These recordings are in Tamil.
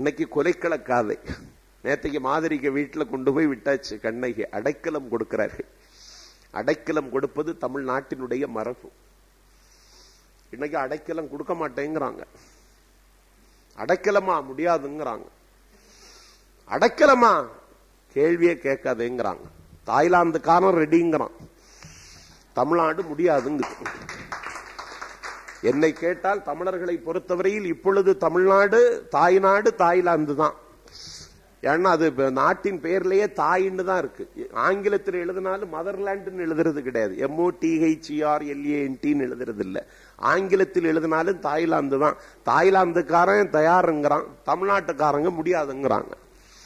இன்னைக்கு கொலைக்களக்காதை நேத்தைக்கு மாதிரிக்கு வீட்டுல கொண்டு போய் விட்டாச்சு கண்ணகி அடைக்கலம் கொடுக்கிறார்கள் அடைக்கலம் கொடுப்பது தமிழ்நாட்டினுடைய மரபு இன்னைக்கு அடைக்கலம் கொடுக்க மாட்டேங்கிறாங்க அடைக்கலமா முடியாதுங்கிறாங்க அடைக்கலமா கேள்வியே கேட்காதேங்கிறாங்க தாய்லாந்துக்காரன் ரெடிங்கிறான் தமிழ்நாடு முடியாதுங்குது என்னை கேட்டால் தமிழர்களை பொறுத்தவரையில் இப்பொழுது தமிழ்நாடு தாய்நாடு தாய்லாந்து தான் ஏன்னா அது இப்ப நாட்டின் பெயர்லயே தாயின்னு தான் இருக்கு ஆங்கிலத்தில் எழுதினாலும் மதர்லாண்டுன்னு எழுதுறது கிடையாது எம்ஓ டிஹெச்இஆர் எல்ஏஎன்டின்னு எழுதுறது இல்ல ஆங்கிலத்தில் எழுதினாலும் தாய்லாந்து தான் தாய்லாந்துக்காரன் தயாருங்கிறான் தமிழ்நாட்டுக்காரங்க முடியாதுங்கிறாங்க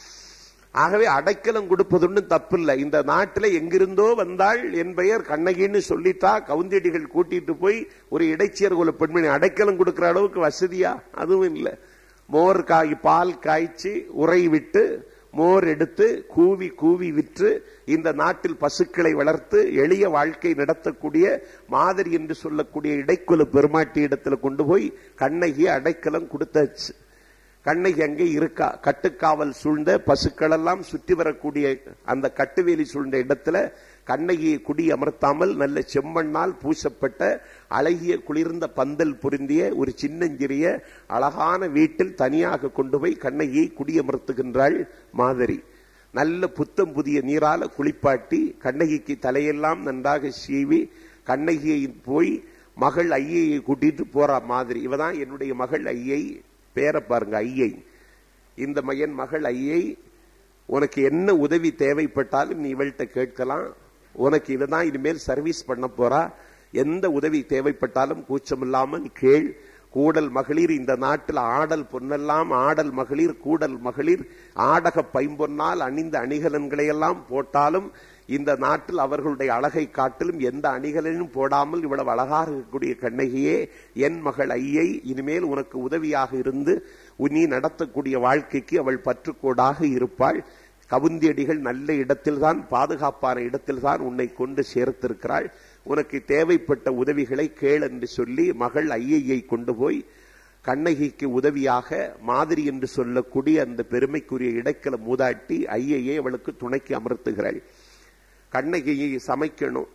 ஆகவே அடைக்கலம் கொடுப்பது தப்பில்லை இந்த நாட்டில் எங்கிருந்தோ வந்தாள் என் பெயர் கண்ணகின்னு சொல்லித்தா கவுந்தடிகள் கூட்டிட்டு போய் ஒரு இடைச்சியர் குல பெண்மணி அடைக்கலம் கொடுக்கிற அளவுக்கு வசதியா அதுவும் இல்லை மோர் காய் பால் காய்ச்சி உறை விட்டு மோர் எடுத்து கூவி கூவி விற்று இந்த நாட்டில் பசுக்களை வளர்த்து எளிய வாழ்க்கை நடத்தக்கூடிய மாதிரி என்று சொல்லக்கூடிய இடைக்குல பெருமாட்டி இடத்துல கொண்டு போய் கண்ணகி அடைக்கலம் கொடுத்தாச்சு கண்ணகி அங்கே இருக்கா கட்டுக்காவல் சூழ்ந்த பசுக்கள் எல்லாம் சுற்றி வரக்கூடிய அந்த கட்டுவேலி சூழ்ந்த இடத்துல கண்ணகியை குடி அமர்த்தாமல் நல்ல செம்மண்ணால் பூசப்பட்ட அழகிய குளிர்ந்த பந்தல் பொருந்திய ஒரு சின்னஞ்சிறிய அழகான வீட்டில் தனியாக கொண்டு போய் கண்ணகியை குடியமர்த்துகின்றாள் மாதிரி நல்ல புத்தம் புதிய நீரால குளிப்பாட்டி கண்ணகிக்கு தலையெல்லாம் நன்றாக சீவி கண்ணகியை போய் மகள் ஐயையை கூட்டிட்டு போற மாதிரி இவதான் என்னுடைய மகள் ஐயை பேரை பாருங்க ஐயை இந்த மையன் மகள் ஐயை உனக்கு என்ன உதவி தேவைப்பட்டாலும் நீ இவள்கிட்ட கேட்கலாம் உனக்கு இதுதான் இனிமேல் சர்வீஸ் பண்ண போறா எந்த உதவி தேவைப்பட்டாலும் கூச்சமில்லாமல் கேள் கூடல் மகளிர் இந்த நாட்டில் ஆடல் பொன்னெல்லாம் ஆடல் மகளிர் கூடல் மகளிர் ஆடக பைம்பொன்னால் அணிந்த அணிகலன்களை எல்லாம் போட்டாலும் இந்த நாட்டில் அவர்களுடைய அழகை காட்டிலும் எந்த அணிகலனும் போடாமல் இவ்வளவு அழகாக இருக்கக்கூடிய கண்ணகியே என் மகள் ஐயை இனிமேல் உனக்கு உதவியாக இருந்து நீ நடத்தக்கூடிய வாழ்க்கைக்கு அவள் பற்றுக்கோடாக இருப்பாள் கவுந்தியடிகள் நல்ல இடத்தில்தான் பாதுகாப்பான இடத்தில்தான் உன்னை கொண்டு சேர்த்திருக்கிறாள் உனக்கு தேவைப்பட்ட உதவிகளை கேள் என்று சொல்லி மகள் ஐயையை கொண்டு போய் கண்ணகிக்கு உதவியாக மாதிரி என்று சொல்லக்கூடிய அந்த பெருமைக்குரிய இடைக்கல மூதாட்டி ஐயையை அவளுக்கு துணைக்கு அமர்த்துகிறாள் கண்ணகியை சமைக்கணும்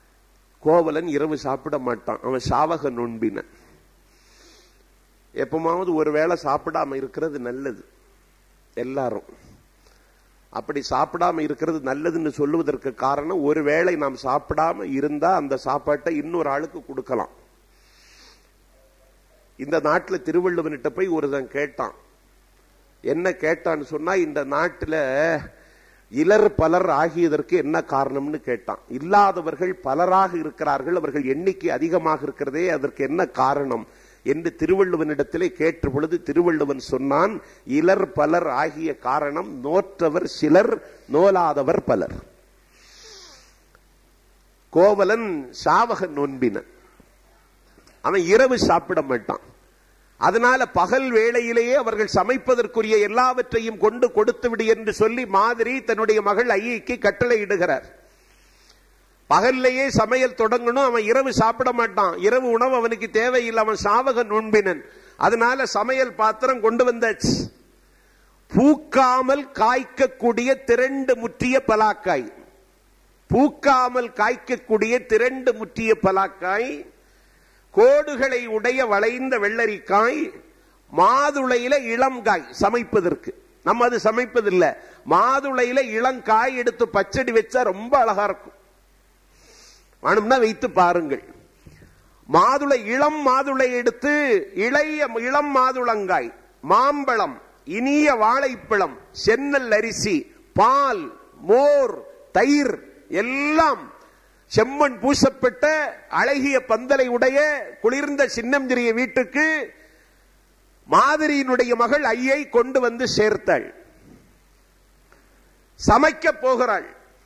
கோவலன் இரவு சாப்பிட மாட்டான் அவன் சாவக நோன்பின எப்பமாவது ஒரு வேளை சாப்பிடாம இருக்கிறது நல்லது எல்லாரும் அப்படி சாப்பிடாம இருக்கிறது நல்லதுன்னு சொல்லுவதற்கு காரணம் ஒருவேளை நாம் சாப்பிடாம இருந்தா அந்த சாப்பாட்டை இன்னொரு ஆளுக்கு கொடுக்கலாம் இந்த நாட்டில் திருவள்ளுவன்கிட்ட போய் ஒருத்தன் கேட்டான் என்ன கேட்டான்னு சொன்னா இந்த நாட்டில் இலர் பலர் ஆகியதற்கு என்ன காரணம்னு கேட்டான் இல்லாதவர்கள் பலராக இருக்கிறார்கள் அவர்கள் எண்ணிக்கை அதிகமாக இருக்கிறதே அதற்கு என்ன காரணம் என்று திருவள்ளுவனிடத்திலே கேட்ட பொழுது திருவள்ளுவன் சொன்னான் இலர் பலர் ஆகிய காரணம் நோற்றவர் சிலர் நோலாதவர் பலர் கோவலன் சாவக நோன்பின அவன் இரவு சாப்பிட மாட்டான் அதனால பகல் வேளையிலேயே அவர்கள் சமைப்பதற்குரிய எல்லாவற்றையும் கொண்டு கொடுத்து விடு என்று சொல்லி மாதிரி தன்னுடைய மகள் ஐயைக்கு கட்டளை இடுகிறார் பகல்லையே சமையல் தொடங்கணும் அவன் இரவு சாப்பிட மாட்டான் இரவு உணவு அவனுக்கு தேவையில்லை அவன் சாவக நோன்பினன் அதனால சமையல் பாத்திரம் கொண்டு வந்தாச்சு பூக்காமல் காய்க்கக்கூடிய திரண்டு முற்றிய பலாக்காய் பூக்காமல் காய்க்கக்கூடிய திரண்டு முற்றிய பலாக்காய் கோடுகளை உடைய வளைந்த வெள்ளரிக்காய் மாதுளையில இளங்காய் சமைப்பதற்கு நம்ம அது சமைப்பதில்லை மாதுளையில இளங்காய் எடுத்து பச்சடி வச்சா ரொம்ப அழகா இருக்கும் வேணும்னா வைத்து பாருங்கள் மாதுளை இளம் மாதுளை எடுத்து இளைய இளம் மாதுளங்காய் மாம்பழம் இனிய வாழைப்பழம் சென்னல் அரிசி பால் மோர் தயிர் எல்லாம் செம்மண் பூசப்பட்ட அழகிய பந்தலை உடைய குளிர்ந்த சின்னஞ்சிறிய வீட்டுக்கு மாதிரியினுடைய மகள் ஐயை கொண்டு வந்து சேர்த்தாள் சமைக்க போகிறாள்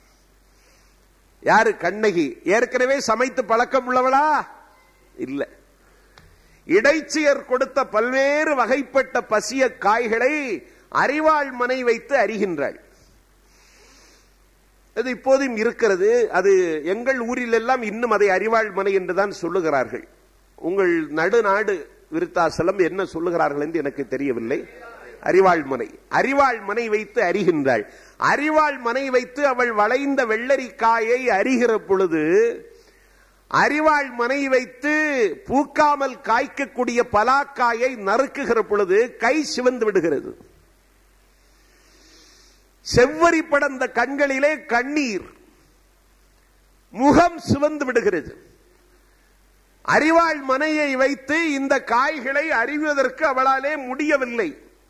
யாரு கண்ணகி ஏற்கனவே சமைத்து பழக்கம் உள்ளவளா இல்ல இடைச்சியர் கொடுத்த பல்வேறு வகைப்பட்ட பசிய காய்களை அறிவாள் மனை வைத்து அறிகின்றாள் அது இப்போதும் இருக்கிறது அது எங்கள் ஊரில் எல்லாம் இன்னும் அதை அறிவாள் மனை என்றுதான் சொல்லுகிறார்கள் உங்கள் நடுநாடு விருத்தாசலம் என்ன சொல்லுகிறார்கள் என்று எனக்கு தெரியவில்லை அறிவாள் மனை அறிவாள் மனை வைத்து அறிகின்றாள் அறிவாள் மனை வைத்து அவள் வளைந்த வெள்ளரிக்காயை அறிகிற பொழுது அறிவாள் மனை வைத்து பூக்காமல் காய்க்கக்கூடிய பலாக்காயை நறுக்குகிற பொழுது கை சிவந்து விடுகிறது செவ்வரி படந்த கண்களிலே கண்ணீர் முகம் சிவந்து விடுகிறது அறிவாள் மனையை வைத்து இந்த காய்களை அறிவதற்கு அவளாலே முடியவில்லை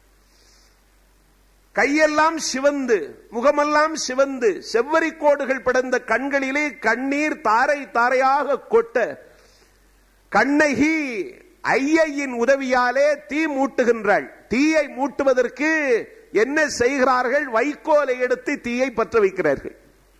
கையெல்லாம் சிவந்து முகமெல்லாம் சிவந்து செவ்வரி கோடுகள் படந்த கண்களிலே கண்ணீர் தாரை தாரையாக கொட்ட கண்ணகி ஐயையின் உதவியாலே தீ மூட்டுகின்றாள் தீயை மூட்டுவதற்கு என்ன செய்கிறார்கள் வைக்கோலை எடுத்து தீயை பற்ற வைக்கிறார்கள்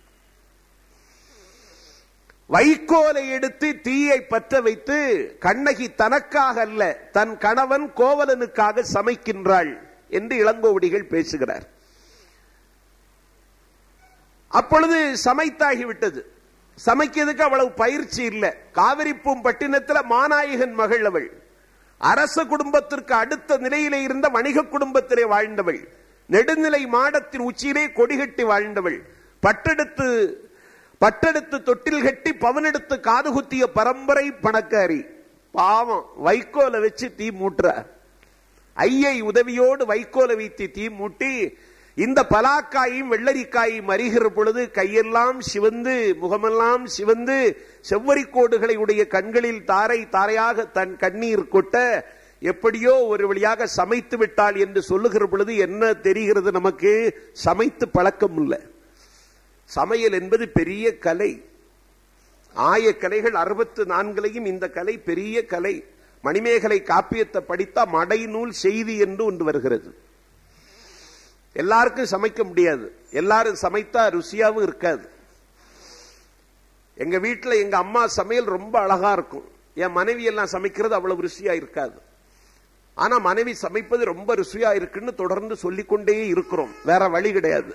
வைக்கோலை எடுத்து தீயை பற்ற வைத்து கண்ணகி தனக்காக அல்ல தன் கணவன் கோவலனுக்காக சமைக்கின்றாள் என்று இளங்கோவடிகள் பேசுகிறார் அப்பொழுது சமைத்தாகிவிட்டது சமைக்கிறதுக்கு அவ்வளவு பயிற்சி இல்லை காவிரிப்பூம் பட்டினத்தில் மாநாயகன் மகள் அவள் அரச குடும்பத்திற்கு அடுத்த நிலையிலே இருந்த வணிக குடும்பத்திலே வாழ்ந்தவள் நெடுநிலை மாடத்தின் உச்சியிலே கொடிகட்டி வாழ்ந்தவள் பட்டெடுத்து பட்டெடுத்து தொட்டில் கட்டி பவனெடுத்து காது குத்திய பரம்பரை பணக்காரி பாவம் வைக்கோலை வச்சு தீ மூட்டுற ஐயை உதவியோடு வைக்கோலை வைத்து தீ மூட்டி இந்த பலாக்காயும் வெள்ளரிக்காயும் அறிகிற பொழுது கையெல்லாம் சிவந்து முகமெல்லாம் சிவந்து செவ்வரி கோடுகளை உடைய கண்களில் தாரை தாரையாக தன் கண்ணீர் கொட்ட எப்படியோ ஒரு வழியாக சமைத்து விட்டாள் என்று சொல்லுகிற பொழுது என்ன தெரிகிறது நமக்கு சமைத்து பழக்கம் இல்லை சமையல் என்பது பெரிய கலை ஆய கலைகள் அறுபத்து நான்குலையும் இந்த கலை பெரிய கலை மணிமேகலை காப்பியத்தை படித்தா மடைநூல் செய்தி என்று ஒன்று வருகிறது எல்லாருக்கும் சமைக்க முடியாது எல்லாரும் சமைத்தா ருசியாவும் இருக்காது எங்க வீட்டில் எங்க அம்மா சமையல் ரொம்ப அழகா இருக்கும் என் மனைவி எல்லாம் சமைக்கிறது அவ்வளவு ருசியா இருக்காது ஆனா மனைவி சமைப்பது ரொம்ப ருசியா இருக்குன்னு தொடர்ந்து சொல்லிக்கொண்டே இருக்கிறோம் வேற வழி கிடையாது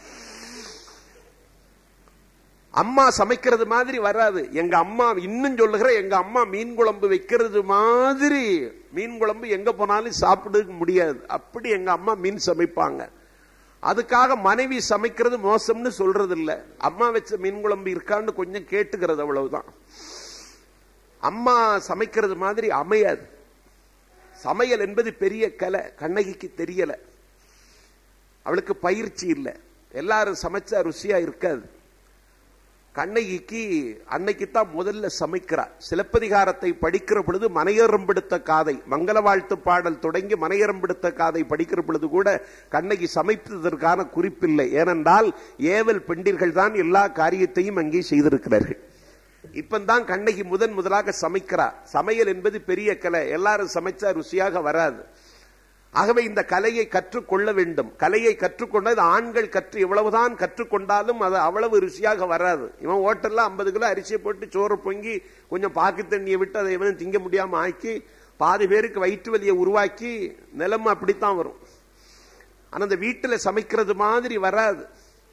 அம்மா சமைக்கிறது மாதிரி வராது எங்க அம்மா இன்னும் சொல்லுகிற எங்க அம்மா மீன் குழம்பு வைக்கிறது மாதிரி மீன் குழம்பு எங்க போனாலும் சாப்பிட முடியாது அப்படி எங்க அம்மா மீன் சமைப்பாங்க அதுக்காக மனைவி சமைக்கிறது மோசம்னு சொல்றது இல்ல அம்மா வச்ச மீன் குழம்பு இருக்கான்னு கொஞ்சம் கேட்டுக்கிறது அவ்வளவுதான் அம்மா சமைக்கிறது மாதிரி அமையாது சமையல் என்பது பெரிய கலை கண்ணகிக்கு தெரியல அவளுக்கு பயிற்சி இல்லை எல்லாரும் சமைச்சா ருசியா இருக்காது கண்ணகிக்கு அன்னைக்கு தான் முதல்ல சமைக்கிறா சிலப்பதிகாரத்தை படிக்கிற பொழுது மனையரம்பெடுத்த காதை மங்கள வாழ்த்து பாடல் தொடங்கி மனையரம்பெடுத்த காதை படிக்கிற பொழுது கூட கண்ணகி சமைத்ததற்கான குறிப்பில்லை ஏனென்றால் ஏவல் பெண்டிர்கள் தான் எல்லா காரியத்தையும் அங்கே செய்திருக்கிறார்கள் இப்பந்தான் கண்ணகி முதன் முதலாக சமைக்கிறா சமையல் என்பது பெரிய கலை எல்லாரும் சமைச்சா ருசியாக வராது ஆகவே இந்த கலையை கற்றுக்கொள்ள வேண்டும் கலையை கற்றுக்கொண்டது ஆண்கள் கற்று எவ்வளவுதான் கற்றுக்கொண்டாலும் அது அவ்வளவு ருசியாக வராது இவன் ஹோட்டல்ல ஐம்பது கிலோ அரிசியை போட்டு சோறு பொங்கி கொஞ்சம் பாக்கு தண்ணியை விட்டு அதை இவன் திங்க முடியாம ஆக்கி பாதி பேருக்கு வயிற்று வலியை உருவாக்கி நிலைமை அப்படித்தான் வரும் ஆனா அந்த வீட்டுல சமைக்கிறது மாதிரி வராது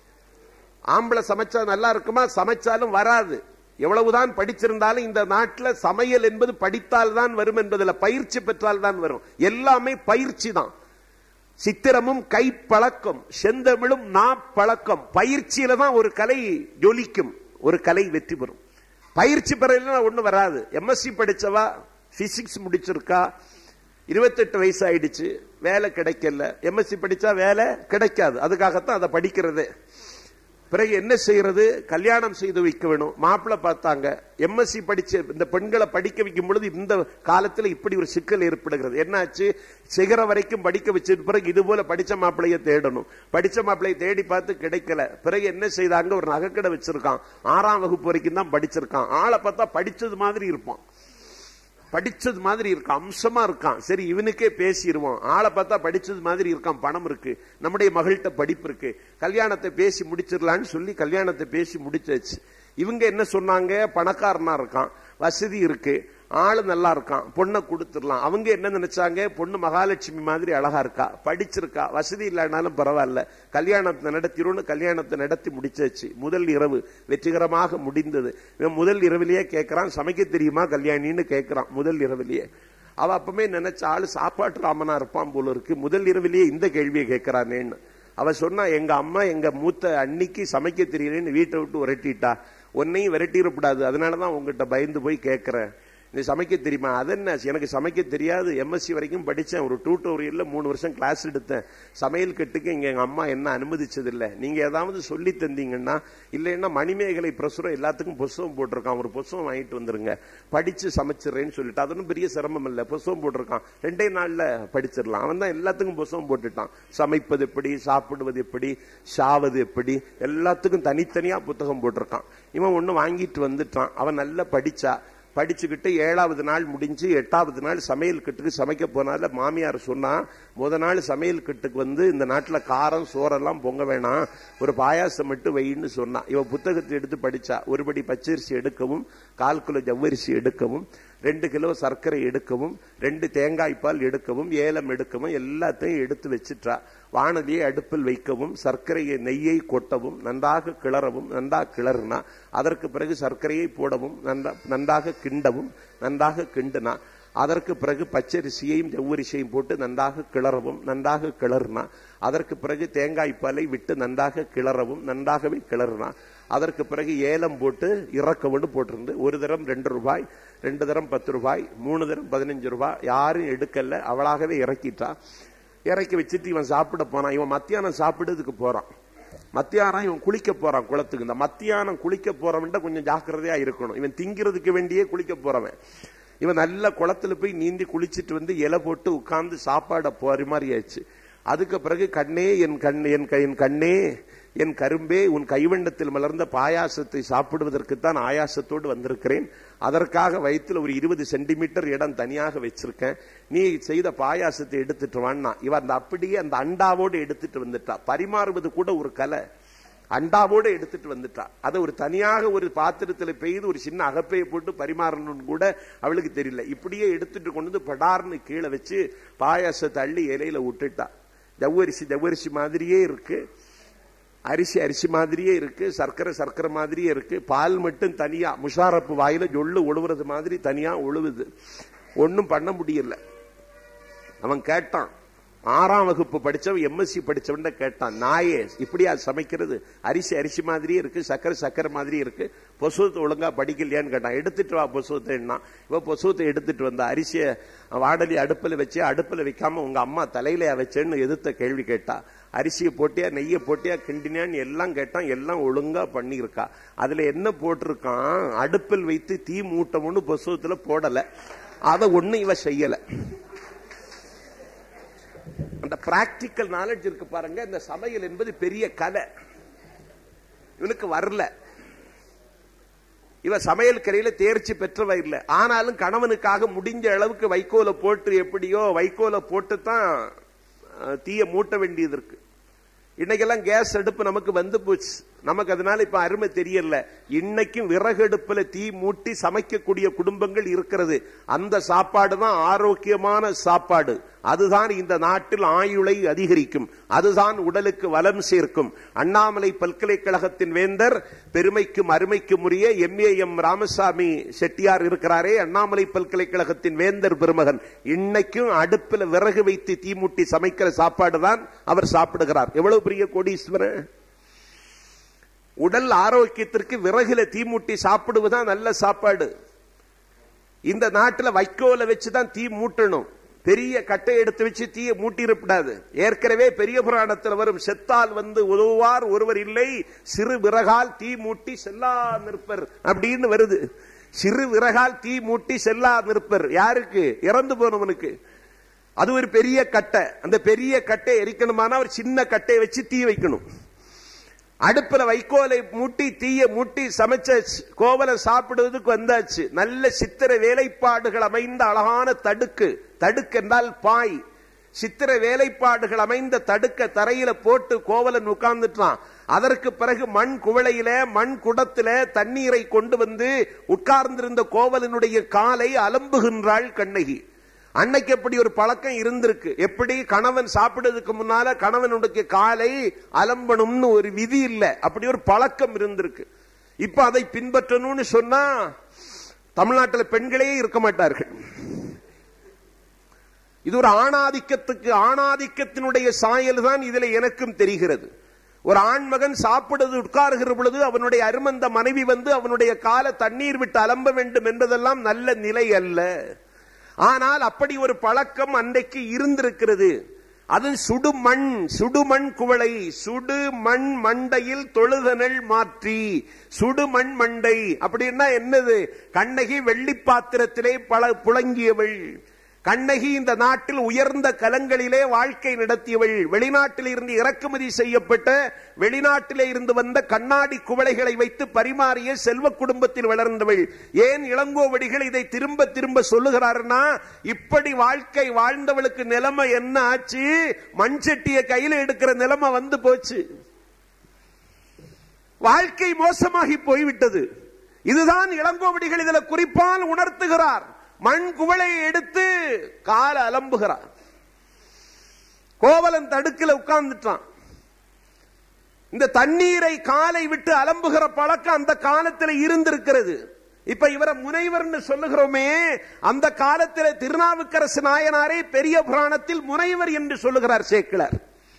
ஆம்பளை சமைச்சா நல்லா இருக்குமா சமைச்சாலும் வராது எவ்வளவுதான் படிச்சிருந்தாலும் இந்த நாட்டில் சமையல் என்பது படித்தால் தான் வரும் என்பதில் பயிற்சி பெற்றால் தான் வரும் எல்லாமே பயிற்சி தான் சித்திரமும் கை பழக்கம் செந்தமிழும் நா பழக்கம் பயிற்சியில தான் ஒரு கலை ஜொலிக்கும் ஒரு கலை வெற்றி பெறும் பயிற்சி பெறலாம் ஒண்ணு வராது எம்எஸ்சி படிச்சவா பிசிக்ஸ் முடிச்சிருக்கா இருபத்தெட்டு வயசு ஆயிடுச்சு வேலை கிடைக்கல எம்எஸ்சி படிச்சா வேலை கிடைக்காது அதுக்காகத்தான் அதை படிக்கிறதே பிறகு என்ன செய்யறது கல்யாணம் செய்து வைக்க வேணும் மாப்பிள்ளை பார்த்தாங்க எம்எஸ்சி படிச்ச இந்த பெண்களை படிக்க வைக்கும் பொழுது இந்த காலத்துல இப்படி ஒரு சிக்கல் ஏற்படுகிறது என்னாச்சு சிகர வரைக்கும் படிக்க வச்சது பிறகு இது போல படிச்ச மாப்பிள்ளைய தேடணும் படிச்ச மாப்பிள்ளைய தேடி பார்த்து கிடைக்கல பிறகு என்ன செய்தாங்க ஒரு நகைக்கடை வச்சிருக்கான் ஆறாம் வகுப்பு வரைக்கும் தான் படிச்சிருக்கான் ஆளை பார்த்தா படிச்சது மாதிரி இருப்பான் படிச்சது மாதிரி இருக்கான் அம்சமா இருக்கான் சரி இவனுக்கே பேசிடுவோம் ஆளை பார்த்தா படிச்சது மாதிரி இருக்கான் பணம் இருக்கு நம்முடைய மகள்கிட்ட படிப்பு இருக்கு கல்யாணத்தை பேசி முடிச்சிடலான்னு சொல்லி கல்யாணத்தை பேசி முடிச்சாச்சு இவங்க என்ன சொன்னாங்க பணக்காரனா இருக்கான் வசதி இருக்கு ஆளு நல்லா இருக்கான் பொண்ணை கொடுத்துடலாம் அவங்க என்ன நினைச்சாங்க பொண்ணு மகாலட்சுமி மாதிரி அழகா இருக்கா படிச்சிருக்கா வசதி இல்லைனாலும் பரவாயில்ல கல்யாணத்தை நடத்திடும்னு கல்யாணத்தை நடத்தி முடிச்சாச்சு முதல் இரவு வெற்றிகரமாக முடிந்தது இவன் முதல் இரவிலேயே கேட்கிறான் சமைக்க தெரியுமா கல்யாணின்னு கேட்கிறான் முதல் இரவிலேயே அவ அப்பமே நினைச்ச ஆளு சாப்பாட்டு ராமனா இருப்பான் போல இருக்கு முதல் இரவிலேயே இந்த கேள்வியை கேட்கிறானேன்னு அவ சொன்னா எங்க அம்மா எங்க மூத்த அன்னிக்கு சமைக்க தெரியலன்னு வீட்டை விட்டு விரட்டிட்டா உன்னையும் விரட்டிடக்கூடாது அதனாலதான் உங்ககிட்ட பயந்து போய் கேட்கிறேன் நீ சமைக்க தெரியுமா அது என்ன எனக்கு சமைக்க தெரியாது எம்எஸ்சி வரைக்கும் படிச்சேன் ஒரு டியூட்டோரியல்ல மூணு வருஷம் கிளாஸ் எடுத்தேன் சமையல் கட்டுக்கு இங்க எங்க அம்மா என்ன அனுமதிச்சதில்லை நீங்க ஏதாவது சொல்லி தந்தீங்கன்னா இல்லைன்னா மணிமேகலை பிரசுரம் எல்லாத்துக்கும் புஸ்தகம் போட்டிருக்கான் ஒரு புஸ்தகம் வாங்கிட்டு வந்துருங்க படிச்சு சமைச்சிடுறேன்னு சொல்லிட்டு அது ஒன்றும் பெரிய சிரமம் இல்லை புஸ்தகம் போட்டிருக்கான் ரெண்டே நாள்ல படிச்சிடலாம் அவன் தான் எல்லாத்துக்கும் புஸ்தகம் போட்டுட்டான் சமைப்பது எப்படி சாப்பிடுவது எப்படி சாவது எப்படி எல்லாத்துக்கும் தனித்தனியா புத்தகம் போட்டிருக்கான் இவன் ஒண்ணு வாங்கிட்டு வந்துட்டான் அவன் நல்லா படிச்சா படிச்சுக்கிட்டு ஏழாவது நாள் முடிஞ்சு எட்டாவது நாள் சமையல் கட்டுக்கு சமைக்க போனால மாமியார் சொன்னா முத நாள் சமையல் கட்டுக்கு வந்து இந்த நாட்டுல காரம் சோறெல்லாம் பொங்க வேணாம் ஒரு பாயாசம் மட்டும் வைன்னு சொன்னா இவ புத்தகத்தை எடுத்து படிச்சா ஒருபடி பச்சரிசி எடுக்கவும் கால் கிலோ ஜவ்வரிசி எடுக்கவும் ரெண்டு கிலோ சர்க்கரை எடுக்கவும் ரெண்டு தேங்காய் பால் எடுக்கவும் ஏலம் எடுக்கவும் எல்லாத்தையும் எடுத்து வச்சிட்டா வானதியை அடுப்பில் வைக்கவும் சர்க்கரையை நெய்யை கொட்டவும் நன்றாக கிளறவும் நன்றாக கிளறுனா அதற்கு பிறகு சர்க்கரையை போடவும் நன்றாக கிண்டவும் நன்றாக கிண்டுனா அதற்கு பிறகு பச்சரிசியையும் ஜவ்வரிசியையும் போட்டு நன்றாக கிளறவும் நன்றாக கிளறுனா அதற்கு பிறகு தேங்காய் பாலை விட்டு நன்றாக கிளறவும் நன்றாகவே கிளறுனா அதற்கு பிறகு ஏலம் போட்டு இறக்கவுன்னு போட்டிருந்து ஒரு தரம் ரெண்டு ரூபாய் ரெண்டு தரம் பத்து ரூபாய் மூணு தரம் பதினஞ்சு ரூபாய் யாரும் எடுக்கல அவளாகவே இறக்கிட்டா இறக்கி வச்சுட்டு இவன் சாப்பிட போனான் இவன் மத்தியானம் சாப்பிடுறதுக்கு போறான் மத்தியானம் இவன் குளிக்க போறான் குளத்துக்கு இந்த மத்தியானம் குளிக்க போறவன் கொஞ்சம் ஜாக்கிரதையா இருக்கணும் இவன் திங்கிறதுக்கு வேண்டியே குளிக்க போறவன் இவன் நல்ல குளத்துல போய் நீந்தி குளிச்சுட்டு வந்து இலை போட்டு உட்கார்ந்து சாப்பாட போற மாதிரி ஆயிடுச்சு அதுக்கு பிறகு கண்ணே என் கண் என் என் கண்ணே என் கரும்பே உன் கைவண்டத்தில் மலர்ந்த பாயாசத்தை சாப்பிடுவதற்குத்தான் ஆயாசத்தோடு வந்திருக்கிறேன் அதற்காக வயிற்றுல ஒரு இருபது சென்டிமீட்டர் இடம் தனியாக வச்சிருக்கேன் நீ செய்த பாயாசத்தை எடுத்துட்டு வான்னா இவன் அந்த அப்படியே அந்த அண்டாவோடு எடுத்துட்டு வந்துட்டா பரிமாறுவது கூட ஒரு கலை அண்டாவோட எடுத்துட்டு வந்துட்டா அதை ஒரு தனியாக ஒரு பாத்திரத்தில் பெய்து ஒரு சின்ன அகப்பையை போட்டு பரிமாறணும்னு கூட அவளுக்கு தெரியல இப்படியே எடுத்துட்டு கொண்டு வந்து படார்னு கீழே வச்சு பாயாசத்தை அள்ளி இலையில விட்டுட்டா ஜவ்வரிசி ஜவ்வரிசி மாதிரியே இருக்கு அரிசி அரிசி மாதிரியே இருக்கு சர்க்கரை சர்க்கரை மாதிரியே இருக்கு பால் மட்டும் தனியா முஷாரப்பு வாயில ஜொல்லு ஒழுவுறது மாதிரி தனியா ஒழுவுது ஒன்னும் பண்ண முடியல அவன் கேட்டான் ஆறாம் வகுப்பு படிச்சவன் எம்எஸ்சி படிச்சவன் கேட்டான் நாயே இப்படியா சமைக்கிறது அரிசி அரிசி மாதிரியே இருக்கு சக்கரை சக்கரை மாதிரி இருக்கு பொசுவத்தை ஒழுங்கா படிக்கலையான்னு கேட்டான் எடுத்துட்டு வா பொசுவத்தை என்ன இவ பொசுவத்தை எடுத்துட்டு வந்த அரிசிய வாடலி அடுப்புல வச்சு அடுப்புல வைக்காம உங்க அம்மா தலையில வச்சேன்னு எதிர்த்த கேள்வி கேட்டா அரிசியை போட்டியா நெய்யை போட்டியா கிண்டினியான்னு எல்லாம் கேட்டான் எல்லாம் ஒழுங்கா பண்ணியிருக்கா அதுல என்ன போட்டிருக்கான் அடுப்பில் வைத்து தீ மூட்டமுன்னு பொசுவத்துல போடல அதை ஒண்ணு இவ செய்யல அந்த பிராக்டிக்கல் நாலேஜ் இருக்கு பாருங்க இந்த சமையல் என்பது பெரிய கலை இவனுக்கு வரல இவ சமையல் கரையில தேர்ச்சி பெற்றவ இல்லை ஆனாலும் கணவனுக்காக முடிஞ்ச அளவுக்கு வைக்கோல போட்டு எப்படியோ வைக்கோல போட்டு தான் தீய மூட்ட வேண்டியது இருக்கு இன்னைக்கெல்லாம் கேஸ் அடுப்பு நமக்கு வந்து போச்சு நமக்கு அதனால இப்ப அருமை தெரியல இன்னைக்கும் விறகு அடுப்புல தீ மூட்டி சமைக்கக்கூடிய குடும்பங்கள் இருக்கிறது அந்த சாப்பாடு தான் ஆரோக்கியமான சாப்பாடு அதுதான் இந்த நாட்டில் ஆயுளை அதிகரிக்கும் அதுதான் உடலுக்கு வலம் சேர்க்கும் அண்ணாமலை பல்கலைக்கழகத்தின் வேந்தர் பெருமைக்கும் அருமைக்கும் உரிய M A M Ramasamy Chettiar இருக்கிறாரே அண்ணாமலை பல்கலைக்கழகத்தின் வேந்தர் பெருமகன் இன்னைக்கும் அடுப்பில் விறகு வைத்து தீமூட்டி சமைக்கிற சாப்பாடு தான் அவர் சாப்பிடுகிறார் எவ்வளவு பெரிய கோடீஸ்வரன் உடல் ஆரோக்கியத்திற்கு விறகுல தீமூட்டி சாப்பிடுவதுதான் நல்ல சாப்பாடு இந்த நாட்டில் வைக்கோல வச்சுதான் தீ மூட்டணும் பெரிய கட்டை எடுத்து வச்சு தீய மூட்டிடப்படாது ஏற்கனவே பெரிய புராணத்தில் வரும் செத்தால் வந்து உதவுவார் ஒருவர் இல்லை சிறு விறகால் தீ மூட்டி செல்லா நிற்பர் அப்படின்னு வருது சிறு விறகால் தீ மூட்டி செல்லா நிற்பர் யாருக்கு இறந்து போனவனுக்கு அது ஒரு பெரிய கட்டை அந்த பெரிய கட்டை எரிக்கணுமானா ஒரு சின்ன கட்டையை வச்சு தீ வைக்கணும் அடுப்புல வைக்கோலை மூட்டி தீய மூட்டி சமைச்ச கோவலை சாப்பிடுவதுக்கு வந்தாச்சு நல்ல சித்திர வேலைப்பாடுகள் அமைந்த அழகான தடுக்கு தடுக்கு என்றால் பாய் சித்திர வேலைப்பாடுகள் அமைந்த தடுக்க தரையில போட்டு கோவலன் உட்கார்ந்துட்டான் அதற்கு பிறகு மண் குவளையில மண் குடத்தில தண்ணீரை கொண்டு வந்து உட்கார்ந்திருந்த கோவலனுடைய காலை அலம்புகின்றாள் கண்ணகி அன்னைக்கு எப்படி ஒரு பழக்கம் இருந்திருக்கு எப்படி கணவன் சாப்பிடுறதுக்கு முன்னால கணவனுடைய காலை அலம்பணும்னு ஒரு விதி இல்லை அப்படி ஒரு பழக்கம் இருந்திருக்கு இப்ப அதை பின்பற்றணும்னு சொன்னா தமிழ்நாட்டில் பெண்களே இருக்க மாட்டார்கள் இது ஒரு ஆணாதிக்கத்துக்கு ஆணாதிக்கத்தினுடைய சாயல் தான் இதுல எனக்கும் தெரிகிறது ஒரு ஆண்மகன் சாப்பிடுவது உட்காருகிற பொழுது அவனுடைய அருமந்த மனைவி வந்து அவனுடைய கால தண்ணீர் விட்டு அலம்ப வேண்டும் என்பதெல்லாம் நல்ல நிலை அல்ல ஆனால் அப்படி ஒரு பழக்கம் அன்றைக்கு இருந்திருக்கிறது அது சுடுமண் சுடுமண் குவளை சுடு மண் மண்டையில் தொழுதனல் மாற்றி சுடுமண் மண்டை அப்படின்னா என்னது கண்ணகி வெள்ளி பாத்திரத்திலே பல புழங்கியவள் கண்ணகி இந்த நாட்டில் உயர்ந்த கலங்களிலே வாழ்க்கை நடத்தியவள் வெளிநாட்டில் இருந்து இறக்குமதி செய்யப்பட்ட வெளிநாட்டிலே இருந்து வந்த கண்ணாடி குவளைகளை வைத்து பரிமாறிய செல்வ குடும்பத்தில் வளர்ந்தவள் ஏன் இளங்கோவடிகள் இதை திரும்ப திரும்ப சொல்லுகிறார்னா இப்படி வாழ்க்கை வாழ்ந்தவளுக்கு நிலைமை என்ன ஆச்சு மண் சட்டியை கையில எடுக்கிற நிலைமை வந்து போச்சு வாழ்க்கை மோசமாகி போய்விட்டது இதுதான் இளங்கோவடிகள் இதுல குறிப்பால் உணர்த்துகிறார் மண் குவளையை எடுத்து கால அலம்புகிறார் கோவலன் தடுக்கல உட்கார்ந்துட்டான் இந்த தண்ணீரை காலை விட்டு அலம்புகிற பழக்கம் அந்த காலத்தில் இருந்திருக்கிறது இப்ப இவரை முனைவர்னு சொல்லுகிறோமே அந்த காலத்தில் திருநாவுக்கரசு நாயனாரே பெரிய புராணத்தில் முனைவர் என்று சொல்லுகிறார் சேக்கிழர்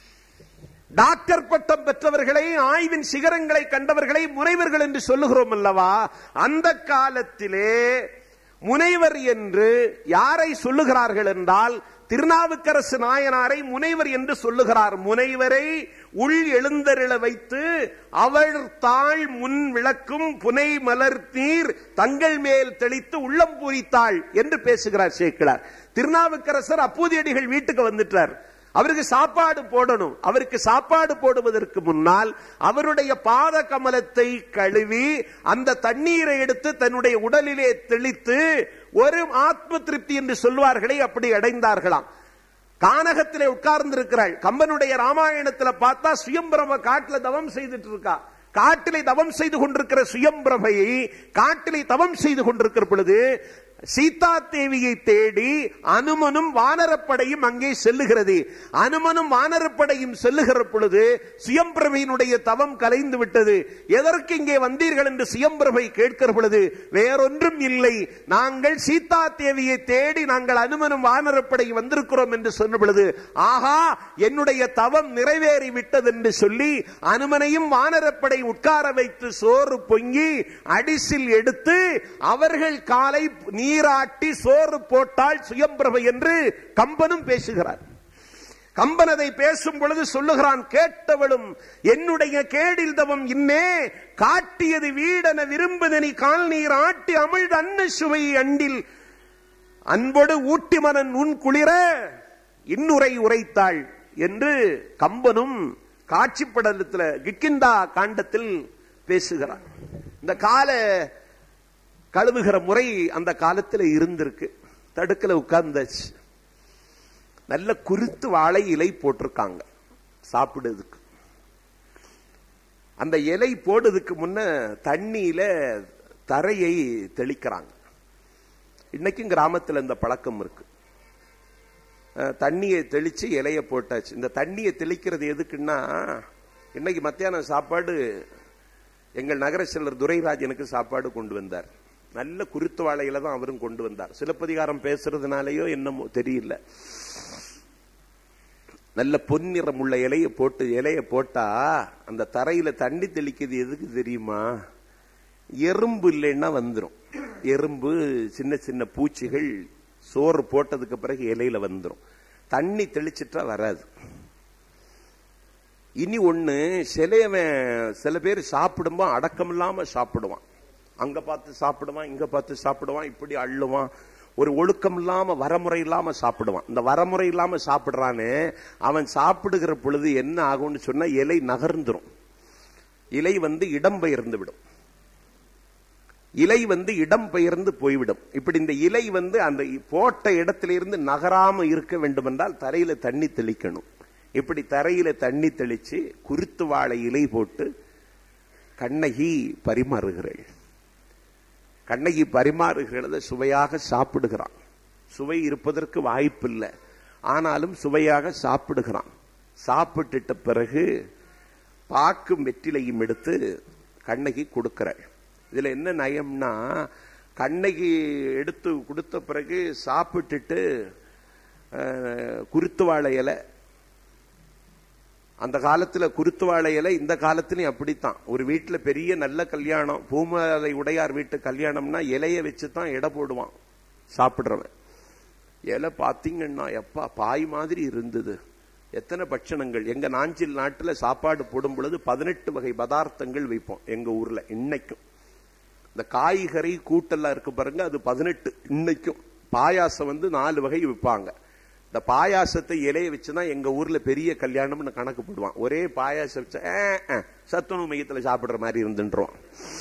டாக்டர் பட்டம் பெற்றவர்களை ஆய்வின் சிகரங்களை கண்டவர்களை முனைவர்கள் என்று சொல்லுகிறோம் அல்லவா அந்த காலத்திலே முனைவர் என்று யாரை சொல்லுகிறார்கள் என்றால் திருநாவுக்கரசு நாயனாரை முனைவர் என்று சொல்லுகிறார் முனைவரை உள் எழுந்தருள வைத்து அவள் தாழ் முன் விளக்கும் புனை மலர் நீர் தங்கள் மேல் தெளித்து உள்ளம் பூரித்தாள் என்று பேசுகிறார் சேக்கிழார் திருநாவுக்கரசர் அப்பூதியடிகள் வீட்டுக்கு வந்துட்டார் அவருக்கு சாப்பாடு போடணும் அவருக்கு சாப்பாடு போடுவதற்கு முன்னால் அவருடைய பாத கமலத்தை கழுவி அந்த தண்ணீரை எடுத்து தன்னுடைய உடலிலே தெளித்து ஒரு ஆத்ம திருப்தி என்று சொல்வார்களே அப்படி அடைந்தார்களாம் கானகத்திலே உட்கார்ந்து இருக்கிறாள் கம்பனுடைய ராமாயணத்துல பார்த்தா சுயம்பிரம காட்டுல தவம் செய்துட்டு இருக்கா காட்டிலே தவம் செய்து கொண்டிருக்கிற சுயம்பிரபையை காட்டிலே தவம் செய்து கொண்டிருக்கிற பொழுது சீதா தேவியை தேடி அனுமனும் வானரப்படையும் அங்கே செல்லுகிறது அனுமனும் வானரப்படையும் செல்லுகிற பொழுது சுயம்பிரபையினுடைய தவம் கலைந்து விட்டது எதற்கு இங்கே வந்தீர்கள் என்று சுயம்பிரபை கேட்கிற பொழுது வேறொன்றும் இல்லை நாங்கள் சீதா தேவியை தேடி நாங்கள் அனுமனும் வானரப்படை வந்திருக்கிறோம் என்று சொன்ன பொழுது ஆஹா என்னுடைய தவம் நிறைவேறி விட்டது என்று சொல்லி அனுமனையும் வானரப்படை உட்கார வைத்து சோறு பொங்கி அடிசில் எடுத்து அவர்கள் காலை நீராட்டி சோறு போட்டால் சுயம்பிரபை என்று கம்பனும் பேசுகிறார் கம்பன் அதை பேசும் பொழுது சொல்லுகிறான் கேட்டவளும் என்னுடைய கேடில் தவம் இன்னே காட்டியது வீடென விரும்புதனி கால் நீர் ஆட்டி அமிழ்த அன்ன சுவை அண்டில் அன்போடு ஊட்டி மனன் உன் குளிர இன்னுரை உரைத்தாள் என்று கம்பனும் காட்சி படலத்தில் கிக்கிந்தா காண்டத்தில் பேசுகிறார் இந்த கால கழுவுகிற முறை அந்த காலத்தில் இருந்திருக்கு தடுக்கல உட்கார்ந்தாச்சு நல்ல குருத்து வாழை இலை போட்டிருக்காங்க சாப்பிடுறதுக்கு அந்த இலை போடுறதுக்கு முன்ன தண்ணியில தரையை தெளிக்கிறாங்க இன்னைக்கும் கிராமத்தில் இந்த பழக்கம் இருக்கு தண்ணியை தெளிச்சு இலைய போட்டாச்சு இந்த தண்ணியை தெளிக்கிறது எதுக்குன்னா இன்னைக்கு மத்தியானம் சாப்பாடு எங்கள் நகர செல்லர் துரைராஜ் எனக்கு சாப்பாடு கொண்டு வந்தார் நல்ல குருத்து வாழையில தான் அவரும் கொண்டு வந்தார் சிலப்பதிகாரம் பேசுறதுனாலயோ என்னமோ தெரியல நல்ல பொன்னிறம் உள்ள இலைய போட்டு இலைய போட்டா அந்த தரையில தண்ணி தெளிக்கிறது எதுக்கு தெரியுமா எறும்பு இல்லைன்னா வந்துடும் எறும்பு சின்ன சின்ன பூச்சிகள் சோறு போட்டதுக்கு பிறகு இலையில வந்துடும் தண்ணி தெளிச்சிட்டா வராது இனி ஒண்ணு சிலையவன் சில பேர் சாப்பிடும்போ அடக்கம் இல்லாம சாப்பிடுவான் அங்க பார்த்து சாப்பிடுவான் இங்க பார்த்து சாப்பிடுவான் இப்படி அள்ளுவான் ஒரு ஒழுக்கம் இல்லாம வரமுறை இல்லாம சாப்பிடுவான் இந்த வரமுறை இல்லாம சாப்பிடுறானே அவன் சாப்பிடுகிற பொழுது என்ன ஆகும்னு சொன்னா இலை நகர்ந்துரும் இலை வந்து இடம் பெயர்ந்து விடும் இலை வந்து இடம் பெயர்ந்து போய்விடும் இப்படி இந்த இலை வந்து அந்த போட்ட இடத்துல இருந்து நகராம இருக்க வேண்டும் என்றால் தரையில தண்ணி தெளிக்கணும் இப்படி தரையில தண்ணி தெளிச்சு குருத்து வாழை இலை போட்டு கண்ணகி பரிமாறுகிறாள் கண்ணகி பரிமாறுகிறத சுவையாக சாப்பிடுகிறான் சுவை இருப்பதற்கு வாய்ப்பில்லை ஆனாலும் சுவையாக சாப்பிடுகிறான் சாப்பிட்டுட்ட பிறகு பாக்கும் வெற்றிலையும் எடுத்து கண்ணகி கொடுக்கிறாள் இதுல என்ன நயம்னா கண்ணகி எடுத்து கொடுத்த பிறகு சாப்பிட்டுட்டு அஹ், குருத்து வாழை இலை அந்த காலத்துல குருத்து வாழை இலை இந்த காலத்திலயும் அப்படித்தான் ஒரு வீட்டுல பெரிய நல்ல கல்யாணம் பூமலை உடையார் வீட்டு கல்யாணம்னா இலைய வச்சு தான் எடை போடுவான் சாப்பிடுறவன் இலை பாத்தீங்கன்னா எப்பா பாய் மாதிரி இருந்தது எத்தனை பட்சணங்கள் எங்க நாஞ்சில் நாட்டுல சாப்பாடு போடும் பொழுது பதினெட்டு வகை பதார்த்தங்கள் வைப்போம் எங்க ஊர்ல இன்னைக்கும் இந்த காய்கறி கூட்டெல்லாம் இருக்கு பாருங்க அது பதினெட்டு இன்னைக்கும் பாயாசம் வந்து நாலு வகை விற்பாங்க இந்த பாயாசத்தை இலைய வச்சுதான் எங்க ஊர்ல பெரிய கல்யாணம்னு கணக்கு போடுவான் ஒரே பாயாசம் வச்சா "ஆ, ஆ, சத்துணவு மையத்துல சாப்பிடுற மாதிரி இருந்துன்றோம்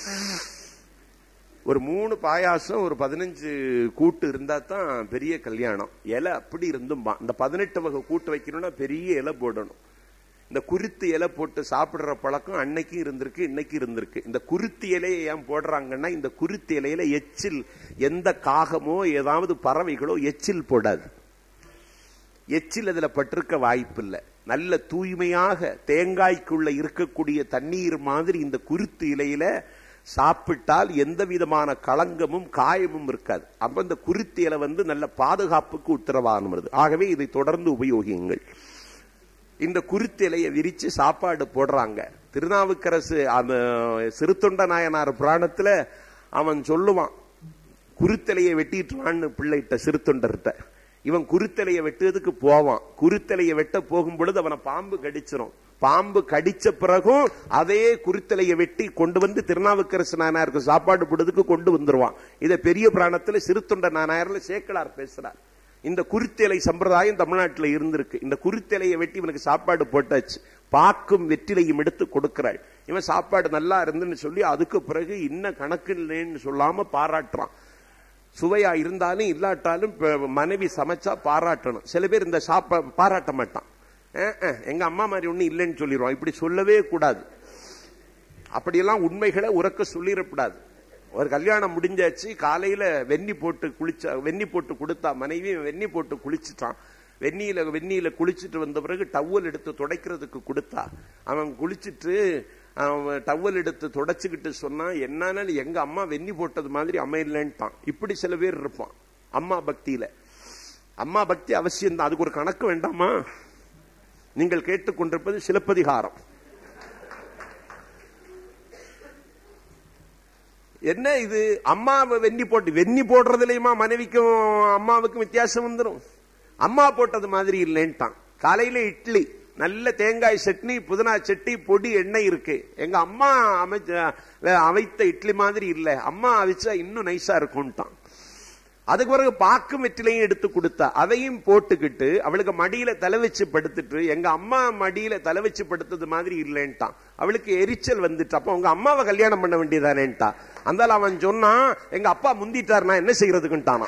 ஒரு மூணு பாயாசம் ஒரு பதினஞ்சு கூட்டு இருந்தா தான் பெரிய கல்யாணம் இலை அப்படி இருந்தும்பா இந்த பதினெட்டு வகை கூட்டு வைக்கணும்னா பெரிய இலை போடணும் இந்த குருத்து இலை போட்டு சாப்பிடுற பழக்கம் அன்னைக்கும் இருந்திருக்கு இன்னைக்கு இருந்திருக்கு இந்த குருத்து இலையை ஏன் போடுறாங்கன்னா இந்த குருத்து இலையில எச்சில் எந்த காகமோ ஏதாவது பறவைகளோ எச்சில் போடாது எச்சில் அதுல பட்டிருக்க வாய்ப்பில்லை நல்ல தூய்மையாக தேங்காய்க்குள்ள இருக்கக்கூடிய தண்ணீர் மாதிரி இந்த குருத்து இலையில சாப்பிட்டால் எந்த விதமான களங்கமும் காயமும் இருக்காது அப்ப இந்த குருத்து இலை வந்து நல்ல பாதுகாப்புக்கு உத்தரவாதம் வருது ஆகவே இதை தொடர்ந்து உபயோகியுங்கள் இந்த குருத்து இலையை விரிச்சு சாப்பாடு போடுறாங்க திருநாவுக்கரசு அந்த சிறுத்தொண்ட நாயனார் புராணத்துல அவன் சொல்லுவான் குருத்தலையை வெட்டிட்டுவான்னு பிள்ளைகிட்ட சிறுத்தொண்டர்கிட்ட இவன் குருத்தலையை வெட்டுறதுக்கு போவான் குருத்தலையை வெட்ட போகும் பொழுது அவனை பாம்பு கடிச்சிரும் பாம்பு கடிச்ச பிறகும் அதே குருத்தலையை வெட்டி கொண்டு வந்து திருநாவுக்கரசு நாயனாருக்கு சாப்பாடு போடுறதுக்கு கொண்டு வந்துருவான் இதை பெரிய புராணத்துல சிறுத்தொண்ட நாயனார்ல சேக்கலார் பேசுறார் இந்த குருத்தேலை சம்பிரதாயம் தமிழ்நாட்டில் இருந்திருக்கு இந்த குருத்தேலையை வெட்டி இவனுக்கு சாப்பாடு போட்டாச்சு பாக்கும் வெற்றிலையும் எடுத்து கொடுக்கிறாள் இவன் சாப்பாடு நல்லா இருந்துன்னு சொல்லி அதுக்கு பிறகு இன்ன கணக்கு இல்லைன்னு சொல்லாம பாராட்டுறான் சுவையா இருந்தாலும் இல்லாட்டாலும் இப்ப மனைவி சமைச்சா பாராட்டணும் சில பேர் இந்த சாப்பா பாராட்ட மாட்டான் அஹ், அஹ், எங்க அம்மா மாதிரி ஒண்ணு இல்லைன்னு சொல்லிடுவான் இப்படி சொல்லவே கூடாது அப்படியெல்லாம் உண்மைகளை உறக்க சொல்லிடக்கூடாது ஒரு கல்யாணம் முடிஞ்சாச்சு காலையில வெந்நி போட்டு குளிச்ச வெந்நி போட்டு கொடுத்தா மனைவி வெந்நி போட்டு குளிச்சுட்டான் வெந்நியில வெந்நியில குளிச்சுட்டு வந்த பிறகு டவல் எடுத்து துடைக்கிறதுக்கு கொடுத்தா அவன் குளிச்சுட்டு அவன் டவல் எடுத்து துடைச்சுக்கிட்டு சொன்னா என்னன்னு எங்க அம்மா வெந்நி போட்டது மாதிரி அமையலன்ட்டான் இப்படி சில பேர் இருப்பான் அம்மா பக்தியில அம்மா பக்தி அவசியம் தான் அதுக்கு ஒரு கணக்கு வேண்டாமா நீங்கள் கேட்டுக்கொண்டிருப்பது சிலப்பதிகாரம் என்ன இது அம்மாவை வெந்நி போட்டு வெந்நி போடுறதுலயுமா மனைவிக்கும் அம்மாவுக்கும் வித்தியாசம் வந்துடும் அம்மா போட்டது மாதிரி இல்லைன்ட்டான் காலையில இட்லி நல்ல தேங்காய் சட்னி புதினா சட்னி பொடி எண்ணெய் இருக்கு எங்க அம்மா அமைச்ச அவைத்த இட்லி மாதிரி இல்ல அம்மா அவிச்சா இன்னும் நைஸா இருக்கும்ட்டான் அதுக்கு பிறகு பாக்கும் வெற்றிலையும் எடுத்து கொடுத்தா அதையும் போட்டுக்கிட்டு அவளுக்கு மடியில தலை வச்சு படுத்துட்டு எங்க அம்மா மடியில தலை வச்சு படுத்தது மாதிரி இல்லைன்ட்டான் அவளுக்கு எரிச்சல் வந்துட்டு அப்ப உங்க அம்மாவை கல்யாணம் பண்ண வேண்டியதானேன்ட்டா அந்த அவன் சொன்னான் எங்க அப்பா முந்திட்டார் நான் என்ன செய்யறதுக்குன்ட்டானா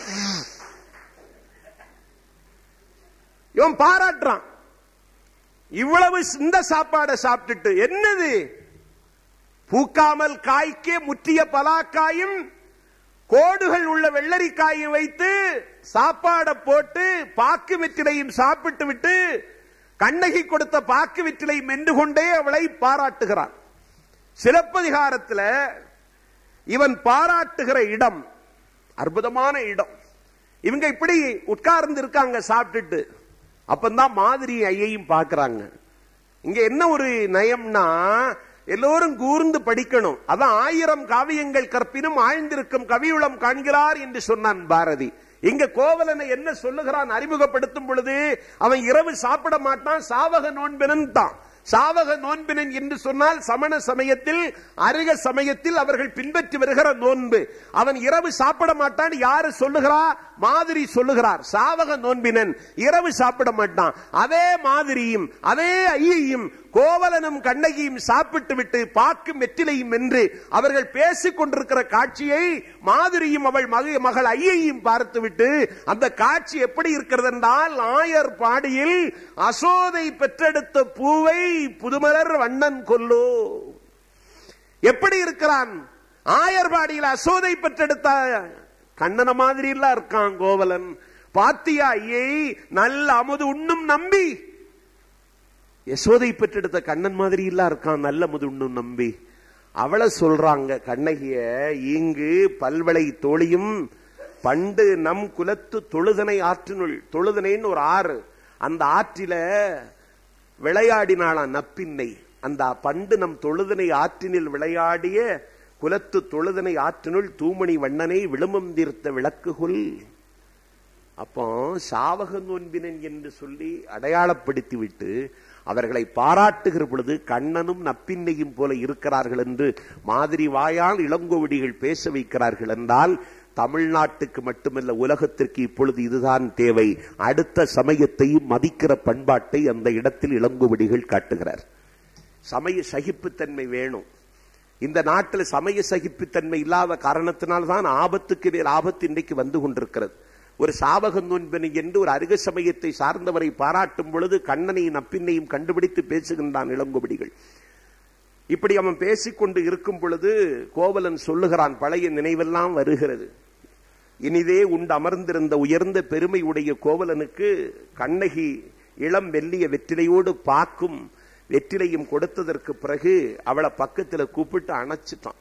இவன் பாராட்டுறான் இவ்வளவு இந்த சாப்பாடை சாப்பிட்டுட்டு என்னது பூக்காமல் காய்க்கே முற்றிய பலாக்காயும் கோடுகள் உள்ள வெள்ளரிக்காயும் வைத்து சாப்பாடை போட்டு பாக்கு வெற்றிலையும் சாப்பிட்டு விட்டு கண்ணகி கொடுத்த பாக்கு வெற்றிலை மென்று கொண்டே அவளை பாராட்டுகிறான் சிலப்பதிகாரத்தில் இவன் பாராட்டுகிற இடம் அற்புதமான இடம் இவங்க இப்படி உட்கார்ந்து இருக்காங்க சாப்பிட்டுட்டு அப்பந்தான் மாதிரி ஐயையும் பார்க்கறாங்க இங்க என்ன ஒரு நயம்னா எல்லோரும் கூர்ந்து படிக்கணும் அதான் ஆயிரம் காவியங்கள் கற்பினும் ஆழ்ந்திருக்கும் கவியுளம் காண்கிறார் என்று சொன்னான் பாரதி இங்க கோவலனை என்ன சொல்லுகிறான் அறிமுகப்படுத்தும் பொழுது அவன் இரவு சாப்பிட மாட்டான் சாவக நோன்பினன் தான் சாவக நோன்பினன் என்று சொன்னால் சமண சமயத்தில் அருக சமயத்தில் அவர்கள் பின்பற்றி வருகிற நோன்பு அவன் இரவு சாப்பிட மாட்டான் யாரு சொல்லுகிறா மாதிரி சொல்லுகிறார் சாவக நோன்பினன் இரவு சாப்பிட மாட்டான் அதே மாதிரியும் அதே ஐயையும் கோவலனும் கண்ணகியும் சாப்பிட்டு விட்டு பாக்கும் வெற்றிலையும் என்று அவர்கள் பேசிக் கொண்டிருக்கிற காட்சியை மாதிரியும் அவள் மக மகள் ஐயையும் பார்த்துவிட்டு அந்த காட்சி எப்படி இருக்கிறது என்றால் ஆயர் பாடியில் அசோதை பெற்றெடுத்த பூவை புதுமலர் வண்ணன் கொல்லோ எப்படி இருக்கிறான் ஆயர்பாடியில் அசோதை பெற்றெடுத்த கண்ணன மாதிரி எல்லாம் இருக்கான் கோவலன் பாத்தியா ஐயை நல்ல அமுது உண்ணும் நம்பி யசோதை பெற்றெடுத்த கண்ணன் மாதிரி எல்லாம் இருக்கான் நல்ல அமுது உண்ணும் நம்பி அவளை சொல்றாங்க கண்ணகிய இங்கு பல்வளை தோழியும் பண்டு நம் குலத்து தொழுதனை ஆற்றினுள் தொழுதனைன்னு ஒரு ஆறு அந்த ஆற்றில விளையாடினாளாம் நப்பின்னை அந்த பண்டு நம் தொழுதனை ஆற்றினில் விளையாடிய குலத்து தொழுதனை ஆற்றினுள் தூமணி வண்ணனை விழுமம் தீர்த்த விளக்குகுல் அப்போ சாவக நோன்பினன் என்று சொல்லி அடையாளப்படுத்தி விட்டு அவர்களை பாராட்டுகிற பொழுது கண்ணனும் நப்பின்னையும் போல இருக்கிறார்கள் என்று மாதிரி வாயால் இளங்கோவடிகள் பேச வைக்கிறார்கள் என்றால் தமிழ்நாட்டுக்கு மட்டுமல்ல உலகத்திற்கு இப்பொழுது இதுதான் தேவை அடுத்த சமயத்தையும் மதிக்கிற பண்பாட்டை அந்த இடத்தில் இளங்கோவடிகள் காட்டுகிறார் சமய சகிப்புத்தன்மை வேணும் இந்த நாட்டில் சமய சகிப்புத்தன்மை இல்லாத காரணத்தினால்தான் ஆபத்துக்கு மேல் ஆபத்து இன்றைக்கு வந்து கொண்டிருக்கிறது ஒரு சாவக நோன்பனி என்று ஒரு அருக சமயத்தை சார்ந்தவரை பாராட்டும் பொழுது கண்ணனையும் நப்பின்னையும் கண்டுபிடித்து பேசுகின்றான் இளங்கோவடிகள் இப்படி அவன் பேசிக்கொண்டு இருக்கும் பொழுது கோவலன் சொல்லுகிறான் பழைய நினைவெல்லாம் வருகிறது இனிதே உண்டு அமர்ந்திருந்த உயர்ந்த பெருமை உடைய கோவலனுக்கு கண்ணகி இளம் வெள்ளிய வெற்றிலையோடு பாக்கும் வெற்றிலையும் கொடுத்ததற்கு பிறகு அவளை பக்கத்துல கூப்பிட்டு அணைச்சிட்டான்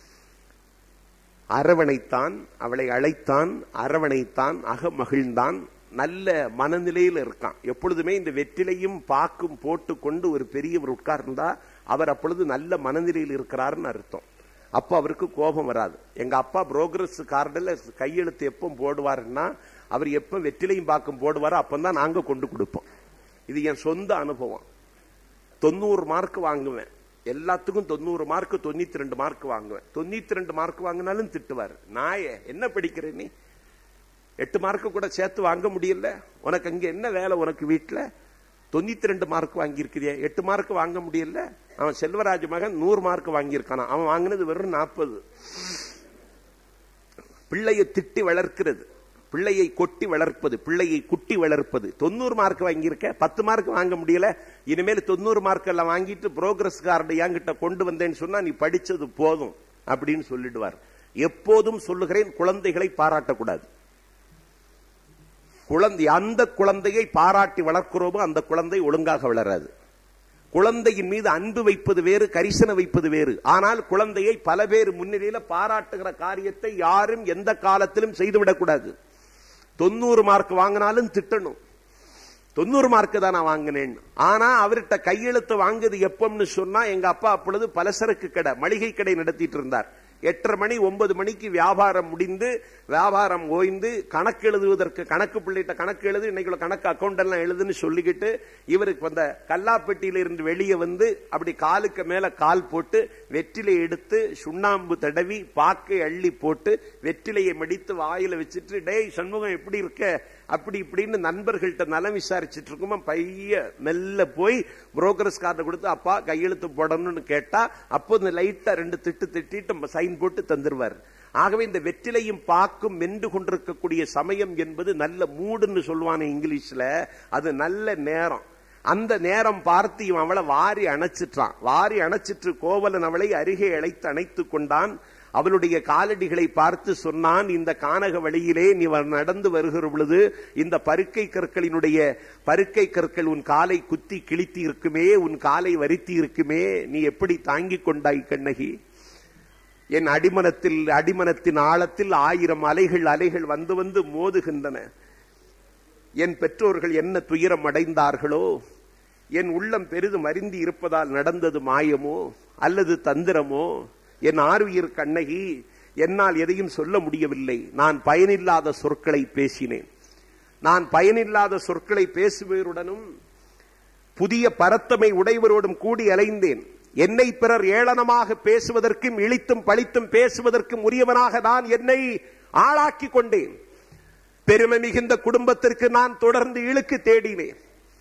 அரவணைத்தான் அவளை அழைத்தான் அரவணைத்தான் அக மகிழ்ந்தான் நல்ல மனநிலையில் இருக்கான் எப்பொழுதுமே இந்த வெற்றிலையும் பாக்கும் போட்டு கொண்டு ஒரு பெரியவர் உட்கார்ந்தா அவர் அப்பொழுது நல்ல மனநிலையில் இருக்கிறாருன்னு அர்த்தம் அப்போ அவருக்கு கோபம் வராது எங்க அப்பா புரோகிரஸ் கார்டில் கையெழுத்து எப்போ போடுவாருன்னா அவர் எப்போ வெற்றிலையும் பாக்கும் போடுவாரோ அப்பந்தான் நாங்க கொண்டு கொடுப்போம் இது என் சொந்த அனுபவம் தொண்ணூறு மார்க் வாங்குவேன் எல்லாத்துக்கும் தொண்ணூறு மார்க் தொண்ணூத்தி ரெண்டு மார்க் வாங்குவேன் தொண்ணூத்தி ரெண்டு மார்க் வாங்கினாலும் திட்டுவார் நாயே என்ன படிக்கிற நீ எட்டு மார்க் கூட சேர்த்து வாங்க முடியல உனக்கு அங்க என்ன வேலை உனக்கு வீட்டுல தொண்ணூத்தி ரெண்டு மார்க் வாங்கியிருக்கிறியா எட்டு மார்க் வாங்க முடியல அவன் செல்வராஜ் மகன் நூறு மார்க் வாங்கியிருக்கானா அவன் வாங்கினது வெறும் நாற்பது பிள்ளையை திட்டி வளர்க்கிறது பிள்ளையை கொட்டி வளர்ப்பது பிள்ளையை குட்டி வளர்ப்பது தொண்ணூறு மார்க் வாங்கியிருக்க பத்து மார்க் வாங்க முடியல இனிமேல் தொண்ணூறு மார்க் எல்லாம் வாங்கிட்டு புரோகிரஸ் கார்டு என்கிட்ட கொண்டு வந்தேன்னு சொன்னா நீ படிச்சது போதும் அப்படின்னு சொல்லிடுவார் எப்போதும் சொல்லுகிறேன் குழந்தைகளை பாராட்டக்கூடாது குழந்தை அந்த குழந்தையை பாராட்டி வளர்க்கிறோமோ அந்த குழந்தை ஒழுங்காக வளராது குழந்தையின் மீது அன்பு வைப்பது வேறு கரிசனை வைப்பது வேறு ஆனால் குழந்தையை பல பேர் முன்னிலையில பாராட்டுகிற காரியத்தை யாரும் எந்த காலத்திலும் செய்துவிடக்கூடாது தொண்ணூறு மார்க் வாங்கினாலும் திட்டணும் தொண்ணூறு மார்க் தான் நான் வாங்கினேன் ஆனா அவர்கிட்ட கையெழுத்து வாங்குது எப்பம்னு சொன்னா எங்க அப்பா அப்பொழுது பலசரக்கு கடை மளிகை கடை நடத்திட்டு இருந்தார் எட்டரை மணி ஒன்பது மணிக்கு வியாபாரம் முடிந்து வியாபாரம் ஓய்ந்து கணக்கு எழுதுவதற்கு கணக்கு பிள்ளைகிட்ட கணக்கு எழுது இன்னைக்குள்ள கணக்கு அக்கௌண்ட் எல்லாம் எழுதுன்னு சொல்லிக்கிட்டு இவருக்கு வந்த கல்லாப்பெட்டியில இருந்து வெளியே வந்து அப்படி காலுக்கு மேல கால் போட்டு வெற்றிலை எடுத்து சுண்ணாம்பு தடவி பாக்கை அள்ளி போட்டு வெற்றிலையை மடித்து வாயில வச்சுட்டு டேய் சண்முகம் எப்படி இருக்க அப்படி இப்படின்னு நண்பர்கள்ட்ட நலம் விசாரிச்சுட்டு இருக்குமா பைய மெல்ல போய் புரோக்கர்ஸ் கார்டு கொடுத்து அப்பா கையெழுத்து போடணும்னு கேட்டா அப்போ இந்த லைட்டா ரெண்டு திட்டு திட்டிட்டு சைன் போட்டு தந்துருவார் ஆகவே இந்த வெற்றிலையும் பாக்கும் வென்று கொண்டிருக்கக்கூடிய சமயம் என்பது நல்ல மூடுன்னு சொல்லுவானே இங்கிலீஷ்ல அது நல்ல நேரம் அந்த நேரம் பார்த்து இவன் அவளை வாரி அணைச்சிட்டான் வாரி அணைச்சிட்டு கோவலன் அவளை அருகே அழைத்து அணைத்து கொண்டான் அவளுடைய காலடிகளை பார்த்து சொன்னான் இந்த கானக வழியிலே நீ நடந்து வருகிற பொழுது இந்த பருக்கை கற்களினுடைய பருக்கை கற்கள் உன் காலை குத்தி கிழித்தி இருக்குமே உன் காலை வருத்தி இருக்குமே நீ எப்படி தாங்கிக் கொண்டாய் கண்ணகி என் அடிமனத்தில் அடிமனத்தின் ஆழத்தில் ஆயிரம் அலைகள் அலைகள் வந்து வந்து மோதுகின்றன என் பெற்றோர்கள் என்ன துயரம் அடைந்தார்களோ என் உள்ளம் பெரிதும் அறிந்தி இருப்பதால் நடந்தது மாயமோ அல்லது தந்திரமோ என் ஆர்வியர் கண்ணகி என்னால் எதையும் சொல்ல முடியவில்லை நான் பயனில்லாத சொற்களை பேசினேன் நான் பயனில்லாத சொற்களை பேசுவருடனும் புதிய பரத்தமை உடையவரோடும் கூடி அலைந்தேன் என்னை பிறர் ஏளனமாக பேசுவதற்கும் இழித்தும் பழித்தும் பேசுவதற்கும் உரியவனாக நான் என்னை ஆளாக்கி கொண்டேன் பெருமை மிகுந்த குடும்பத்திற்கு நான் தொடர்ந்து இழுக்கு தேடினேன்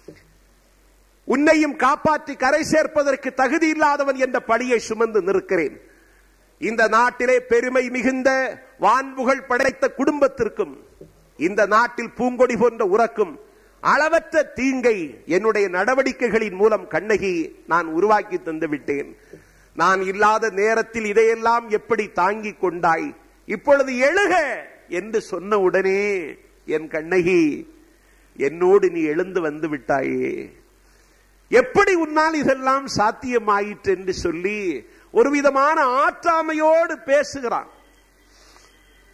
உன்னையும் காப்பாற்றி கரை சேர்ப்பதற்கு தகுதி இல்லாதவன் என்ற பழியை சுமந்து நிற்கிறேன் இந்த நாட்டிலே பெருமை மிகுந்த வான்புகள் படைத்த குடும்பத்திற்கும் இந்த நாட்டில் பூங்கொடி போன்ற உறக்கும் அளவற்ற தீங்கை என்னுடைய நடவடிக்கைகளின் மூலம் கண்ணகி நான் உருவாக்கி தந்து விட்டேன் நான் இல்லாத நேரத்தில் இதையெல்லாம் எப்படி தாங்கிக் கொண்டாய் இப்பொழுது எழுக என்று சொன்ன உடனே என் கண்ணகி என்னோடு நீ எழுந்து வந்து விட்டாயே எப்படி உன்னால் இதெல்லாம் சாத்தியமாயிற்று என்று சொல்லி ஒரு விதமான ஆற்றாமையோடு பேசுகிறான்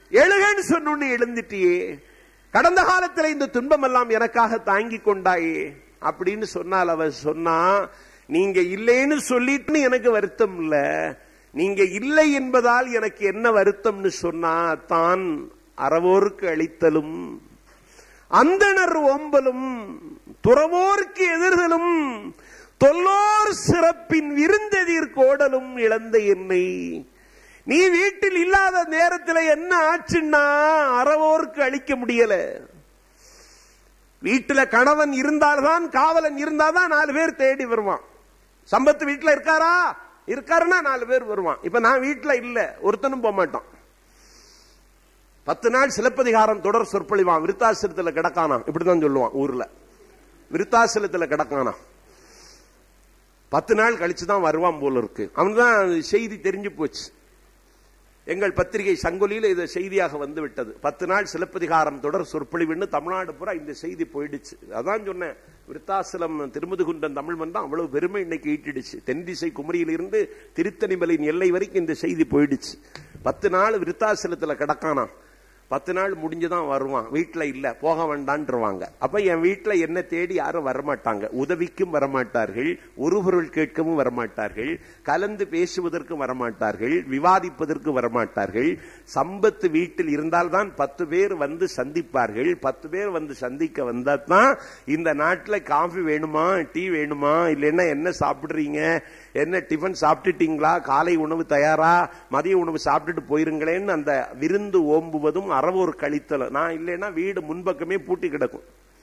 எழுகன்னு சொன்னு எழுந்துட்டியே கடந்த காலத்துல இந்த துன்பம் எல்லாம் எனக்காக தாங்கி கொண்டாயே அப்படின்னு சொன்னால் அவ சொன்னா நீங்க இல்லைன்னு சொல்லிட்டு எனக்கு வருத்தம் இல்ல நீங்க இல்லை என்பதால் எனக்கு என்ன வருத்தம்னு சொன்னா தான் அறவோருக்கு அளித்தலும் அந்தணர் ஓம்பலும் துறவோர்க்கு எதிர்தலும் தொல்லோர் சிறப்பின் விருந்தெதிர் கோடலும் இழந்த என்னை நீ வீட்டில் இல்லாத நேரத்தில் என்ன ஆச்சுன்னா அறவோருக்கு அளிக்க முடியல வீட்டுல கணவன் இருந்தால்தான் காவலன் இருந்தாதான் நாலு பேர் தேடி வருவான் சம்பத்து வீட்டுல இருக்காரா இருக்காருன்னா நாலு பேர் வருவான் இப்ப நான் வீட்டுல இல்ல ஒருத்தனும் போக மாட்டான் பத்து நாள் சிலப்பதிகாரம் தொடர் சொற்பொழிவான் விருத்தாசிரத்துல கிடக்கானா இப்படிதான் சொல்லுவான் ஊர்ல விருத்தாசிரத்துல கிடக்கானா பத்து நாள் கழிச்சு தான் வருவான் போல இருக்கு அவன் தான் செய்தி தெரிஞ்சு போச்சு எங்கள் பத்திரிகை சங்கொலியில் இது செய்தியாக வந்து விட்டது பத்து நாள் சிலப்பதிகாரம் தொடர் சொற்பொழிவுன்னு தமிழ்நாடு பூரா இந்த செய்தி போயிடுச்சு அதான் சொன்னேன் விருத்தாசலம் திருமுதுகுண்டன் தமிழ் மன்றம் அவ்வளவு பெருமை இன்னைக்கு ஈட்டிடுச்சு தென்திசை குமரியிலிருந்து திருத்தணிமலையின் எல்லை வரைக்கும் இந்த செய்தி போயிடுச்சு பத்து நாள் விருத்தாசலத்துல கிடக்கானா பத்து நாள் முடிஞ்சுதான் வருவான் வீட்டுல இல்ல போக வேண்டான்ருவாங்க அப்ப என் வீட்டுல என்ன தேடி யாரும் வரமாட்டாங்க உதவிக்கும் வரமாட்டார்கள் ஒரு பொருள் கேட்கவும் வரமாட்டார்கள் கலந்து பேசுவதற்கும் வரமாட்டார்கள் விவாதிப்பதற்கு வரமாட்டார்கள் சம்பத்து வீட்டில் இருந்தால்தான் பத்து பேர் வந்து சந்திப்பார்கள் பத்து பேர் வந்து சந்திக்க வந்தா தான் இந்த நாட்டுல காஃபி வேணுமா டீ வேணுமா இல்லைன்னா என்ன சாப்பிடுறீங்க என்ன டிஃபன் சாப்பிட்டுட்டீங்களா காலை உணவு தயாரா மதிய உணவு சாப்பிட்டுட்டு போயிருங்களேன்னு அந்த விருந்து ஓம்புவதும் அறவோர் கழித்தலும் நான் இல்லைன்னா வீடு முன்பக்கமே பூட்டி கிடக்கும்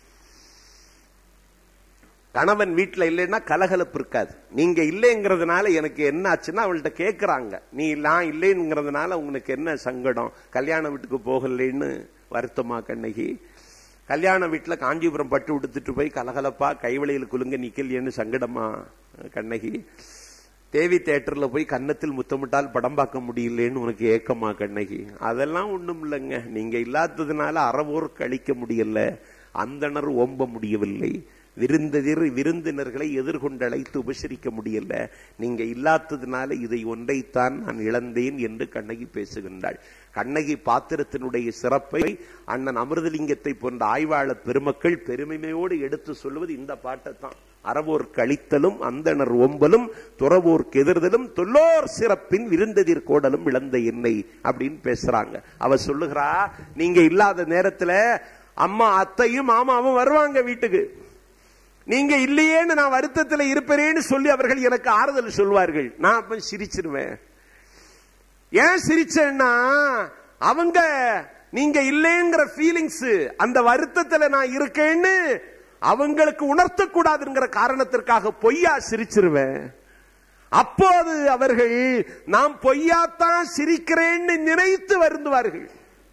கணவன் வீட்டுல இல்லைன்னா கலகலப்பு இருக்காது நீங்க இல்லைங்கிறதுனால எனக்கு என்ன ஆச்சுன்னா அவள்கிட்ட கேட்கறாங்க நீ நான் இல்லைங்கிறதுனால உங்களுக்கு என்ன சங்கடம் கல்யாண வீட்டுக்கு போகலைன்னு வருத்தமா கண்ணகி கல்யாண வீட்டுல காஞ்சிபுரம் பட்டு உடுத்துட்டு போய் கலகலப்பா கைவளையில் குலுங்க நிக்கலையேன்னு சங்கடமா கண்ணகி தேவி தேட்டர்ல போய் கன்னத்தில் முத்தமிட்டால் படம் பார்க்க முடியலன்னு உனக்கு ஏக்கமா கண்ணகி அதெல்லாம் ஒண்ணும் இல்லைங்க நீங்க இல்லாததுனால அறவோருக்கு அளிக்க முடியல அந்தனர் ஓம்ப முடியவில்லை விருந்ததிர் விருந்தினர்களை எதிர்கொண்டு அழைத்து உபசரிக்க முடியல நீங்க இல்லாததுனால இதை ஒன்றைத்தான் நான் இழந்தேன் என்று கண்ணகி பேசுகின்றாள் கண்ணகி பாத்திரத்தினுடைய சிறப்பை அண்ணன் அமிர்தலிங்கத்தை போன்ற ஆய்வாளர் பெருமக்கள் பெருமைமையோடு எடுத்து சொல்வது இந்த பாட்டைத்தான் அறவோர் கழித்தலும் அந்தனர் ஒம்பலும் துறவோர்க்கு எதிர்தலும் தொல்லோர் சிறப்பின் விருந்ததிர் கோடலும் இழந்த எண்ணெய் அப்படின்னு பேசுறாங்க அவ சொல்லுகிறா நீங்க இல்லாத நேரத்துல அம்மா அத்தையும் மாமாவும் வருவாங்க வீட்டுக்கு நீங்க இல்லையேன்னு நான் வருத்தத்தில் இருப்பேன்னு சொல்லி அவர்கள் எனக்கு ஆறுதல் சொல்வார்கள் நான் அப்ப சிரிச்சிருவேன் ஏன் சிரிச்சேன்னா அவங்க நீங்க இல்லைங்கிற ஃபீலிங்ஸ் அந்த வருத்தத்துல நான் இருக்கேன்னு அவங்களுக்கு உணர்த்தக்கூடாதுங்கிற காரணத்திற்காக பொய்யா சிரிச்சிருவேன் அப்போது அவர்கள் நாம் பொய்யாத்தான் சிரிக்கிறேன்னு நினைத்து வருந்துவார்கள்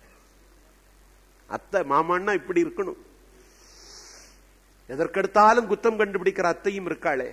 அத்தை மாமான்னா இப்படி இருக்கணும் எதற்கெடுத்தாலும் குத்தம் கண்டுபிடிக்கிற அத்தையும் இருக்காளே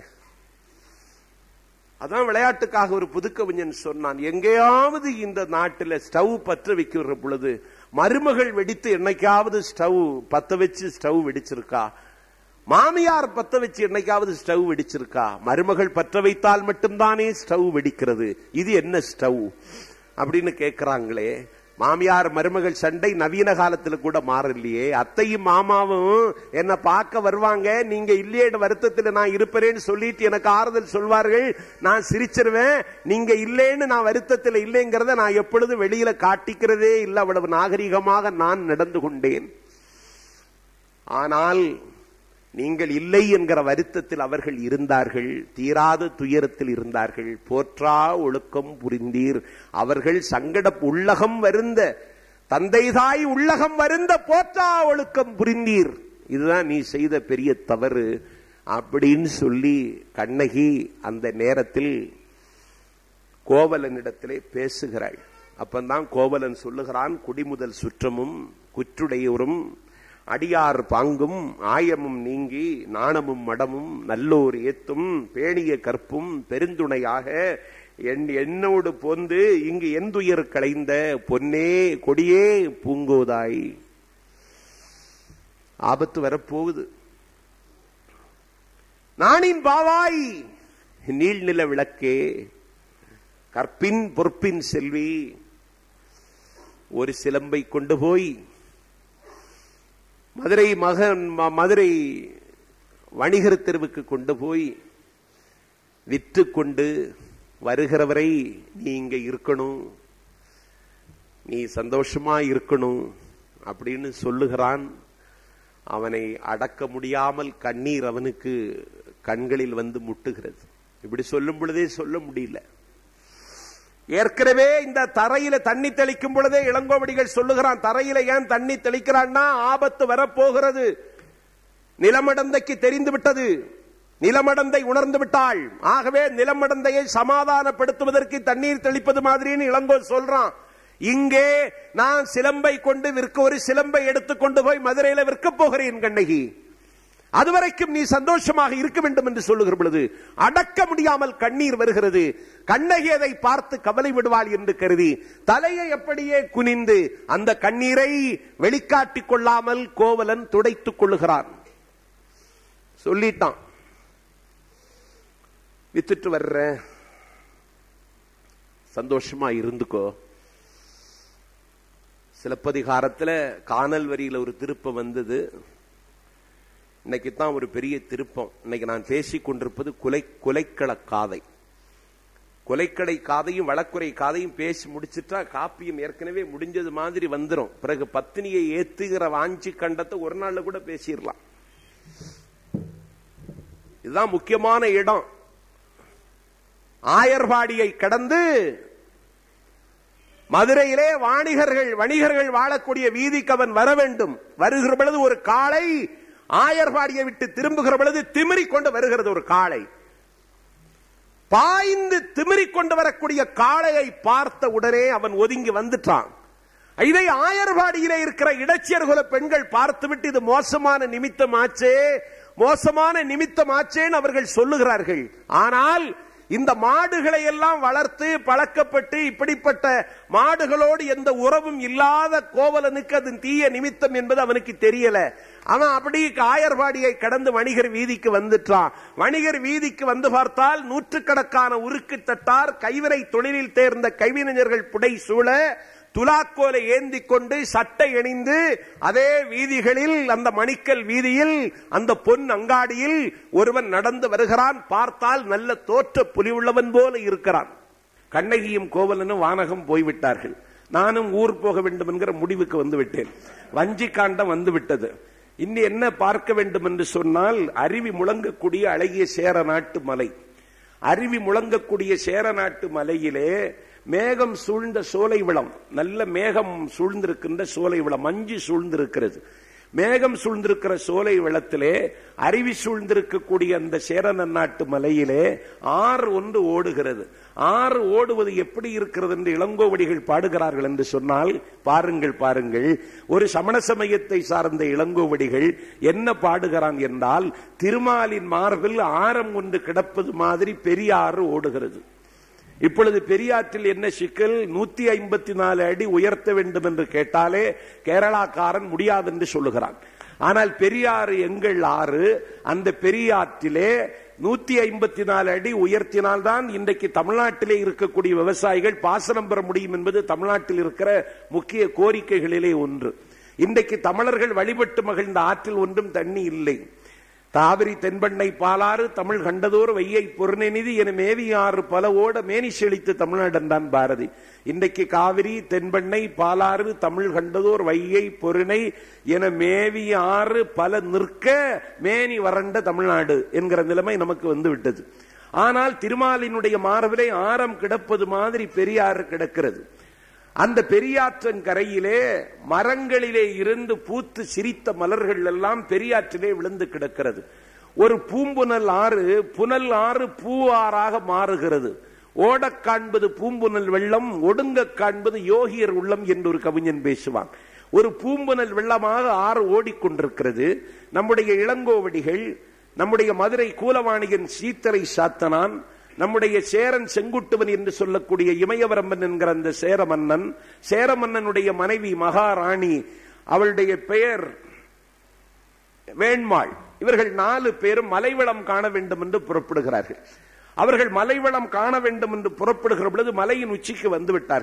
அதான் விளையாட்டுக்காக ஒரு புதுக்கவிஞன் சொன்னான் எங்கேயாவது இந்த நாட்டில் ஸ்டவ் பற்ற வைக்கிற பொழுது மருமகள் வெடித்து என்னைக்காவது ஸ்டவ் பத்த வச்சு ஸ்டவ் வெடிச்சிருக்கா மாமியார் பத்த வச்சு என்னைக்காவது ஸ்டவ் வெடிச்சிருக்கா மருமகள் பற்ற வைத்தால் மட்டும்தானே ஸ்டவ் வெடிக்கிறது இது என்ன ஸ்டவ் அப்படின்னு கேட்கிறாங்களே மாமியார் மருமகள் சண்டை நவீன காலத்துல கூட மாறலையே அத்தையும் மாமாவும் என்ன பார்க்க வருவாங்க நீங்க இல்லையே வருத்தத்தில் நான் இருப்பேன்னு சொல்லிட்டு எனக்கு ஆறுதல் சொல்வார்கள் நான் சிரிச்சிருவேன் நீங்க இல்லைன்னு நான் வருத்தத்தில் இல்லைங்கிறத நான் எப்பொழுதும் வெளியில காட்டிக்கிறதே இல்லை அவ்வளவு நாகரிகமாக நான் நடந்து கொண்டேன் ஆனால் நீங்கள் இல்லை என்கிற வருத்தத்தில் அவர்கள் இருந்தார்கள் தீராத துயரத்தில் இருந்தார்கள் போற்றா ஒழுக்கம் புரிந்தீர் அவர்கள் சங்கட உள்ளகம் வருந்த தந்தை தாய் உள்ளகம் வருந்த போற்றா ஒழுக்கம் புரிந்தீர் இதுதான் நீ செய்த பெரிய தவறு அப்படின்னு சொல்லி கண்ணகி அந்த நேரத்தில் கோவலனிடத்திலே பேசுகிறாள் அப்பந்தான் கோவலன் சொல்லுகிறான் குடிமுதல் சுற்றமும் குற்றுடையோரும் அடியார் பாங்கும் ஆயமும் நீங்கி நாணமும் மடமும் நல்லோர் ஏத்தும் பேணிய கற்பும் பெருந்துணையாக என் என்னோடு போந்து இங்கு எந்துயர் களைந்த பொன்னே கொடியே பூங்கோதாய் ஆபத்து வரப்போகுது நானின் பாவாய் நீள்நில விளக்கே கற்பின் பொற்பின் செல்வி ஒரு சிலம்பை கொண்டு போய் மதுரை மகன் ம- மதுரை வணிகர் தெருவுக்கு கொண்டு போய் விற்று கொண்டு வருகிறவரை நீ இங்க இருக்கணும் நீ சந்தோஷமா இருக்கணும் அப்படின்னு சொல்லுகிறான் அவனை அடக்க முடியாமல் கண்ணீர் அவனுக்கு கண்களில் வந்து முட்டுகிறது இப்படி சொல்லும் பொழுதே சொல்ல முடியல ஏற்கனவே இந்த தரையில தண்ணி தெளிக்கும் பொழுதே இளங்கோவடிகள் சொல்லுகிறான் தரையில ஏன் தண்ணி தெளிக்கிறான்னா ஆபத்து வரப்போகிறது நிலமடந்தைக்கு தெரிந்து விட்டது நிலமடந்தை உணர்ந்து விட்டாள் ஆகவே நிலமடந்தையை சமாதானப்படுத்துவதற்கு தண்ணீர் தெளிப்பது மாதிரின்னு இளங்கோ சொல்றான் இங்கே நான் சிலம்பை கொண்டு விற்க ஒரு சிலம்பை எடுத்துக்கொண்டு போய் மதுரையில விற்க போகிறேன் கண்ணகி அதுவரைக்கும் நீ சந்தோஷமாக இருக்க வேண்டும் என்று சொல்லுகிற பொழுது அடக்க முடியாமல் கண்ணீர் வருகிறது கண்ணகி அதை பார்த்து கவலை விடுவாள் என்று கருதி தலையை அப்படியே குனிந்து அந்த கண்ணீரை வெளிக்காட்டிக் கொள்ளாமல் கோவலன் துடைத்துக் கொள்ளுகிறான் சொல்லிட்டான் வித்துட்டு வர்ற சந்தோஷமா இருந்துக்கோ சிலப்பதிகாரத்துல காணல் வரியில ஒரு திருப்பம் வந்தது இன்னைக்கு தான் ஒரு பெரிய திருப்பம் இன்னைக்கு நான் பேசிக் கொண்டிருப்பது குலை குலைக்கள காதை கொலைக்கடை காதையும் வழக்குறை காதையும் பேசி முடிச்சிட்டா காப்பியம் ஏற்கனவே முடிஞ்சது மாதிரி வந்துரும் பிறகு பத்தினியை ஏத்துகிற வாஞ்சி கண்டத்தை ஒரு நாள்ல கூட பேசிடலாம் இதுதான் முக்கியமான இடம் ஆயர்பாடியை கடந்து மதுரையிலே வாணிகர்கள் வணிகர்கள் வாழக்கூடிய வீதிக்கு அவன் வர வேண்டும் வருகிற பொழுது ஒரு காளை ஆயர்பாடியை விட்டு திரும்புகிற பொழுது திமிரிக் கொண்டு வருகிறது ஒரு காளை பாய்ந்து திமிரிக் கொண்டு வரக்கூடிய காளையை பார்த்த உடனே அவன் ஒதுங்கி வந்துட்டான் இதை ஆயர்பாடியிலே இருக்கிற இடைச்சியர்குல பெண்கள் பார்த்துவிட்டு இது மோசமான நிமித்தம் ஆச்சே மோசமான நிமித்தம் ஆச்சேன்னு அவர்கள் சொல்லுகிறார்கள் ஆனால் இந்த மாடுகளை எல்லாம் வளர்த்து பழக்கப்பட்டு இப்படிப்பட்ட மாடுகளோடு எந்த உறவும் இல்லாத கோவலனுக்கு அது தீய நிமித்தம் என்பது அவனுக்கு தெரியல அவன் அப்படி ஆயர்பாடியை கடந்து வணிகர் வீதிக்கு வந்துட்டான் வணிகர் வீதிக்கு வந்து பார்த்தால் நூற்றுக்கணக்கான உருக்கு தட்டார் கைவினை தொழிலில் தேர்ந்த கைவினைஞர்கள் புடை சூழ துலாக்கோலை ஏந்தி கொண்டு சட்டை அணிந்து அதே வீதிகளில் அந்த மணிக்கல் வீதியில் அந்த பொன் அங்காடியில் ஒருவன் நடந்து வருகிறான் பார்த்தால் நல்ல தோற்ற புலி உள்ளவன் போல இருக்கிறான் கண்ணகியும் கோவலனும் வானகம் போய்விட்டார்கள் நானும் ஊர் போக வேண்டும் என்கிற முடிவுக்கு வந்து விட்டேன் வஞ்சி காண்டம் வந்து விட்டது இன்னும் என்ன பார்க்க வேண்டும் என்று சொன்னால் அருவி முழங்கக்கூடிய அழகிய சேர நாட்டு மலை அருவி முழங்கக்கூடிய சேர நாட்டு மலையிலே மேகம் சூழ்ந்த சோலை விளம் நல்ல மேகம் சூழ்ந்திருக்கின்ற சோலை விளம் மஞ்சு சூழ்ந்திருக்கிறது மேகம் சூழ்ந்திருக்கிற சோலை விளத்திலே அருவி சூழ்ந்திருக்கக்கூடிய அந்த சேரன நாட்டு மலையிலே ஆறு ஒன்று ஓடுகிறது ஆறு ஓடுவது எப்படி இருக்கிறது என்று இளங்கோவடிகள் பாடுகிறார்கள் என்று சொன்னால் பாருங்கள் பாருங்கள் ஒரு சமண சமயத்தை சார்ந்த இளங்கோவடிகள் என்ன பாடுகிறான் என்றால் திருமாலின் மார்பில் ஆரம் ஒன்று கிடப்பது மாதிரி பெரிய ஆறு ஓடுகிறது இப்பொழுது பெரியாற்றில் என்ன சிக்கல் நூத்தி ஐம்பத்தி நாலு அடி உயர்த்த வேண்டும் என்று கேட்டாலே கேரளாக்காரன் முடியாது என்று சொல்லுகிறான் ஆனால் பெரியாறு எங்கள் ஆறு அந்த பெரியாற்றிலே நூத்தி ஐம்பத்தி நாலு அடி உயர்த்தினால்தான் இன்றைக்கு தமிழ்நாட்டிலே இருக்கக்கூடிய விவசாயிகள் பாசனம் பெற முடியும் என்பது தமிழ்நாட்டில் இருக்கிற முக்கிய கோரிக்கைகளிலே ஒன்று இன்றைக்கு தமிழர்கள் வழிபட்டு மகிழ்ந்த ஆற்றில் ஒன்றும் தண்ணி இல்லை தாவிரி தென்பெண்ணை பாலாறு தமிழ் கண்டதோர் வையை பொருணநிதி என மேவியாறு பல ஓட மேனி செழித்து தமிழ்நாடு என்றான் பாரதி இன்றைக்கு காவிரி தென்பெண்ணை பாலாறு தமிழ் கண்டதோர் வையை பொருணை என மேவிய ஆறு பல நிற்க மேனி வறண்ட தமிழ்நாடு என்கிற நிலைமை நமக்கு வந்து விட்டது ஆனால் திருமாலினுடைய மார்பிலை ஆரம் கிடப்பது மாதிரி பெரியாறு கிடக்கிறது அந்த பெரியாற்றன் கரையிலே மரங்களிலே இருந்து பூத்து சிரித்த மலர்கள் எல்லாம் பெரியாற்றிலே விழுந்து கிடக்கிறது ஒரு பூம்புனல் ஆறு புனல் ஆறு பூ ஆறாக மாறுகிறது ஓடக் காண்பது பூம்புனல் வெள்ளம் ஒடுங்க காண்பது யோகியர் உள்ளம் என்று ஒரு கவிஞன் பேசுவான் ஒரு பூம்புனல் வெள்ளமாக ஆறு ஓடிக்கொண்டிருக்கிறது நம்முடைய இளங்கோவடிகள் நம்முடைய மதுரை கூலவாணியின் சீத்தரை சாத்தனான் நம்முடைய சேரன் செங்குட்டுவன் என்று சொல்லக்கூடிய இமயவரம்பன் என்கிற அந்த சேர மன்னன் சேர மன்னனுடைய மனைவி மகாராணி அவளுடைய பெயர் வேண்மாள் இவர்கள் நாலு பேரும் மலைவளம் காண வேண்டும் என்று புறப்படுகிறார்கள் அவர்கள் மலைவளம் காண வேண்டும் என்று புறப்படுகிற பொழுது மலையின் உச்சிக்கு வந்து விட்டார்கள்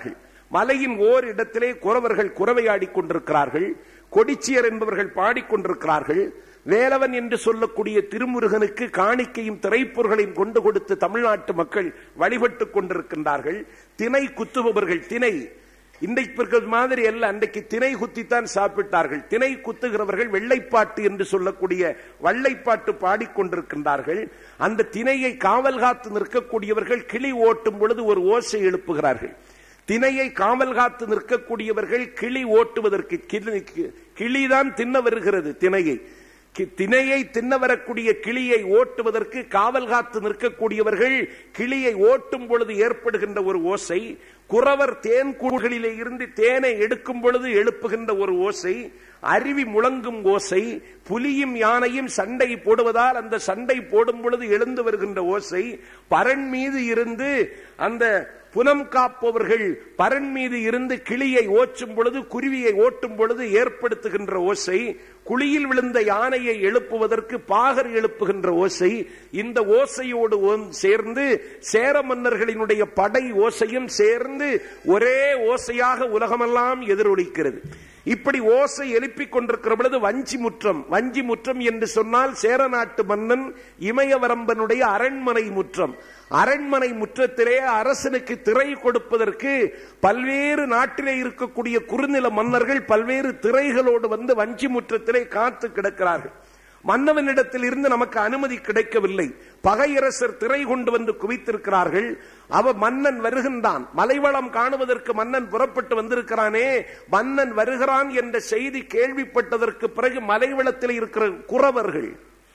மலையின் ஓர் இடத்திலே குறவர்கள் குறவையாடி கொண்டிருக்கிறார்கள் கொடிச்சியர் என்பவர்கள் பாடிக்கொண்டிருக்கிறார்கள் வேலவன் என்று சொல்லக்கூடிய திருமுருகனுக்கு காணிக்கையும் திரைப்பொருளையும் கொண்டு கொடுத்து தமிழ்நாட்டு மக்கள் வழிபட்டுக் கொண்டிருக்கின்றார்கள் திணை குத்துபவர்கள் திணை இன்றைக்கு இருக்கிற மாதிரி அல்ல அன்றைக்கு திணை குத்தித்தான் சாப்பிட்டார்கள் திணை குத்துகிறவர்கள் வெள்ளைப்பாட்டு என்று சொல்லக்கூடிய வள்ளைப்பாட்டு பாடிக்கொண்டிருக்கின்றார்கள் அந்த திணையை காவல் காத்து நிற்கக்கூடியவர்கள் கிளி ஓட்டும் பொழுது ஒரு ஓசை எழுப்புகிறார்கள் திணையை காவல் காத்து நிற்கக்கூடியவர்கள் கிளி ஓட்டுவதற்கு கிளி- கிளிதான் தின்ன வருகிறது திணையை கி- திணையை தின்ன வரக்கூடிய கிளியை ஓட்டுவதற்கு காவல் காத்து நிற்கக்கூடியவர்கள் கிளியை ஓட்டும் பொழுது ஏற்படுகின்ற ஒரு ஓசை குறவர் தேன் கூடுகளிலே இருந்து தேனை எடுக்கும் பொழுது எழுப்புகின்ற ஒரு ஓசை அருவி முழங்கும் ஓசை புலியும் யானையும் சண்டை போடுவதால் அந்த சண்டை போடும் பொழுது எழுந்து வருகின்ற ஓசை பரண் மீது இருந்து அந்த புனம் காப்பவர்கள் பரண் மீது இருந்து கிளியை ஓச்சும் பொழுது குருவியை ஓட்டும் பொழுது ஏற்படுத்துகின்ற ஓசை குழியில் விழுந்த யானையை எழுப்புவதற்கு பாகர் எழுப்புகின்ற ஓசை இந்த ஓசையோடு ஒன்- சேர்ந்து சேர மன்னர்களினுடைய படை ஓசையும் சேர்ந்து ஒரே ஓசையாக உலகமெல்லாம் எதிரொலிக்கிறது இப்படி ஓசை எழுப்பிக் கொண்டிருக்கிற பொழுது வஞ்சி முற்றம் வஞ்சி முற்றம் என்று சொன்னால் சேர நாட்டு மன்னன் இமயவரம்பனுடைய அரண்மனை முற்றம் அரண்மனை முற்றத்திலே அரசனுக்கு திரை கொடுப்பதற்கு பல்வேறு நாட்டிலே இருக்கக்கூடிய குறுநில மன்னர்கள் பல்வேறு திரைகளோடு வந்து வஞ்சி முற்றத்திலே காத்து கிடக்கிறார்கள் மன்னவனிடத்தில் இருந்து நமக்கு அனுமதி கிடைக்கவில்லை பகையரசர் திரை கொண்டு வந்து குவித்திருக்கிறார்கள் அவ மன்னன் வருகின்றான் மலைவளம் காணுவதற்கு மன்னன் புறப்பட்டு வந்திருக்கிறானே மன்னன் வருகிறான் என்ற செய்தி கேள்விப்பட்டதற்கு பிறகு மலைவளத்தில் இருக்கிற குறவர்கள்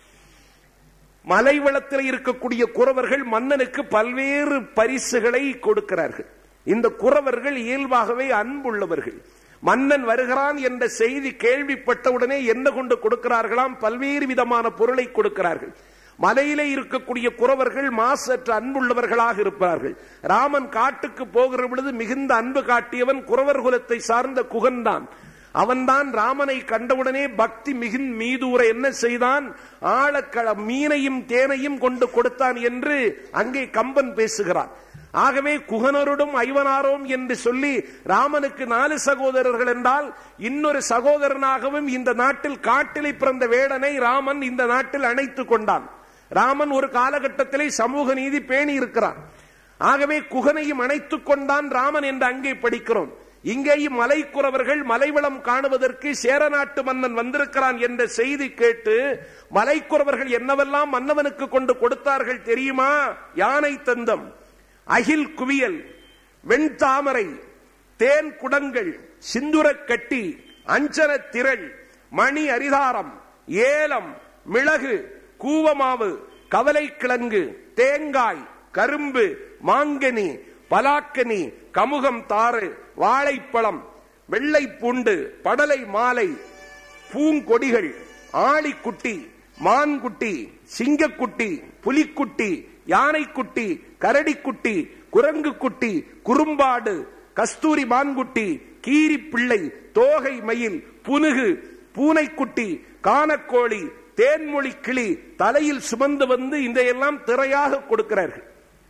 மலைவளத்தில் இருக்கக்கூடிய குறவர்கள் மன்னனுக்கு பல்வேறு பரிசுகளை கொடுக்கிறார்கள் இந்த குறவர்கள் இயல்பாகவே அன்புள்ளவர்கள் மன்னன் வருகிறான் என்ற செய்தி கேள்விப்பட்டவுடனே என்ன கொண்டு கொடுக்கிறார்களாம் பல்வேறு விதமான பொருளை கொடுக்கிறார்கள் மலையிலே இருக்கக்கூடிய குறவர்கள் மாசற்ற அன்புள்ளவர்களாக இருப்பார்கள் ராமன் காட்டுக்கு போகிற பொழுது மிகுந்த அன்பு காட்டியவன் குறவர் குலத்தை சார்ந்த குகன்தான் அவன்தான் ராமனை கண்டவுடனே பக்தி மிகுந் மீதூர என்ன செய்தான் ஆழக்கள மீனையும் தேனையும் கொண்டு கொடுத்தான் என்று அங்கே கம்பன் பேசுகிறான் ஆகவே குகனருடும் ஐவனாரோம் என்று சொல்லி ராமனுக்கு நாலு சகோதரர்கள் என்றால் இன்னொரு சகோதரனாகவும் இந்த நாட்டில் காட்டிலே பிறந்த வேடனை ராமன் இந்த நாட்டில் அணைத்துக் கொண்டான் ராமன் ஒரு காலகட்டத்திலே சமூக நீதி பேணி இருக்கிறான் ஆகவே குகனையும் அணைத்துக் கொண்டான் ராமன் என்று அங்கே படிக்கிறோம் இங்கேயும் மலைக்குறவர்கள் மலைவளம் காணுவதற்கு சேர நாட்டு மன்னன் வந்திருக்கிறான் என்ற செய்தி கேட்டு மலைக்குறவர்கள் என்னவெல்லாம் மன்னவனுக்கு கொண்டு கொடுத்தார்கள் தெரியுமா யானை தந்தம் அகில் குவியல் வெண்தாமரை தேன் குடங்கள் சிந்துரக் கட்டி அஞ்சன திரள் மணி அரிதாரம் ஏலம் மிளகு கூவமாவு கவலைக்கிழங்கு தேங்காய் கரும்பு மாங்கனி பலாக்கனி கமுகம் தாறு வாழைப்பழம் வெள்ளை பூண்டு படலை மாலை பூங்கொடிகள் ஆளிக்குட்டி மான்குட்டி சிங்கக்குட்டி புலிக்குட்டி யானைக்குட்டி கரடிக்குட்டி குரங்கு குட்டி குறும்பாடு கஸ்தூரி மான்குட்டி கீரி பிள்ளை தோகை மயில் புனுகு பூனைக்குட்டி கானக்கோழி தேன்மொழி கிளி தலையில் சுமந்து வந்து இந்த எல்லாம் திரையாக கொடுக்கிறார்கள்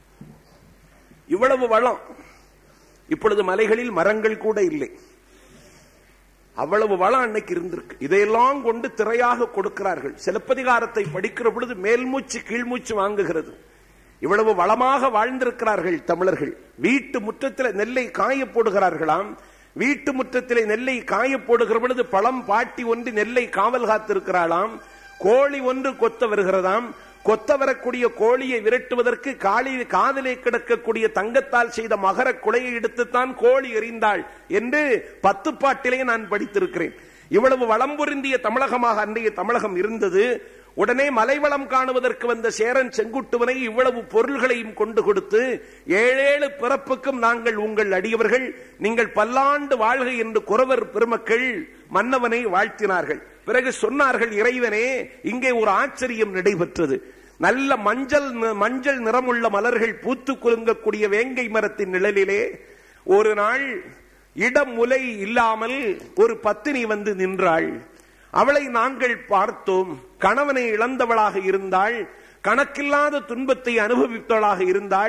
இவ்வளவு வளம் இப்பொழுது மலைகளில் மரங்கள் கூட இல்லை அவ்வளவு வளம் அன்னைக்கு இருந்திருக்கு இதையெல்லாம் கொண்டு திரையாக கொடுக்கிறார்கள் சிலப்பதிகாரத்தை படிக்கிற பொழுது மேல்மூச்சு கீழ்மூச்சு வாங்குகிறது இவ்வளவு வளமாக வாழ்ந்திருக்கிறார்கள் தமிழர்கள் வீட்டு முற்றத்தில் நெல்லை காய போடுகிறார்களாம் வீட்டு முற்றத்திலே நெல்லை காய போடுகிற பொழுது பழம் பாட்டி ஒன்று நெல்லை காவல் காத்திருக்கிறாளாம் கோழி ஒன்று கொத்த வருகிறதாம் கொத்த வரக்கூடிய கோழியை விரட்டுவதற்கு காளி காதலே கிடக்கக்கூடிய தங்கத்தால் செய்த மகர குலையை எடுத்துத்தான் கோழி எறிந்தாள் என்று பத்து பாட்டிலே நான் படித்திருக்கிறேன் இவ்வளவு வளம் பொருந்திய தமிழகமாக அன்றைய தமிழகம் இருந்தது உடனே மலைவளம் காணுவதற்கு வந்த சேரன் செங்குட்டுவனை இவ்வளவு பொருள்களையும் கொண்டு கொடுத்து ஏழேழு பிறப்புக்கும் நாங்கள் உங்கள் அடியவர்கள் நீங்கள் பல்லாண்டு வாழ்க என்று குறவர் பெருமக்கள் மன்னவனை வாழ்த்தினார்கள் பிறகு சொன்னார்கள் இறைவனே இங்கே ஒரு ஆச்சரியம் நடைபெற்றது நல்ல மஞ்சள் நி- மஞ்சள் நிறமுள்ள மலர்கள் பூத்து குலுங்கக்கூடிய வேங்கை மரத்தின் நிழலிலே ஒரு நாள் இடம் முலை இல்லாமல் ஒரு பத்தினி வந்து நின்றாள் அவளை நாங்கள் பார்த்தோம் கணவனை இழந்தவளாக இருந்தாள் கணக்கில்லாத துன்பத்தை அனுபவித்தவளாக இருந்தாள்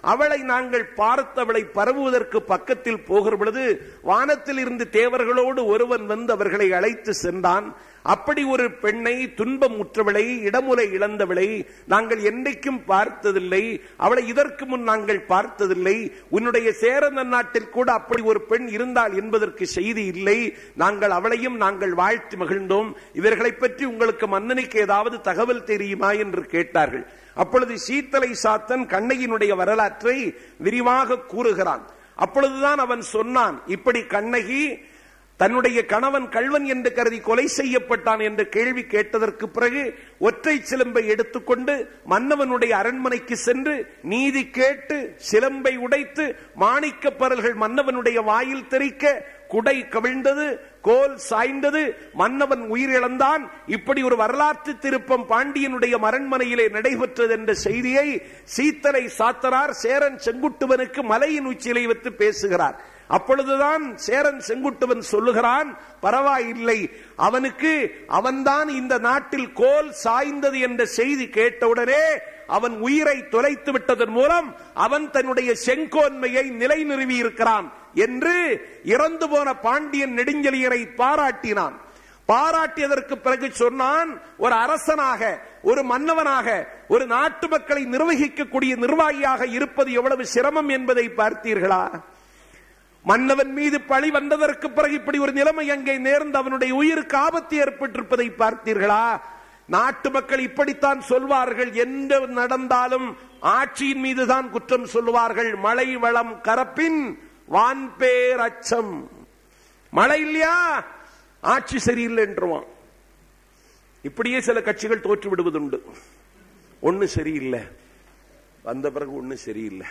அவளை நாங்கள் பார்த்து அவளை பரவுவதற்கு பக்கத்தில் போகிற பொழுது வானத்தில் இருந்து தேவர்களோடு ஒருவன் வந்து அவர்களை அழைத்து சென்றான் அப்படி ஒரு பெண்ணை துன்பம் உற்றவளை இடமுலை இழந்தவளை நாங்கள் என்றைக்கும் பார்த்ததில்லை அவளை இதற்கு முன் நாங்கள் பார்த்ததில்லை உன்னுடைய சேரந்த நாட்டில் கூட அப்படி ஒரு பெண் இருந்தால் என்பதற்கு செய்தி இல்லை நாங்கள் அவளையும் நாங்கள் வாழ்த்து மகிழ்ந்தோம் இவர்களை பற்றி உங்களுக்கு மன்னனுக்கு ஏதாவது தகவல் தெரியுமா என்று கேட்டார்கள் அப்பொழுது சீத்தலை சாத்தன் கண்ணகியினுடைய வரலாற்றை விரிவாக கூறுகிறான் அப்பொழுதுதான் அவன் சொன்னான் இப்படி கண்ணகி தன்னுடைய கணவன் கள்வன் என்று கருதி கொலை செய்யப்பட்டான் என்ற கேள்வி கேட்டதற்கு பிறகு ஒற்றை சிலம்பை எடுத்துக்கொண்டு மன்னவனுடைய அரண்மனைக்கு சென்று நீதி கேட்டு சிலம்பை உடைத்து மாணிக்க பரல்கள் மன்னவனுடைய வாயில் தெரிக்க குடை கவிழ்ந்தது கோல் சாய்ந்தது மன்னவன் உயிரிழந்தான் இப்படி ஒரு வரலாற்று திருப்பம் பாண்டியனுடைய மரண்மனையிலே நடைபெற்றது என்ற செய்தியை சீத்தலை சாத்தனார் சேரன் செங்குட்டுவனுக்கு மலையின் உச்சியிலை வைத்து பேசுகிறார் அப்பொழுதுதான் சேரன் செங்குட்டுவன் சொல்லுகிறான் பரவாயில்லை அவனுக்கு அவன்தான் இந்த நாட்டில் கோல் சாய்ந்தது என்ற செய்தி கேட்டவுடனே அவன் உயிரை தொலைத்து விட்டதன் மூலம் அவன் தன்னுடைய செங்கோன்மையை நிலை நிறுவி இருக்கிறான் என்று இறந்து போன பாண்டியன் நெடுஞ்செழியரை பாராட்டினான் பாராட்டியதற்கு பிறகு சொன்னான் ஒரு அரசனாக ஒரு மன்னவனாக ஒரு நாட்டு மக்களை நிர்வகிக்கக்கூடிய நிர்வாகியாக இருப்பது எவ்வளவு சிரமம் என்பதை பார்த்தீர்களா மன்னவன் மீது பழி வந்ததற்கு பிறகு இப்படி ஒரு நிலைமை அங்கே நேர்ந்து அவனுடைய உயிருக்கு ஆபத்து ஏற்பட்டிருப்பதை பார்த்தீர்களா நாட்டு மக்கள் இப்படித்தான் சொல்வார்கள் எந்த நடந்தாலும் ஆட்சியின் மீதுதான் குற்றம் சொல்லுவார்கள் மழை வளம் கரப்பின் வான்பேர் அச்சம் மழை இல்லையா ஆட்சி சரியில்லை என்றுவான் இப்படியே சில கட்சிகள் தோற்று விடுவதுண்டு ஒண்ணு சரியில்லை வந்த பிறகு ஒண்ணு சரியில்லை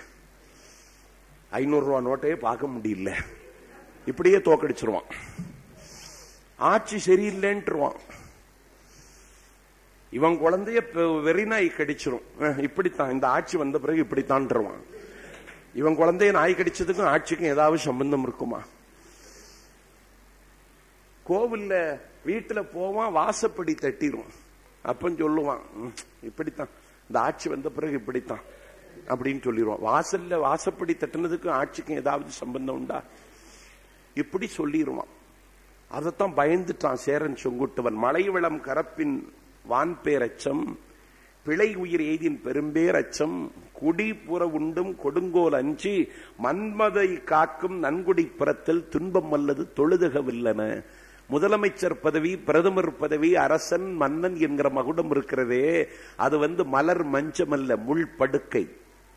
ஐநூறு ரூபா நோட்டையே பார்க்க முடியல இப்படியே தோக்கடிச்சிருவான் ஆட்சி சரியில்லைன்ட்டுருவான் இவன் குழந்தைய வெறி நாய் கடிச்சிரும் இப்படித்தான் இந்த ஆட்சி வந்த பிறகு இப்படித்தான் இவன் குழந்தைய நாய் கடிச்சதுக்கும் ஆட்சிக்கும் ஏதாவது சம்பந்தம் இருக்குமா கோவில்ல வீட்டுல போவான் வாசப்படி தட்டிடும் அப்பன் சொல்லுவான் இப்படித்தான் இந்த ஆட்சி வந்த பிறகு இப்படித்தான் அப்படின்னு சொல்லிடுவான் வாசல்ல வாசப்படி தட்டினதுக்கும் ஆட்சிக்கும் ஏதாவது சம்பந்தம் உண்டா இப்படி சொல்லிடுவான் அதைத்தான் பயந்துட்டான் சேரன் செங்குட்டுவன் மலை வளம் கரப்பின் வான்பேரச்சம் பிழை உயிர் எய்தின் பெரும்பேரச்சம் குடி புற உண்டும் கொடுங்கோல் அஞ்சி மன்மதை காக்கும் நன்குடி புறத்தில் துன்பம் அல்லது தொழுதுகவில்லன முதலமைச்சர் பதவி பிரதமர் பதவி அரசன் மன்னன் என்கிற மகுடம் இருக்கிறதே அது வந்து மலர் மஞ்சம் அல்ல முள் படுக்கை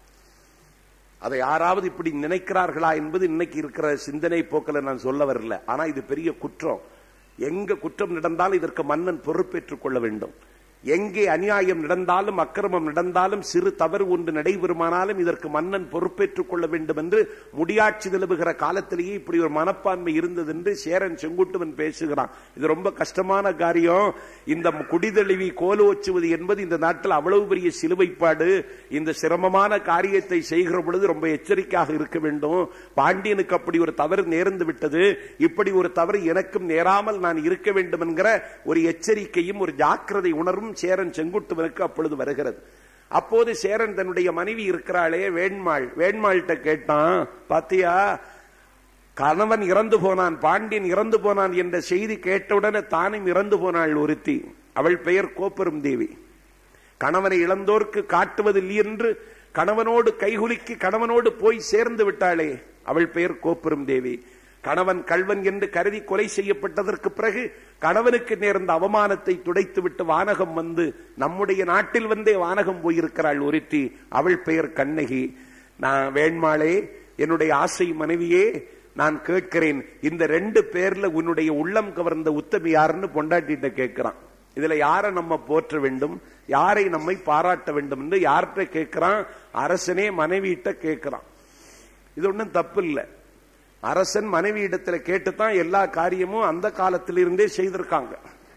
அதை யாராவது இப்படி நினைக்கிறார்களா என்பது இன்னைக்கு இருக்கிற சிந்தனை போக்கில் நான் சொல்ல வரல ஆனா இது பெரிய குற்றம் எங்க குற்றம் நடந்தாலும் இதற்கு மன்னன் பொறுப்பேற்றுக் கொள்ள வேண்டும் எங்கே அநியாயம் நடந்தாலும் அக்கிரமம் நடந்தாலும் சிறு தவறு ஒன்று நடைபெறுமானாலும் இதற்கு மன்னன் பொறுப்பேற்றுக் கொள்ள வேண்டும் என்று முடியாட்சி நிலவுகிற காலத்திலேயே இப்படி ஒரு மனப்பான்மை இருந்தது என்று சேரன் செங்குட்டுவன் பேசுகிறான் இது ரொம்ப கஷ்டமான காரியம் இந்த குடிதழுவி கோலோச்சுவது என்பது இந்த நாட்டில் அவ்வளவு பெரிய சிலுவைப்பாடு இந்த சிரமமான காரியத்தை செய்கிற பொழுது ரொம்ப எச்சரிக்கையாக இருக்க வேண்டும் பாண்டியனுக்கு அப்படி ஒரு தவறு நேர்ந்து விட்டது இப்படி ஒரு தவறு எனக்கும் நேராமல் நான் இருக்க வேண்டும் என்கிற ஒரு எச்சரிக்கையும் ஒரு ஜாக்கிரதை உணர்வும் சேரன் செங்குட்டுவனுக்கு அப்பொழுது வருகிறது அப்போது சேரன் தன்னுடைய மனைவி இருக்கிறாளே வேண்மாள் வேண்மாள்கிட்ட கேட்டான் பாத்தியா கணவன் இறந்து போனான் பாண்டியன் இறந்து போனான் என்ற செய்தி கேட்டவுடனே தானும் இறந்து போனாள் ஒருத்தி அவள் பெயர் கோப்பெரும் தேவி கணவனை இழந்தோர்க்கு காட்டுவதில்லை என்று கணவனோடு கைகுலுக்கி கணவனோடு போய் சேர்ந்து விட்டாளே அவள் பெயர் கோப்பெரும் தேவி கணவன் கல்வன் என்று கருதி கொலை செய்யப்பட்டதற்கு பிறகு கணவனுக்கு நேர்ந்த அவமானத்தை துடைத்துவிட்டு வானகம் வந்து நம்முடைய நாட்டில் வந்தே வானகம் போயிருக்கிறாள் ஒருத்தி அவள் பெயர் கண்ணகி நான் வேண்மாளே என்னுடைய ஆசை மனைவியே நான் கேட்கிறேன் இந்த ரெண்டு பேர்ல உன்னுடைய உள்ளம் கவர்ந்த உத்தமி யாருன்னு பொண்டாட்டிட்ட கேட்கிறான் இதுல யாரை நம்ம போற்ற வேண்டும் யாரை நம்மை பாராட்ட வேண்டும் என்று யார்கிட்ட கேட்கிறான் அரசனே மனைவியிட்ட கேட்கிறான் இது ஒன்றும் தப்பு இல்லை அரசன் மனைவி இடத்துல கேட்டுத்தான் எல்லா காரியமும் அந்த காலத்திலிருந்தே செய்திருக்காங்க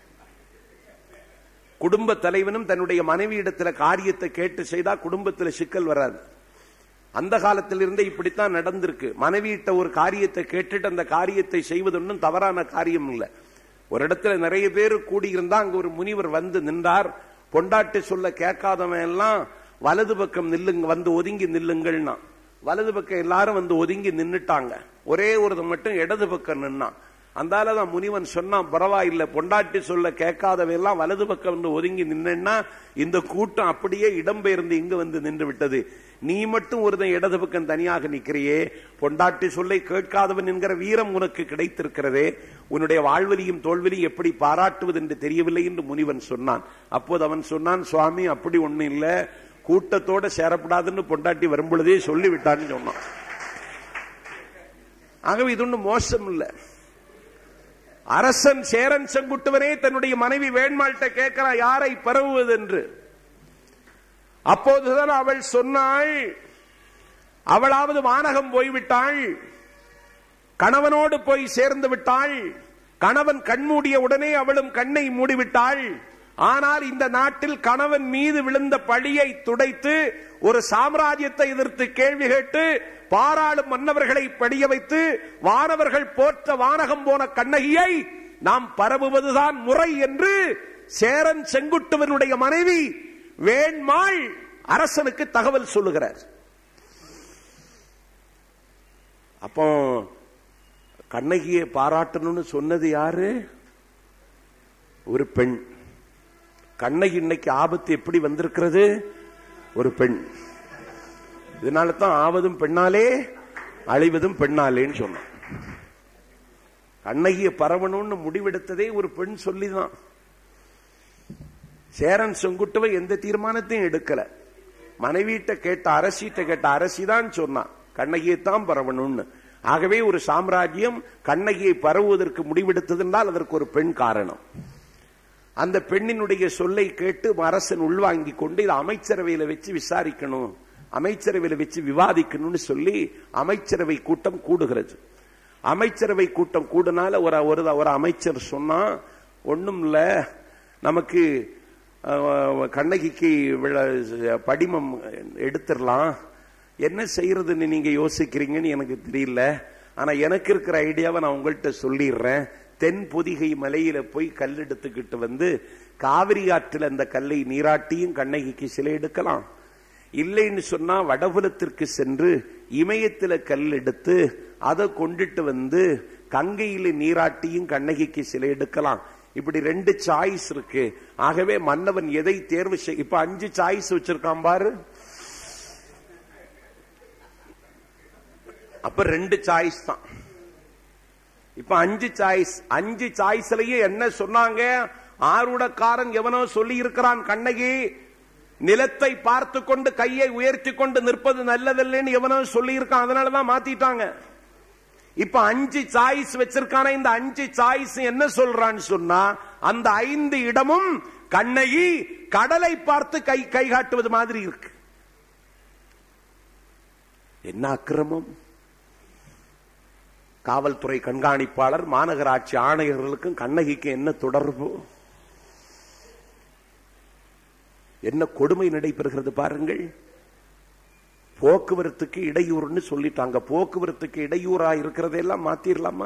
குடும்ப தலைவனும் தன்னுடைய மனைவி இடத்துல காரியத்தை கேட்டு செய்தா குடும்பத்தில் சிக்கல் வராது அந்த காலத்திலிருந்தே இப்படித்தான் நடந்திருக்கு மனைவியிட்ட ஒரு காரியத்தை கேட்டுட்டு அந்த காரியத்தை செய்வது ஒன்றும் தவறான காரியம் இல்லை ஒரு இடத்துல நிறைய பேர் கூடியிருந்தா அங்க ஒரு முனிவர் வந்து நின்றார் பொண்டாட்டி சொல்ல கேட்காதவன் எல்லாம் வலது பக்கம் நில்லுங்க வந்து ஒதுங்கி நில்லுங்கள்னா வலது பக்கம் எல்லாரும் வந்து ஒதுங்கி நின்னுட்டாங்க ஒரே ஒருத்தன் மட்டும் இடது பக்கம் நின்னான் அந்தாலதான் முனிவன் சொன்னான் பரவாயில்ல பொண்டாட்டி சொல்ல கேட்காதவையெல்லாம் வலது பக்கம் வந்து ஒதுங்கி நின்னா இந்த கூட்டம் அப்படியே இடம்பெயர்ந்து இங்கு வந்து நின்று விட்டது நீ மட்டும் ஒருத்தன் இடது பக்கம் தனியாக நிக்கிறியே பொண்டாட்டி சொல்லை கேட்காதவன் என்கிற வீரம் உனக்கு கிடைத்திருக்கிறதே உன்னுடைய வாழ்வலியும் தோல்விலையும் எப்படி பாராட்டுவது என்று தெரியவில்லை என்று முனிவன் சொன்னான் அப்போது அவன் சொன்னான் சுவாமி அப்படி ஒண்ணு இல்ல கூட்டத்தோட சேரப்படாதுன்னு பொண்டாட்டி வரும்பொழுதே சொல்லிவிட்டான்னு சொன்னான் ஆகவே இது ஒன்றும் மோசம் இல்லை அரசன் சேரன் செங்குட்டுவனே தன்னுடைய மனைவி வேண்மாள்கிட்ட கேட்கிறான் யாரை பரவுவது என்று அப்போதுதான் அவள் சொன்னாள் அவளாவது வானகம் போய்விட்டாள் கணவனோடு போய் சேர்ந்து விட்டாள் கணவன் கண்மூடிய உடனே அவளும் கண்ணை மூடிவிட்டாள் ஆனால் இந்த நாட்டில் கணவன் மீது விழுந்த பழியை துடைத்து ஒரு சாம்ராஜ்யத்தை எதிர்த்து கேள்வி கேட்டு பாராளும் மன்னவர்களை படிய வைத்து வானவர்கள் போற்ற வானகம் போன கண்ணகியை நாம் பரவுவதுதான் முறை என்று சேரன் செங்குட்டுவனுடைய மனைவி வேண்மாள் அரசனுக்கு தகவல் சொல்லுகிறார் அப்போ கண்ணகியை பாராட்டணும்னு சொன்னது யாரு ஒரு பெண் கண்ணகி இன்னைக்கு ஆபத்து எப்படி வந்திருக்கிறது ஒரு பெண் இதனால தான் ஆவதும் பெண்ணாலே அழிவதும் பெண்ணாலேன்னு சொன்னான் கண்ணகியை பரவணும்னு முடிவெடுத்ததே ஒரு பெண் சொல்லிதான் சேரன் செங்குட்டுவை எந்த தீர்மானத்தையும் எடுக்கல மனைவிட்ட கேட்ட அரசிட்ட கேட்ட அரசி தான் சொன்னான் கண்ணகியை தான் பரவணும்னு ஆகவே ஒரு சாம்ராஜ்யம் கண்ணகியை பரவுவதற்கு முடிவெடுத்தது என்றால் அதற்கு ஒரு பெண் காரணம் அந்த பெண்ணினுடைய சொல்லை கேட்டு அரசன் உள்வாங்கி கொண்டு இதை அமைச்சரவையில வச்சு விசாரிக்கணும் அமைச்சரவையில வச்சு விவாதிக்கணும்னு சொல்லி அமைச்சரவை கூட்டம் கூடுகிறது அமைச்சரவை கூட்டம் கூடுனால ஒரு ஒரு ஒரு அமைச்சர் சொன்னா ஒண்ணும் இல்ல நமக்கு அஹ், கண்ணகிக்கு விழ- படிமம் எடுத்துடலாம் என்ன செய்யறதுன்னு நீங்க யோசிக்கிறீங்கன்னு எனக்கு தெரியல ஆனா எனக்கு இருக்கிற ஐடியாவை நான் உங்கள்கிட்ட சொல்லிடுறேன் தென் பொதிகை மலையில போய் கல் எடுத்துக்கிட்டு வந்து காவிரி ஆற்றில் அந்த கல்லை நீராட்டியும் கண்ணகிக்கு சிலை எடுக்கலாம் இல்லைன்னு சொன்னா வடபுலத்திற்கு சென்று இமயத்துல கல் எடுத்து அதை கொண்டுட்டு வந்து கங்கையில நீராட்டியும் கண்ணகிக்கு சிலை எடுக்கலாம் இப்படி ரெண்டு சாய்ஸ் இருக்கு ஆகவே மன்னவன் எதை தேர்வு செய் இப்ப அஞ்சு சாய்ஸ் வச்சிருக்கான் பாரு அப்ப ரெண்டு சாய்ஸ் தான் இப்ப அஞ்சு சாய்ஸ் அஞ்சு சாய்ஸ்லயே என்ன சொன்னாங்க ஆருடக்காரன் எவனோ சொல்லி இருக்கிறான் கண்ணகி நிலத்தை பார்த்து கொண்டு கையை உயர்த்தி கொண்டு நிற்பது நல்லதில்லைன்னு எவனோ சொல்லி இருக்கான் அதனாலதான் மாத்திட்டாங்க இப்ப அஞ்சு சாய்ஸ் வச்சிருக்கான இந்த அஞ்சு சாய்ஸ் என்ன சொல்றான்னு சொன்னா அந்த ஐந்து இடமும் கண்ணகி கடலை பார்த்து கை கை காட்டுவது மாதிரி இருக்கு என்ன அக்கிரமம் காவல்துறை கண்காணிப்பாளர் மாநகராட்சி ஆணையர்களுக்கும் கண்ணகிக்கு என்ன தொடர்பு என்ன கொடுமை நடைபெறுகிறது பாருங்கள் போக்குவரத்துக்கு இடையூறுன்னு சொல்லிட்டாங்க போக்குவரத்துக்கு இடையூறா இருக்கிறதெல்லாம் மாத்திரலாமா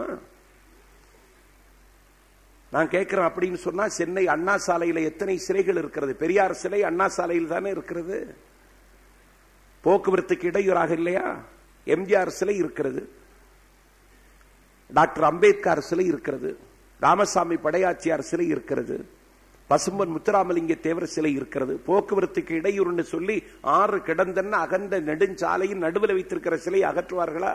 நான் கேட்கிறேன் அப்படின்னு சொன்னா சென்னை அண்ணா சாலையில எத்தனை சிலைகள் இருக்கிறது பெரியார் சிலை அண்ணா சாலையில் தானே இருக்கிறது போக்குவரத்துக்கு இடையூறாக இல்லையா எம்ஜிஆர் சிலை இருக்கிறது டாக்டர் அம்பேத்கர் சிலை இருக்கிறது ராமசாமி படையாச்சியார் சிலை இருக்கிறது பசும்பன் முத்துராமலிங்க தேவர் சிலை இருக்கிறது போக்குவரத்துக்கு இடையூறுன்னு சொல்லி ஆறு கிடந்தன்னு அகன்ற நெடுஞ்சாலையின் நடுவில் வைத்திருக்கிற சிலை அகற்றுவார்களா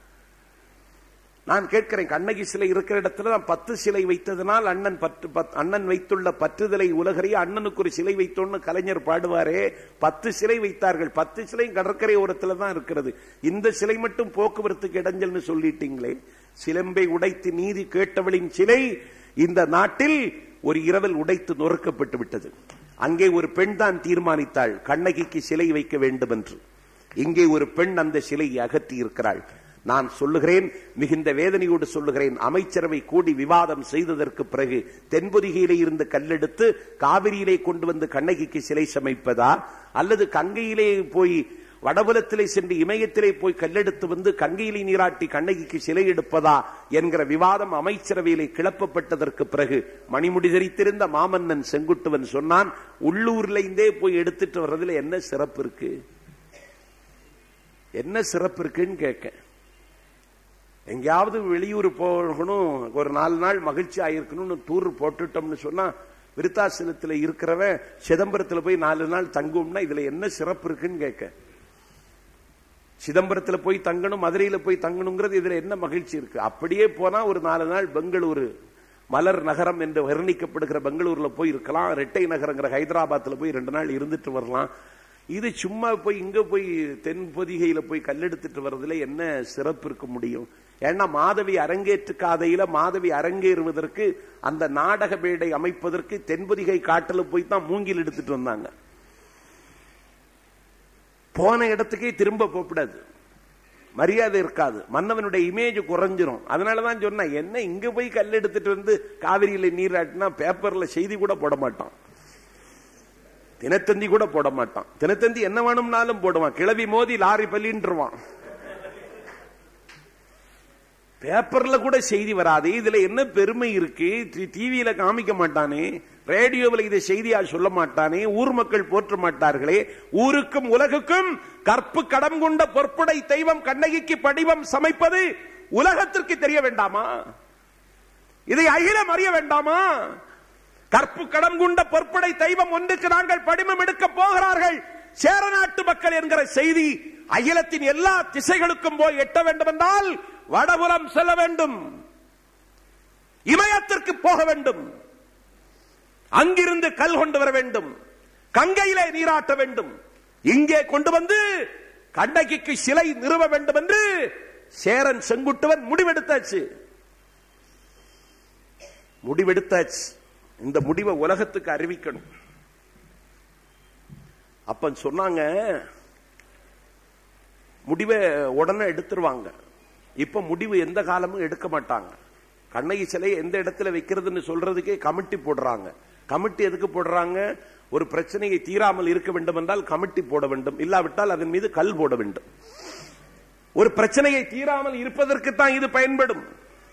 நான் கேட்கிறேன் கண்ணகி சிலை இருக்கிற இடத்துல நான் பத்து சிலை வைத்ததனால் அண்ணன் பத்து பத்- அண்ணன் வைத்துள்ள பற்றுதலை உலகறிய அண்ணனுக்கு ஒரு சிலை வைத்தோன்னு கலைஞர் பாடுவாரே பத்து சிலை வைத்தார்கள் பத்து சிலை கடற்கரை ஓரத்துல தான் இருக்கிறது இந்த சிலை மட்டும் போக்குவரத்துக்கு இடைஞ்சல்னு சொல்லிட்டீங்களே சிலம்பை உடைத்து நீதி கேட்டவளின் சிலை இந்த நாட்டில் ஒரு இரவில் உடைத்து நொறுக்கப்பட்டு விட்டது அங்கே ஒரு பெண் தான் தீர்மானித்தாள் கண்ணகிக்கு சிலை வைக்க வேண்டும் என்று இங்கே ஒரு பெண் அந்த சிலையை அகற்றி இருக்கிறாள் நான் சொல்லுகிறேன் மிகுந்த வேதனையோடு சொல்லுகிறேன் அமைச்சரவை கூடி விவாதம் செய்ததற்கு பிறகு தென்பொதிகையிலே இருந்து கல்லெடுத்து காவிரியிலே கொண்டு வந்து கண்ணகிக்கு சிலை சமைப்பதா அல்லது கங்கையிலே போய் வடபுலத்திலே சென்று இமயத்திலே போய் கல்லெடுத்து வந்து கங்கையிலே நீராட்டி கண்ணகிக்கு சிலை எடுப்பதா என்கிற விவாதம் அமைச்சரவையிலே கிளப்பப்பட்டதற்கு பிறகு மணிமுடி தரித்திருந்த மாமன்னன் செங்குட்டுவன் சொன்னான் உள்ளூர்ல இருந்தே போய் எடுத்துட்டு வர்றதுல என்ன சிறப்பு இருக்கு என்ன சிறப்பு இருக்குன்னு கேட்க எங்கேயாவது வெளியூர் போகணும் ஒரு நாலு நாள் மகிழ்ச்சி ஆயிருக்கணும்னு டூர் போட்டுட்டோம்னு சொன்னா விருத்தாசலத்துல இருக்கிறவன் சிதம்பரத்துல போய் நாலு நாள் தங்கும்னா இதுல என்ன சிறப்பு இருக்குன்னு கேட்க சிதம்பரத்துல போய் தங்கணும் மதுரையில போய் தங்கணுங்கிறது இதுல என்ன மகிழ்ச்சி இருக்கு அப்படியே போனா ஒரு நாலு நாள் பெங்களூரு மலர் நகரம் என்று வர்ணிக்கப்படுகிற பெங்களூர்ல போய் இருக்கலாம் ரெட்டை நகரங்கிற ஹைதராபாத்ல போய் ரெண்டு நாள் இருந்துட்டு வரலாம் இது சும்மா போய் இங்க போய் தென் பொதிகையில போய் கல்லெடுத்துட்டு வர்றதுல என்ன சிறப்பு இருக்க முடியும் ஏன்னா மாதவி அரங்கேற்று காதையில மாதவி அரங்கேறுவதற்கு அந்த நாடக மேடை அமைப்பதற்கு தென்பொதிகை காட்டுல போய் தான் மூங்கில் எடுத்துட்டு வந்தாங்க போன இடத்துக்கே திரும்ப போகக்கூடாது மரியாதை இருக்காது மன்னவனுடைய இமேஜ் குறைஞ்சிரும் அதனாலதான் சொன்னேன் என்ன இங்க போய் கல் எடுத்துட்டு வந்து காவிரியில நீராட்டினா பேப்பர்ல செய்தி கூட போட மாட்டான் தினத்தந்தி கூட போட மாட்டான் தினத்தந்தி என்ன வேணும்னாலும் போடுவான் கிளவி மோதி லாரி பள்ளின்றுவான் பேப்பர்ல கூட செய்தி வராது இதுல என்ன பெருமை இருக்கு டிவியில காமிக்க மாட்டானே ரேடியோவில் இதை செய்தியா சொல்ல மாட்டானே ஊர் மக்கள் போற்ற மாட்டார்களே ஊருக்கும் உலகுக்கும் கற்பு கடம் கொண்ட பொற்புடை தெய்வம் கண்ணகிக்கு படிவம் சமைப்பது உலகத்திற்கு தெரிய வேண்டாமா இதை அகிலம் அறிய வேண்டாமா கற்பு கடம் கொண்ட பொற்புடை தெய்வம் ஒன்றுக்கு நாங்கள் படிமம் எடுக்க போகிறார்கள் சேர நாட்டு மக்கள் என்கிற செய்தி அகிலத்தின் எல்லா திசைகளுக்கும் போய் எட்ட வேண்டும் என்றால் வடபுறம் செல்ல வேண்டும் இமயத்திற்கு போக வேண்டும் அங்கிருந்து கல் கொண்டு வர வேண்டும் கங்கையிலே நீராட்ட வேண்டும் இங்கே கொண்டு வந்து கண்ணகிக்கு சிலை நிறுவ வேண்டும் என்று சேரன் செங்குட்டுவன் முடிவெடுத்தாச்சு முடிவெடுத்தாச்சு இந்த முடிவை உலகத்துக்கு அறிவிக்கணும் அப்ப சொன்னாங்க முடிவை உடனே எடுத்துருவாங்க இப்ப முடிவு எந்த காலமும் எடுக்க மாட்டாங்க கண்ணகி சிலையை எந்த இடத்துல வைக்கிறதுன்னு சொல்றதுக்கே கமிட்டி போடுறாங்க கமிட்டி எதுக்கு போடுறாங்க ஒரு பிரச்சனையை தீராமல் இருக்க வேண்டும் என்றால் கமிட்டி போட வேண்டும் இல்லாவிட்டால் அதன் மீது கல் போட வேண்டும் ஒரு பிரச்சனையை தீராமல் இருப்பதற்கு தான் இது பயன்படும்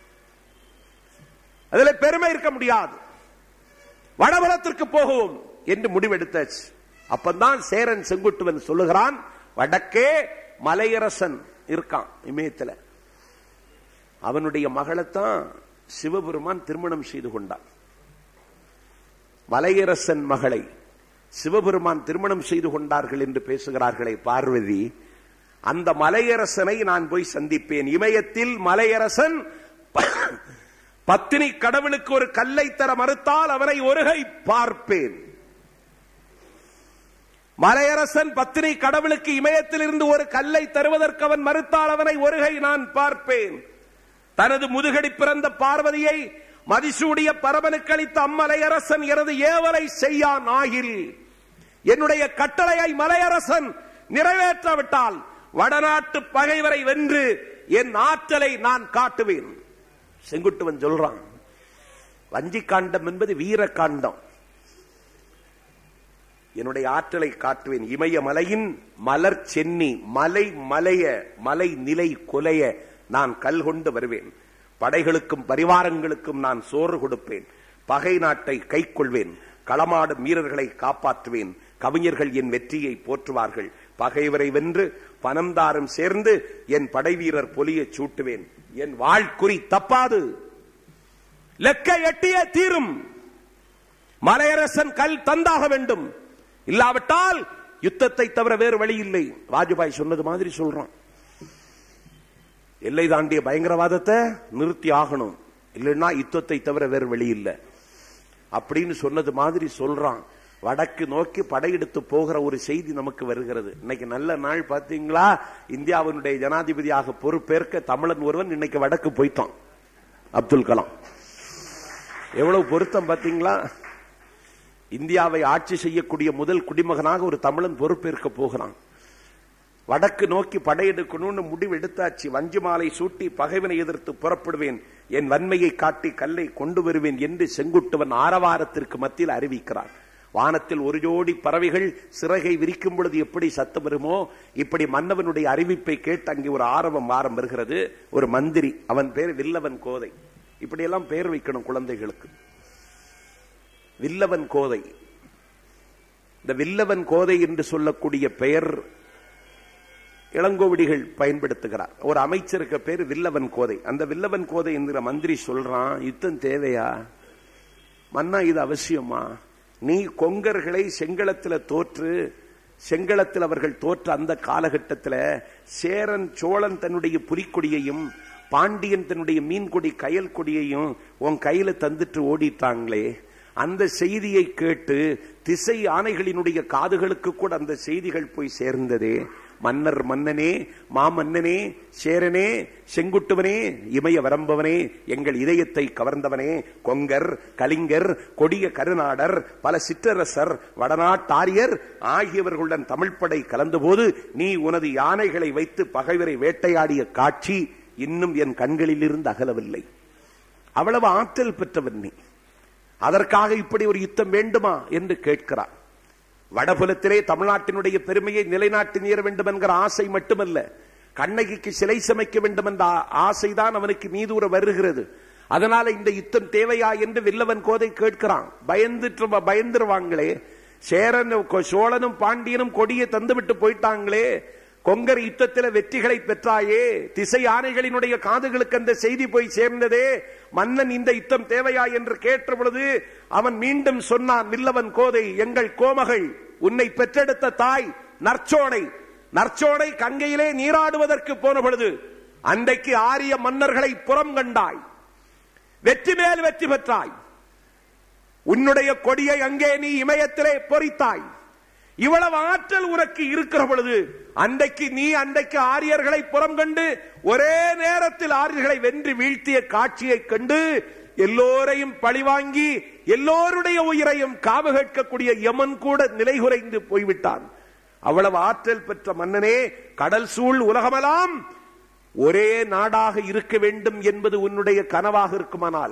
அதுல பெருமை இருக்க முடியாது வடபுலத்திற்கு போகவும் என்று முடிவெடுத்தாச்சு அப்பந்தான் சேரன் செங்குட்டுவன் சொல்லுகிறான் வடக்கே மலையரசன் இருக்கான் இமயத்துல அவனுடைய மகளைத்தான் சிவபெருமான் திருமணம் செய்து கொண்டான் மலையரசன் மகளை சிவபெருமான் திருமணம் செய்து கொண்டார்கள் என்று பேசுகிறார்களே பார்வதி அந்த மலையரசனை நான் போய் சந்திப்பேன் இமயத்தில் மலையரசன் பத்தினி கடவுளுக்கு ஒரு கல்லை தர மறுத்தால் அவனை ஒருகை பார்ப்பேன் மலையரசன் பத்தினி கடவுளுக்கு இமயத்தில் இருந்து ஒரு கல்லை தருவதற்கு அவன் மறுத்தால் அவனை ஒருகை நான் பார்ப்பேன் தனது முதுகடி பிறந்த பார்வதியை மதிசூடிய பரவனுக்கு அளித்த அம்மலையரசன் எனது ஏவலை செய்யான் ஆகில் என்னுடைய கட்டளையை மலையரசன் நிறைவேற்றாவிட்டால் வடநாட்டு பகைவரை வென்று என் ஆற்றலை நான் காட்டுவேன் செங்குட்டுவன் சொல்றான் வஞ்சி காண்டம் என்பது வீர காண்டம் என்னுடைய ஆற்றலை காட்டுவேன் இமயமலையின் மலர் சென்னி மலை மலைய மலை நிலை கொலைய நான் கல் கொண்டு வருவேன் படைகளுக்கும் பரிவாரங்களுக்கும் நான் சோறு கொடுப்பேன் பகை நாட்டை கை கொள்வேன் களமாடும் வீரர்களை காப்பாற்றுவேன் கவிஞர்கள் என் வெற்றியை போற்றுவார்கள் பகைவரை வென்று பனம்தாரும் சேர்ந்து என் படை வீரர் பொலிய சூட்டுவேன் என் வாழ்குறி தப்பாது லெக்க எட்டிய தீரும் மலையரசன் கல் தந்தாக வேண்டும் இல்லாவிட்டால் யுத்தத்தை தவிர வேறு வழி இல்லை வாஜ்பாய் சொன்னது மாதிரி சொல்றான் எல்லை தாண்டிய பயங்கரவாதத்தை நிறுத்தி ஆகணும் இல்லைன்னா யுத்தத்தை தவிர வேறு வழி இல்லை அப்படின்னு சொன்னது மாதிரி சொல்றான் வடக்கு நோக்கி படையெடுத்து போகிற ஒரு செய்தி நமக்கு வருகிறது இன்னைக்கு நல்ல நாள் பாத்தீங்களா இந்தியாவினுடைய ஜனாதிபதியாக பொறுப்பேற்க தமிழன் ஒருவன் இன்னைக்கு வடக்கு போய்த்தான் அப்துல் கலாம் எவ்வளவு பொருத்தம் பாத்தீங்களா இந்தியாவை ஆட்சி செய்யக்கூடிய முதல் குடிமகனாக ஒரு தமிழன் பொறுப்பேற்க போகிறான் வடக்கு நோக்கி படையெடுக்கணும்னு முடிவு எடுத்தாச்சு வஞ்சி மாலை சூட்டி பகைவனை எதிர்த்து புறப்படுவேன் என் வன்மையை காட்டி கல்லை கொண்டு வருவேன் என்று செங்குட்டுவன் ஆரவாரத்திற்கு மத்தியில் அறிவிக்கிறார் வானத்தில் ஒரு ஜோடி பறவைகள் சிறகை விரிக்கும் பொழுது எப்படி சத்தம் வருமோ இப்படி மன்னவனுடைய அறிவிப்பை கேட்டு அங்கே ஒரு ஆரவம் வாரம் வருகிறது ஒரு மந்திரி அவன் பேர் வில்லவன் கோதை இப்படியெல்லாம் பெயர் வைக்கணும் குழந்தைகளுக்கு வில்லவன் கோதை இந்த வில்லவன் கோதை என்று சொல்லக்கூடிய பெயர் இளங்கோவடிகள் பயன்படுத்துகிறார் ஒரு அமைச்சருக்கு பேரு வில்லவன் கோதை அந்த வில்லவன் கோதை என்கிற மந்திரி சொல்றான் யுத்தம் தேவையா மன்னா இது அவசியமா நீ கொங்கர்களை செங்களத்துல தோற்று செங்களத்தில் அவர்கள் தோற்ற அந்த காலகட்டத்தில் சேரன் சோழன் தன்னுடைய புலிக்கொடியையும் பாண்டியன் தன்னுடைய மீன்கொடி கயல் கொடியையும் உன் கையில தந்துட்டு ஓடிட்டாங்களே அந்த செய்தியை கேட்டு திசை ஆணைகளினுடைய காதுகளுக்கு கூட அந்த செய்திகள் போய் சேர்ந்ததே மன்னர் மன்னனே மாமன்னனே சேரனே செங்குட்டுவனே இமய வரம்பவனே எங்கள் இதயத்தை கவர்ந்தவனே கொங்கர் கலிங்கர் கொடிய கருநாடர் பல சிற்றரசர் வடநாட்டாரியர் ஆகியவர்களுடன் தமிழ்ப்படை கலந்தபோது நீ உனது யானைகளை வைத்து பகைவரை வேட்டையாடிய காட்சி இன்னும் என் கண்களில் இருந்து அகலவில்லை அவ்வளவு ஆற்றல் பெற்றவன் நீ அதற்காக இப்படி ஒரு யுத்தம் வேண்டுமா என்று கேட்கிறார் வடபுலத்திலே தமிழ்நாட்டினுடைய பெருமையை நிலைநாட்டி நீர வேண்டும் என்கிற ஆசை மட்டுமல்ல கண்ணகிக்கு சிலை சமைக்க வேண்டும் என்ற ஆசைதான் அவனுக்கு மீதூர வருகிறது அதனால இந்த யுத்தம் தேவையா என்று வில்லவன் கோதை கேட்கிறான் பயந்துட்டு பயந்துருவாங்களே சேரன் சோழனும் பாண்டியனும் கொடியை தந்துவிட்டு போயிட்டாங்களே கொங்கர் யுத்தத்தில் வெற்றிகளை பெற்றாயே திசை ஆணைகளினுடைய காதுகளுக்கு அந்த செய்தி போய் சேர்ந்ததே மன்னன் இந்த யுத்தம் தேவையா என்று கேட்ட பொழுது அவன் மீண்டும் சொன்னான் வில்லவன் கோதை எங்கள் கோமகள் உன்னை பெற்றெடுத்த தாய் நற்சோடை நற்சோடை கங்கையிலே நீராடுவதற்கு போன பொழுது அன்றைக்கு ஆரிய மன்னர்களை புறம் கண்டாய் வெற்றி மேல் வெற்றி பெற்றாய் உன்னுடைய கொடியை அங்கே நீ இமயத்திலே பொறித்தாய் இவ்வளவு ஆற்றல் உனக்கு இருக்கிற பொழுது அன்றைக்கு நீ அன்றைக்கு ஆரியர்களை புறம் கண்டு ஒரே நேரத்தில் ஆரியர்களை வென்று வீழ்த்திய காட்சியை கண்டு எல்லோரையும் பழிவாங்கி எல்லோருடைய உயிரையும் காவு கேட்கக்கூடிய யமன் கூட நிலை குறைந்து போய்விட்டான் அவ்வளவு ஆற்றல் பெற்ற மன்னனே கடல் சூழ் உலகமெல்லாம் ஒரே நாடாக இருக்க வேண்டும் என்பது உன்னுடைய கனவாக இருக்குமானால்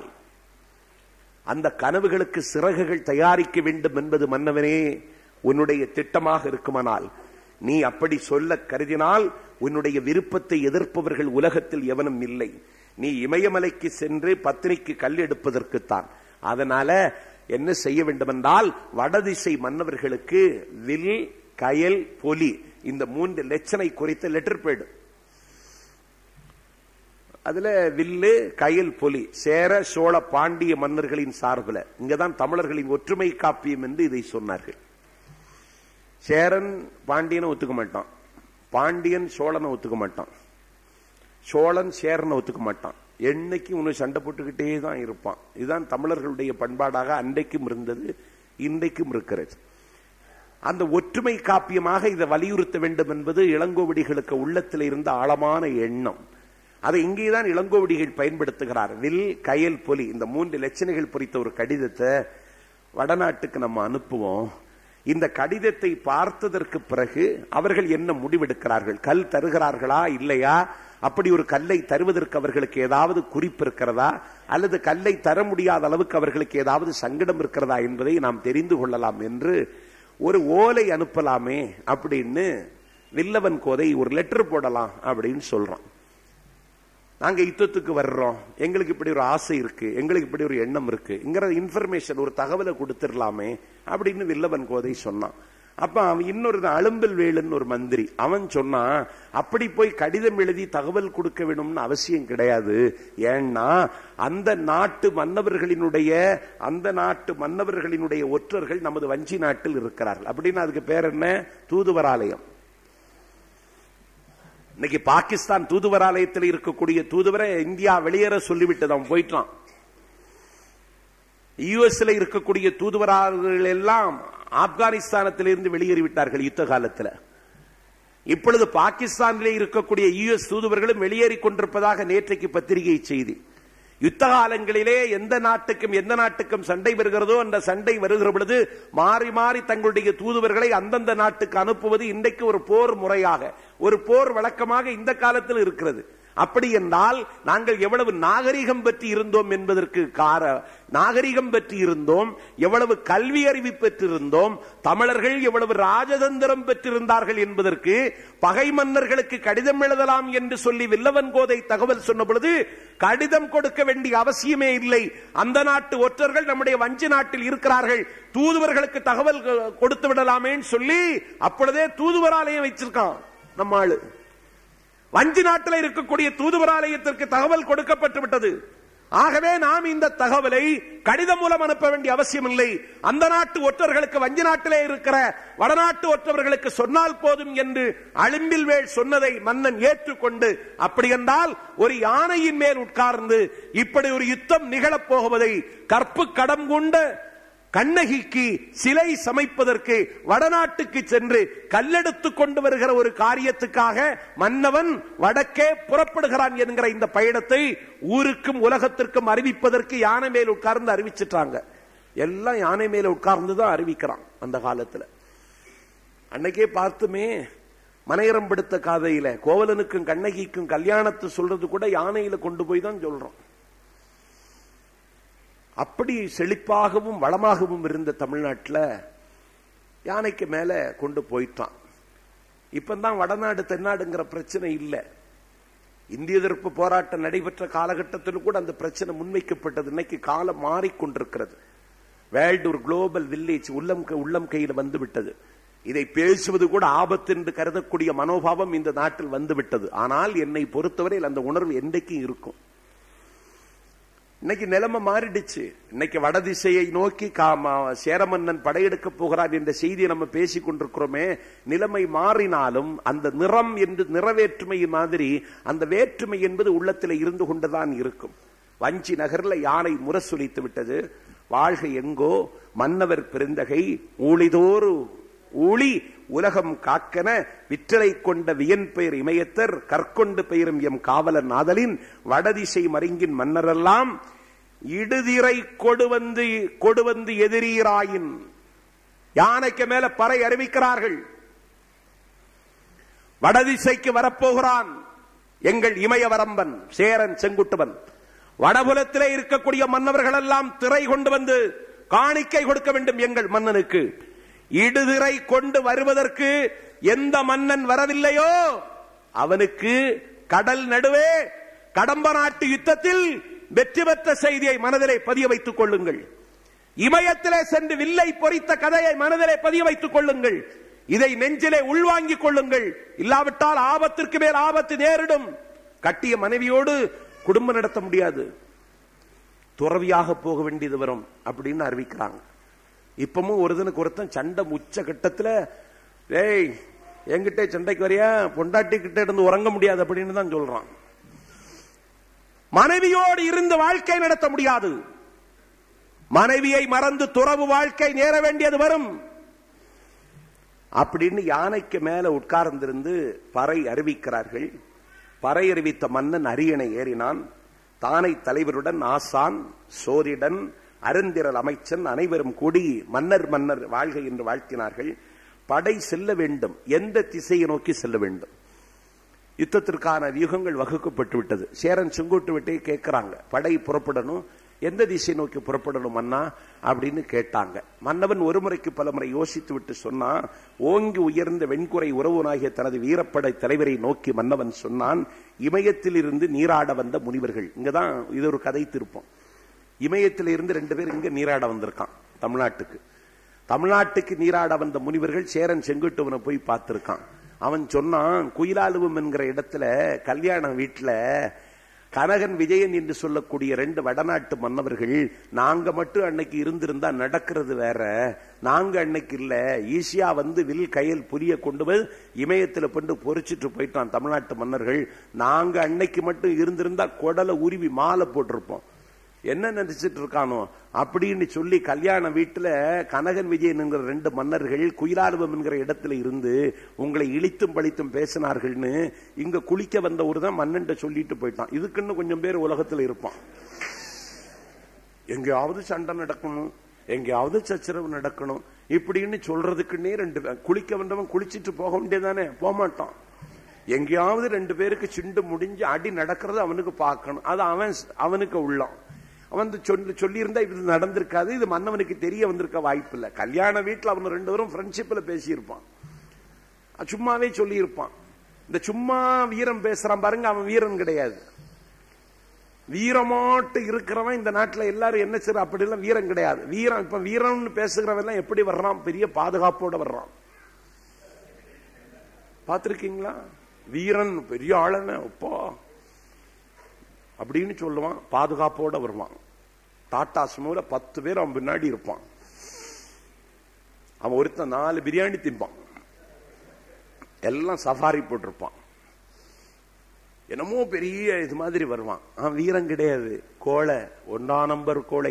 அந்த கனவுகளுக்கு சிறகுகள் தயாரிக்க வேண்டும் என்பது மன்னவனே உன்னுடைய திட்டமாக இருக்குமானால் நீ அப்படி சொல்ல கருதினால் உன்னுடைய விருப்பத்தை எதிர்ப்பவர்கள் உலகத்தில் எவனும் இல்லை நீ இமயமலைக்கு சென்று பத்திரிக்கு கல் எடுப்பதற்குத்தான் அதனால என்ன செய்ய வேண்டும் என்றால் வடதிசை மன்னவர்களுக்கு வில் கயல் பொலி இந்த மூன்று லட்சணை குறித்த லெட்டர் பேடு அதுல வில்லு கயல் பொலி சேர சோழ பாண்டிய மன்னர்களின் சார்பில் இங்கதான் தமிழர்களின் ஒற்றுமை காப்பியம் என்று இதை சொன்னார்கள் சேரன் பாண்டியனை ஒத்துக்க மாட்டான் பாண்டியன் சோழனை ஒத்துக்க மாட்டான் சோழன் சேரனை ஒத்துக்க மாட்டான் என்னைக்கு உன்னை சண்டை போட்டுக்கிட்டே தான் இருப்பான் இதுதான் தமிழர்களுடைய பண்பாடாக அன்றைக்கும் இருந்தது இன்றைக்கும் இருக்கிறது அந்த ஒற்றுமை காப்பியமாக இதை வலியுறுத்த வேண்டும் என்பது இளங்கோவடிகளுக்கு உள்ளத்தில் இருந்த ஆழமான எண்ணம் அதை இங்கேதான் இளங்கோவடிகள் பயன்படுத்துகிறார் வில் கயல் பொலி இந்த மூன்று லட்சணைகள் பொறித்த ஒரு கடிதத்தை வடநாட்டுக்கு நம்ம அனுப்புவோம் இந்த கடிதத்தை பார்த்ததற்கு பிறகு அவர்கள் என்ன முடிவெடுக்கிறார்கள் கல் தருகிறார்களா இல்லையா அப்படி ஒரு கல்லை தருவதற்கு அவர்களுக்கு ஏதாவது குறிப்பு இருக்கிறதா அல்லது கல்லை தர முடியாத அளவுக்கு அவர்களுக்கு ஏதாவது சங்கடம் இருக்கிறதா என்பதை நாம் தெரிந்து கொள்ளலாம் என்று ஒரு ஓலை அனுப்பலாமே அப்படின்னு வில்லவன் கோதை ஒரு லெட்டர் போடலாம் அப்படின்னு சொல்றான் நாங்க யுத்தத்துக்கு வர்றோம் எங்களுக்கு இப்படி ஒரு ஆசை இருக்கு எங்களுக்கு இப்படி ஒரு எண்ணம் இருக்குங்கிற இன்ஃபர்மேஷன் ஒரு தகவலை கொடுத்துடலாமே அப்படின்னு வில்லவன் கோதை சொன்னான் அப்ப அவன் இன்னொரு அழும்பல் வேலுன்னு ஒரு மந்திரி அவன் சொன்னான் அப்படி போய் கடிதம் எழுதி தகவல் கொடுக்க வேணும்னு அவசியம் கிடையாது ஏன்னா அந்த நாட்டு மன்னவர்களினுடைய அந்த நாட்டு மன்னவர்களினுடைய ஒற்றர்கள் நமது வஞ்சி நாட்டில் இருக்கிறார்கள் அப்படின்னு அதுக்கு பேர் என்ன தூதுவராலயம் இன்னைக்கு பாகிஸ்தான் தூதுவராலயத்தில் இருக்கக்கூடிய தூதுவரை இந்தியா வெளியேற சொல்லிவிட்டது அவன் போயிட்டான் யுஎஸ்ல இருக்கக்கூடிய தூதுவராளர்கள் எல்லாம் ஆப்கானிஸ்தானத்திலிருந்து வெளியேறிவிட்டார்கள் யுத்த காலத்தில் இப்பொழுது பாகிஸ்தானிலே இருக்கக்கூடிய யுஎஸ் தூதுவர்களும் வெளியேறி கொண்டிருப்பதாக நேற்றைக்கு பத்திரிகை செய்தி யுத்த காலங்களிலே எந்த நாட்டுக்கும் எந்த நாட்டுக்கும் சண்டை வருகிறதோ அந்த சண்டை வருகிற பொழுது மாறி மாறி தங்களுடைய தூதுவர்களை அந்தந்த நாட்டுக்கு அனுப்புவது இன்றைக்கு ஒரு போர் முறையாக ஒரு போர் வழக்கமாக இந்த காலத்தில் இருக்கிறது அப்படி என்றால் நாங்கள் எவ்வளவு நாகரிகம் பற்றி இருந்தோம் என்பதற்கு கார நாகரிகம் பற்றி இருந்தோம் எவ்வளவு கல்வி அறிவு பெற்றிருந்தோம் தமிழர்கள் எவ்வளவு ராஜதந்திரம் பெற்றிருந்தார்கள் என்பதற்கு பகை மன்னர்களுக்கு கடிதம் எழுதலாம் என்று சொல்லி வில்லவன் கோதை தகவல் சொன்ன பொழுது கடிதம் கொடுக்க வேண்டிய அவசியமே இல்லை அந்த நாட்டு ஒற்றர்கள் நம்முடைய வஞ்சி நாட்டில் இருக்கிறார்கள் தூதுவர்களுக்கு தகவல் கொடுத்து விடலாமேன்னு சொல்லி அப்பொழுதே தூதுவராலயம் வச்சிருக்கான் நம்ம ஆளு வஞ்சி நாட்டில் இருக்கக்கூடிய தூதுவராலயத்திற்கு தகவல் கொடுக்கப்பட்டு விட்டது ஆகவே நாம் இந்த தகவலை கடிதம் மூலம் அனுப்ப வேண்டிய அவசியம் இல்லை அந்த நாட்டு ஒற்றர்களுக்கு வஞ்சி நாட்டிலே இருக்கிற வடநாட்டு ஒற்றவர்களுக்கு சொன்னால் போதும் என்று அலிம்பில் வேள் சொன்னதை மன்னன் ஏற்றுக்கொண்டு அப்படி என்றால் ஒரு யானையின் மேல் உட்கார்ந்து இப்படி ஒரு யுத்தம் நிகழப் போகுவதை கற்பு கடம் கொண்ட கண்ணகிக்கு சிலை சமைப்பதற்கு வடநாட்டுக்கு சென்று கல்லெடுத்து கொண்டு வருகிற ஒரு காரியத்துக்காக மன்னவன் வடக்கே புறப்படுகிறான் என்கிற இந்த பயணத்தை ஊருக்கும் உலகத்திற்கும் அறிவிப்பதற்கு யானை மேல் உட்கார்ந்து அறிவிச்சிட்டாங்க எல்லாம் யானை மேல உட்கார்ந்து தான் அறிவிக்கிறான் அந்த காலத்துல அன்னைக்கே பார்த்துமே மனையரம் படுத்த காதையில கோவலனுக்கும் கண்ணகிக்கும் கல்யாணத்தை சொல்றது கூட யானையில கொண்டு போய் தான் சொல்றோம் அப்படி செழிப்பாகவும் வளமாகவும் இருந்த தமிழ்நாட்டில் யானைக்கு மேல கொண்டு போயிட்டான் இப்பதான் வடநாடு தென்னாடுங்கிற பிரச்சனை இல்லை இந்திய எதிர்ப்பு போராட்டம் நடைபெற்ற காலகட்டத்தில் கூட அந்த பிரச்சனை முன்வைக்கப்பட்டது இன்னைக்கு காலம் மாறிக்கொண்டிருக்கிறது வேர்ல்டு ஒரு குளோபல் வில்லேஜ் உள்ளம் உள்ளம் கையில் வந்து விட்டது இதை பேசுவது கூட ஆபத்து என்று கருதக்கூடிய மனோபாவம் இந்த நாட்டில் வந்து விட்டது ஆனால் என்னை பொறுத்தவரையில் அந்த உணர்வு என்றைக்கும் இருக்கும் இன்னைக்கு நிலைமை மாறிடுச்சு இன்னைக்கு வடதிசையை நோக்கி சேரமன்னன் படையெடுக்க போகிறார் என்ற செய்தியை நம்ம பேசிக் கொண்டிருக்கிறோமே நிலைமை மாறினாலும் அந்த நிறம் என்று நிறவேற்றுமை மாதிரி அந்த வேற்றுமை என்பது உள்ளத்தில் இருந்து கொண்டுதான் இருக்கும் வஞ்சி நகர்ல யானை முரசொலித்து விட்டது வாழ்க எங்கோ மன்னவர் பெருந்தகை ஊழிதோறு ஊழி உலகம் காக்கன விற்றலை கொண்ட வியன் பெயர் இமயத்தர் கற்கொண்டு பெயரும் எம் காவலர் நாதலின் வடதிசை மருங்கின் மன்னரெல்லாம் இடுதிரை கொடுவந்து கொடுவந்து எதிரீராயின் யானைக்கு மேல பறை அறிவிக்கிறார்கள் வடதிசைக்கு வரப்போகிறான் எங்கள் இமயவரம்பன் சேரன் செங்குட்டுவன் வடபுலத்திலே இருக்கக்கூடிய மன்னவர்கள் எல்லாம் திரை கொண்டு வந்து காணிக்கை கொடுக்க வேண்டும் எங்கள் மன்னனுக்கு இடுதிரை கொண்டு வருவதற்கு எந்த மன்னன் வரவில்லையோ அவனுக்கு கடல் நடுவே கடம்ப நாட்டு யுத்தத்தில் வெற்றி பெற்ற செய்தியை மனதிலே பதிய வைத்துக் கொள்ளுங்கள் இமயத்திலே சென்று வில்லை பொறித்த கதையை மனதிலே பதிய வைத்துக் கொள்ளுங்கள் இதை நெஞ்சிலே உள்வாங்கிக் கொள்ளுங்கள் இல்லாவிட்டால் ஆபத்திற்கு மேல் ஆபத்து நேரிடும் கட்டிய மனைவியோடு குடும்பம் நடத்த முடியாது துறவியாக போக வேண்டியது வரும் அப்படின்னு அறிவிக்கிறாங்க இப்பமும் ஒருதனுக்கு ஒருத்தன் சண்டை உச்ச கட்டத்துல ஏய் என்கிட்ட சண்டைக்கு வரையா பொண்டாட்டி கிட்ட இருந்து உறங்க முடியாது அப்படின்னு தான் சொல்றான் மனைவியோடு இருந்து வாழ்க்கை நடத்த முடியாது மனைவியை மறந்து துறவு வாழ்க்கை நேர வேண்டியது வரும் அப்படின்னு யானைக்கு மேல உட்கார்ந்திருந்து பறை அறிவிக்கிறார்கள் பறை அறிவித்த மன்னன் அரியணை ஏறினான் தானை தலைவருடன் ஆசான் சோரிடன் அருந்திரல் அமைச்சன் அனைவரும் கூடி மன்னர் மன்னர் வாழ்க என்று வாழ்த்தினார்கள் படை செல்ல வேண்டும் எந்த திசையை நோக்கி செல்ல வேண்டும் யுத்தத்திற்கான வியூகங்கள் வகுக்கப்பட்டு விட்டது சேரன் செங்கோட்டு விட்டே கேட்கிறாங்க படை புறப்படணும் எந்த திசை நோக்கி புறப்படணும் அண்ணா அப்படின்னு கேட்டாங்க மன்னவன் ஒரு முறைக்கு பல முறை யோசித்து விட்டு சொன்னா ஓங்கி உயர்ந்த வெண்குறை உறவுனாகிய தனது வீரப்படை தலைவரை நோக்கி மன்னவன் சொன்னான் இமயத்தில் இருந்து நீராட வந்த முனிவர்கள் இங்கதான் இது ஒரு கதை திருப்பம் இமயத்தில் இருந்து ரெண்டு பேர் இங்க நீராட வந்திருக்கான் தமிழ்நாட்டுக்கு தமிழ்நாட்டுக்கு நீராட வந்த முனிவர்கள் சேரன் செங்குட்டுவனை போய் பார்த்திருக்கான் அவன் சொன்னான் குயிலாலுவம் என்கிற இடத்துல கல்யாண வீட்டுல கனகன் விஜயன் என்று சொல்லக்கூடிய ரெண்டு வடநாட்டு மன்னவர்கள் நாங்க மட்டும் அன்னைக்கு இருந்திருந்தா நடக்கிறது வேற நாங்க அன்னைக்கு இல்ல ஈஸியா வந்து வில் கையில் புரிய கொண்டு போய் இமயத்துல கொண்டு பொறிச்சிட்டு போயிட்டான் தமிழ்நாட்டு மன்னர்கள் நாங்க அன்னைக்கு மட்டும் இருந்திருந்தா குடலை உருவி மாலை போட்டிருப்போம் என்ன நினைச்சிட்டு இருக்கானோ அப்படின்னு சொல்லி கல்யாண வீட்டுல கனகன் விஜயன் என்கிற ரெண்டு மன்னர்கள் குயிலாலுவம் என்கிற இடத்துல இருந்து உங்களை இழித்தும் பழித்தும் பேசினார்கள்னு இங்க குளிக்க வந்த ஒரு தான் மன்னன் சொல்லிட்டு போயிட்டான் இதுக்குன்னு கொஞ்சம் பேர் உலகத்துல இருப்பான் எங்கேயாவது சண்டை நடக்கணும் எங்கேயாவது சச்சரவு நடக்கணும் இப்படின்னு சொல்றதுக்குன்னே ரெண்டு பேர் குளிக்க வந்தவன் குளிச்சிட்டு போக வேண்டியதானே போக மாட்டான் எங்கேயாவது ரெண்டு பேருக்கு சிண்டு முடிஞ்சு அடி நடக்கிறது அவனுக்கு பார்க்கணும் அது அவன் அவனுக்கு உள்ளம் அவன் சொல்லி சொல்லியிருந்தா இது நடந்திருக்காது இது மன்னவனுக்கு தெரிய வந்திருக்க வாய்ப்பு இல்லை கல்யாண வீட்டில் அவன் ரெண்டு பேரும் ஃப்ரெண்ட்ஷிப்ல பேசியிருப்பான் சும்மாவே சொல்லியிருப்பான் இந்த சும்மா வீரம் பேசுறான் பாருங்க அவன் வீரன் கிடையாது வீரமாட்டு இருக்கிறவன் இந்த நாட்டில் எல்லாரும் என்ன செய்யற அப்படி எல்லாம் வீரம் கிடையாது வீரம் இப்ப வீரம்னு பேசுகிறவன் எல்லாம் எப்படி வர்றான் பெரிய பாதுகாப்போட வர்றான் பார்த்திருக்கீங்களா வீரன் பெரிய ஆளன அப்பா அப்படின்னு சொல்லுவான் பாதுகாப்போட வருவான் டாடா சுமோல பத்து பேர் அவன் பின்னாடி இருப்பான் அவன் ஒருத்தன் நாலு பிரியாணி திம்பான் எல்லாம் சஃபாரி போட்டிருப்பான் என்னமோ பெரிய இது மாதிரி வருவான் அவன் வீரம் கிடையாது கோழை ஒன்னா நம்பர் கோழை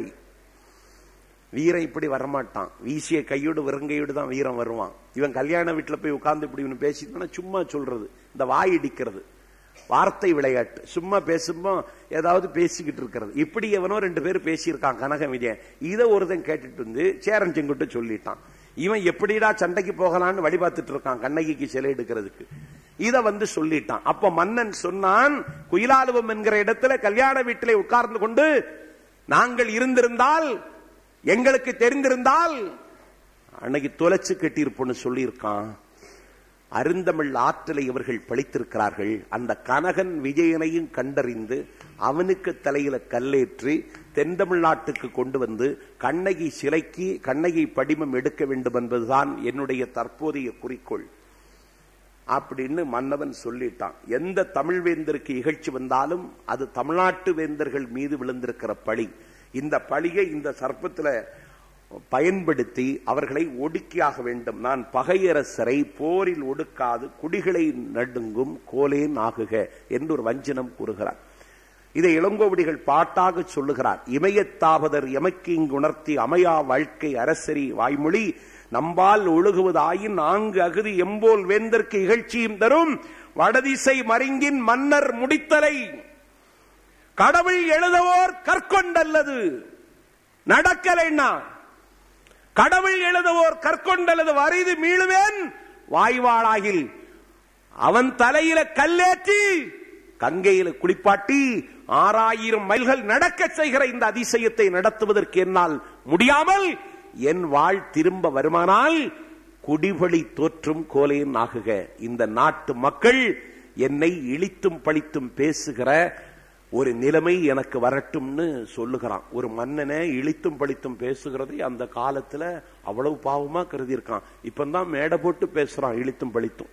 வீரம் இப்படி வரமாட்டான் வீசிய கையோடு வெறுங்கையோடு தான் வீரம் வருவான் இவன் கல்யாண வீட்டுல போய் உட்கார்ந்து இப்படி இவனு பேசிட்டானா சும்மா சொல்றது இந்த வாய் இடிக்கிறது வார்த்தை விளையாட்டு சும்மா பேசும்போ ஏதாவது பேசிக்கிட்டு இருக்கிறது இப்படி எவனோ ரெண்டு பேர் பேசியிருக்கான் கனக விஜயன் இதை ஒருத்தன் கேட்டுட்டு வந்து சேரன் செங்குட்டு சொல்லிட்டான் இவன் எப்படிடா சண்டைக்கு போகலான்னு வழி பார்த்துட்டு இருக்கான் கண்ணகிக்கு சிலை எடுக்கிறதுக்கு இத வந்து சொல்லிட்டான் அப்ப மன்னன் சொன்னான் குயிலாலுவம் என்கிற இடத்துல கல்யாண வீட்டிலே உட்கார்ந்து கொண்டு நாங்கள் இருந்திருந்தால் எங்களுக்கு தெரிந்திருந்தால் அன்னைக்கு தொலைச்சு கட்டியிருப்போம்னு சொல்லியிருக்கான் அருந்தமிழ் ஆற்றலை இவர்கள் பழித்திருக்கிறார்கள் அந்த கனகன் விஜயனையும் கண்டறிந்து அவனுக்கு தலையில கல்லேற்றி தென் தமிழ்நாட்டுக்கு கொண்டு வந்து கண்ணகி சிலைக்கு கண்ணகி படிமம் எடுக்க வேண்டும் என்பதுதான் என்னுடைய தற்போதைய குறிக்கோள் அப்படின்னு மன்னவன் சொல்லிட்டான் எந்த தமிழ் வேந்தருக்கு இகழ்ச்சி வந்தாலும் அது தமிழ்நாட்டு வேந்தர்கள் மீது விழுந்திருக்கிற பழி இந்த பழியை இந்த சர்ப்பத்துல பயன்படுத்தி அவர்களை ஒடுக்கியாக வேண்டும் நான் பகையரசரை போரில் ஒடுக்காது குடிகளை நடுங்கும் கோலேன் ஆகுக என்று ஒரு வஞ்சனம் கூறுகிறார் இதை இளங்கோவடிகள் பாட்டாக சொல்லுகிறார் இமயத்தாவதர் எமக்கு இங்கு உணர்த்தி அமையா வாழ்க்கை அரசரி வாய்மொழி நம்பால் ஒழுகுவதாயின் ஆங்கு அகுதி எம்போல் வேந்தற்கு இகழ்ச்சியும் தரும் வடதிசை மருங்கின் மன்னர் முடித்தலை கடவுள் எழுதவோர் கற்கொண்டல்லது நடக்கலைன்னா கடவுள் எழுதுவோர் கற்கொண்டல்லது வரிது மீளுவேன் வாய்வாளாகில் அவன் தலையில கல்லேற்றி கங்கையில குளிப்பாட்டி ஆறாயிரம் மைல்கள் நடக்க செய்கிற இந்த அதிசயத்தை நடத்துவதற்கு என்னால் முடியாமல் என் வாழ் திரும்ப வருமானால் குடிபலி தோற்றும் கோலையும் ஆகுக இந்த நாட்டு மக்கள் என்னை இழித்தும் பழித்தும் பேசுகிற ஒரு நிலைமை எனக்கு வரட்டும்னு சொல்லுகிறான் ஒரு மன்னனை இழித்தும் பழித்தும் பேசுகிறதை அந்த காலத்துல அவ்வளவு பாவமா கருதி இருக்கான் இப்பதான் மேடை போட்டு பேசுறான் இழித்தும் பழித்தும்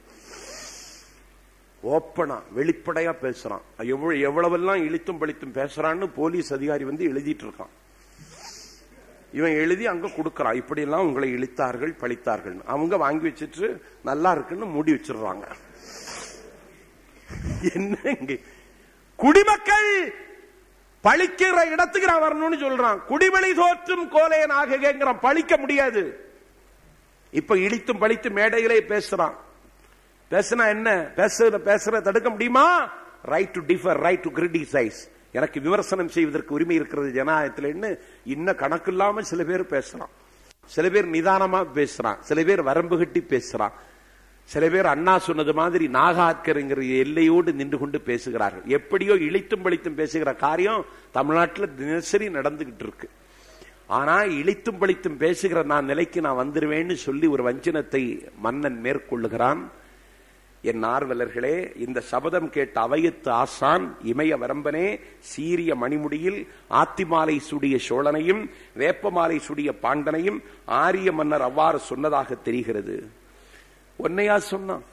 ஓப்பனா வெளிப்படையா பேசுறான் எவ்வளவு எவ்வளவெல்லாம் இழித்தும் பழித்தும் பேசுறான்னு போலீஸ் அதிகாரி வந்து எழுதிட்டு இருக்கான் இவன் எழுதி அங்க கொடுக்கறான் இப்படி எல்லாம் உங்களை இழித்தார்கள் பழித்தார்கள் அவங்க வாங்கி வச்சிட்டு நல்லா இருக்குன்னு மூடி வச்சிடுறாங்க என்ன இங்க குடிமக்கள் பழிக்கிற இடத்துக்கு நான் வரணும்னு சொல்றான் குடிவெளி தோற்றும் கோலையன் ஆகுகிறான் பழிக்க முடியாது இப்ப இழித்தும் பழித்து மேடையிலே பேசுறான் பேசுனா என்ன பேசுற பேசுற தடுக்க முடியுமா right to differ right to criticise எனக்கு விமர்சனம் செய்வதற்கு உரிமை இருக்கிறது ஜனநாயகத்தில் இன்னும் கணக்கு இல்லாம சில பேர் பேசுறான் சில பேர் நிதானமா பேசுறான் சில பேர் வரம்பு கட்டி பேசுறான் சில பேர் அண்ணா சொன்னது மாதிரி நாகாக்கருங்கிற எல்லையோடு நின்று கொண்டு பேசுகிறார்கள் எப்படியோ இழித்தும் பழித்தும் பேசுகிற காரியம் தமிழ்நாட்டில் தினசரி நடந்துகிட்டு இருக்கு ஆனா இழித்தும் பழித்தும் பேசுகிற நான் நிலைக்கு நான் வந்துருவேன்னு சொல்லி ஒரு வஞ்சனத்தை மன்னன் மேற்கொள்ளுகிறான் என் ஆர்வலர்களே இந்த சபதம் கேட்ட அவையத்து ஆசான் இமய வரம்பனே சீரிய மணிமுடியில் ஆத்திமாலை சுடிய சோழனையும் வேப்பமாலை சுடிய பாண்டனையும் ஆரிய மன்னர் அவ்வாறு சொன்னதாக தெரிகிறது ஒன்னையா சொன்னான்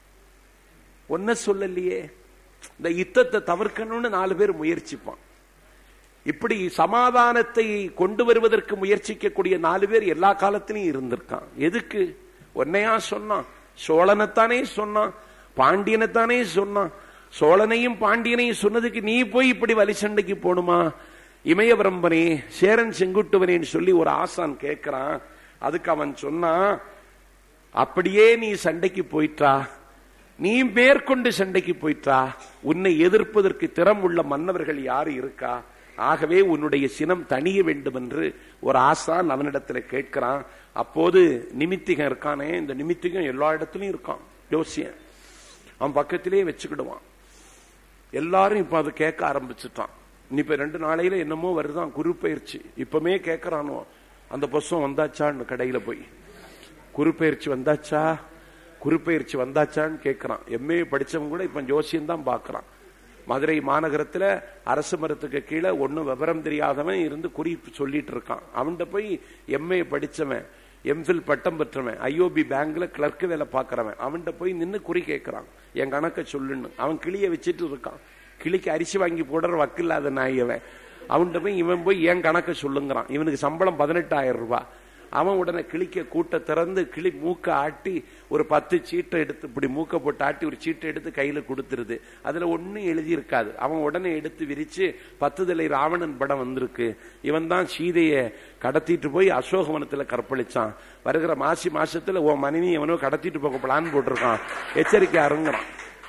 ஒன்ன சொல்லலையே இந்த யுத்தத்தை தவிர்க்கணும்னு நாலு பேர் முயற்சிப்பான் இப்படி சமாதானத்தை கொண்டு வருவதற்கு முயற்சிக்கக்கூடிய நாலு பேர் எல்லா காலத்திலையும் இருந்திருக்கான் எதுக்கு ஒன்னையா சொன்னான் சோழனைத்தானே சொன்னான் பாண்டியனைத்தானே சொன்னான் சோழனையும் பாண்டியனையும் சொன்னதுக்கு நீ போய் இப்படி வலி சண்டைக்கு போணுமா இமயவரம்பனே சேரன் செங்குட்டுவனேன்னு சொல்லி ஒரு ஆசான் கேட்கிறான் அதுக்கு அவன் சொன்னான் அப்படியே நீ சண்டைக்கு போயிட்டா நீ மேற்கொண்டு சண்டைக்கு போயிட்டா உன்னை எதிர்ப்பதற்கு திறம் உள்ள மன்னவர்கள் யாரு இருக்கா ஆகவே உன்னுடைய சினம் தணிய வேண்டும் என்று ஒரு ஆசான் அவனிடத்துல கேட்கிறான் அப்போது நிமித்திகம் இருக்கானே இந்த நிமித்திகம் எல்லா இடத்துலயும் இருக்கான் யோசியன் அவன் பக்கத்திலேயே வச்சுக்கிடுவான் எல்லாரும் இப்ப அதை கேட்க ஆரம்பிச்சுட்டான் இப்ப ரெண்டு நாளையில என்னமோ வருதான் குரு பயிற்சி இப்பமே கேட்கறானோ அந்த புஸ்தம் வந்தாச்சான்னு கடையில போய் குருப்பெயர்ச்சி வந்தாச்சா குருப்பெயர்ச்சி வந்தாச்சான்னு கேட்கிறான் எம்ஏ படிச்சவன் கூட இப்ப ஜோசியம் தான் பாக்குறான் மதுரை மாநகரத்துல அரசு மரத்துக்கு கீழே ஒன்னும் விவரம் தெரியாதவன் இருந்து குறி சொல்லிட்டு இருக்கான் அவன்கிட்ட போய் எம்ஏ படிச்சவன் எம்ஃபில் பட்டம் பெற்றவன் ஐஓபி பேங்க்ல கிளர்க் வேலை பார்க்கறவன் அவன்கிட்ட போய் நின்னு குறி கேட்கறான் என் கணக்க சொல்லுன்னு அவன் கிளிய வச்சுட்டு இருக்கான் கிளிக்கு அரிசி வாங்கி போடுற வக்கில்லாத நாயவன் அவன்கிட்ட போய் இவன் போய் என் கணக்க சொல்லுங்கிறான் இவனுக்கு சம்பளம் பதினெட்டாயிரம் ரூபாய் அவன் உடனே கிளிக்க கூட்ட திறந்து கிளி மூக்க ஆட்டி ஒரு பத்து சீட்டை எடுத்து இப்படி மூக்க போட்டு ஆட்டி ஒரு சீட்டை எடுத்து கையில கொடுத்துருது அதுல ஒன்னும் எழுதி இருக்காது அவன் உடனே எடுத்து விரிச்சு பத்து தலை ராவணன் படம் வந்திருக்கு இவன் தான் சீதைய கடத்திட்டு போய் அசோகவனத்துல கற்பழிச்சான் வருகிற மாசி மாசத்துல உன் மனைவி எவனோ கடத்திட்டு போக பிளான் போட்டிருக்கான் எச்சரிக்கை அருங்குறான்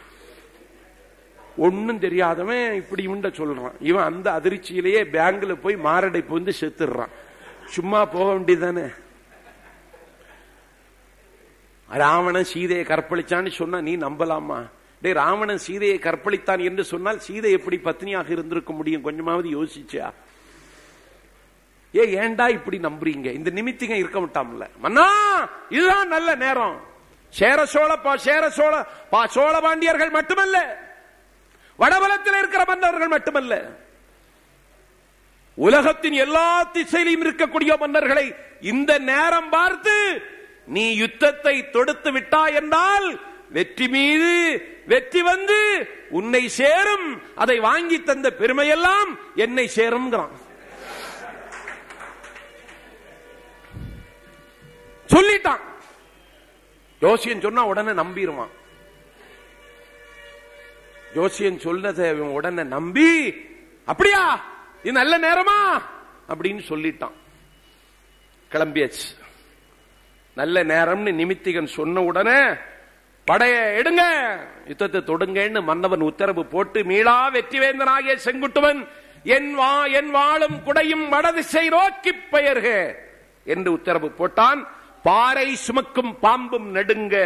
ஒன்னும் தெரியாதவன் இப்படி இவன்ட சொல்றான் இவன் அந்த அதிர்ச்சியிலேயே பேங்க்ல போய் மாரடைப்பு வந்து செத்துடுறான் சும்மா போக வேண்டியதானே ராவணன் சீதையை கற்பழிச்சான்னு சொன்னா நீ நம்பலாமா டே ராவணன் சீதையை கற்பழித்தான் என்று சொன்னால் சீதை எப்படி பத்னியாக இருந்திருக்க முடியும் கொஞ்சமாவது யோசிச்சா ஏ ஏன்டா இப்படி நம்புறீங்க இந்த நிமித்திங்க இருக்க விட்டாம்ல மன்னா இதுதான் நல்ல நேரம் சேர சோழ பா சேர சோழ பா சோழ பாண்டியர்கள் மட்டுமல்ல வடபலத்தில் இருக்கிற மன்னர்கள் மட்டுமல்ல உலகத்தின் எல்லா திசையிலும் இருக்கக்கூடிய மன்னர்களை இந்த நேரம் பார்த்து நீ யுத்தத்தை தொடுத்து விட்டாய் என்றால் வெற்றி மீது வெற்றி வந்து உன்னை சேரும் அதை வாங்கி தந்த பெருமையெல்லாம் என்னை சேரும்ங்கிறான் சொல்லிட்டான் ஜோசியன் சொன்னா உடனே நம்பிடுவான் ஜோசியன் சொன்னதை இவன் உடனே நம்பி அப்படியா இது நல்ல நேரமா அப்படின்னு சொல்லிட்டான் கிளம்பியாச்சு நல்ல நேரம்னு நிமித்திகன் சொன்ன உடனே படைய எடுங்க யுத்தத்தை தொடுங்கன்னு மன்னவன் உத்தரவு போட்டு மீளா வெற்றிவேந்தனாகிய செங்குட்டுவன் என் வா என் வாழும் குடையும் வடதிசை நோக்கி பெயர்க என்று உத்தரவு போட்டான் பாறை சுமக்கும் பாம்பும் நடுங்க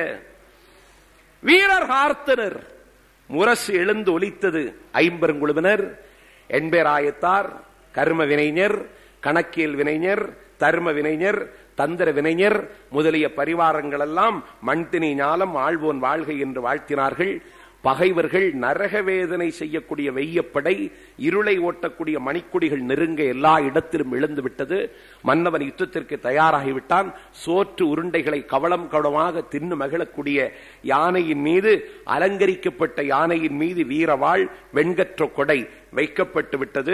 வீரர் ஆர்த்தனர் முரசு எழுந்து ஒலித்தது ஐம்பெருங்குழுவினர் எண்பேராயத்தார் கர்ம வினைஞர் கணக்கியல் வினைஞர் தர்ம வினைஞர் தந்திர வினைஞர் முதலிய பரிவாரங்கள் எல்லாம் மண்தினி ஞாலம் ஆழ்வோன் வாழ்கை என்று வாழ்த்தினார்கள் பகைவர்கள் நரக வேதனை செய்யக்கூடிய வெய்யப்படை இருளை ஓட்டக்கூடிய மணிக்குடிகள் நெருங்க எல்லா இடத்திலும் எழுந்து விட்டது மன்னவன் யுத்தத்திற்கு தயாராகிவிட்டான் சோற்று உருண்டைகளை கவளம் கவளமாக தின்னு மகிழக்கூடிய யானையின் மீது அலங்கரிக்கப்பட்ட யானையின் மீது வீரவாள் வெண்கற்ற கொடை வைக்கப்பட்டு விட்டது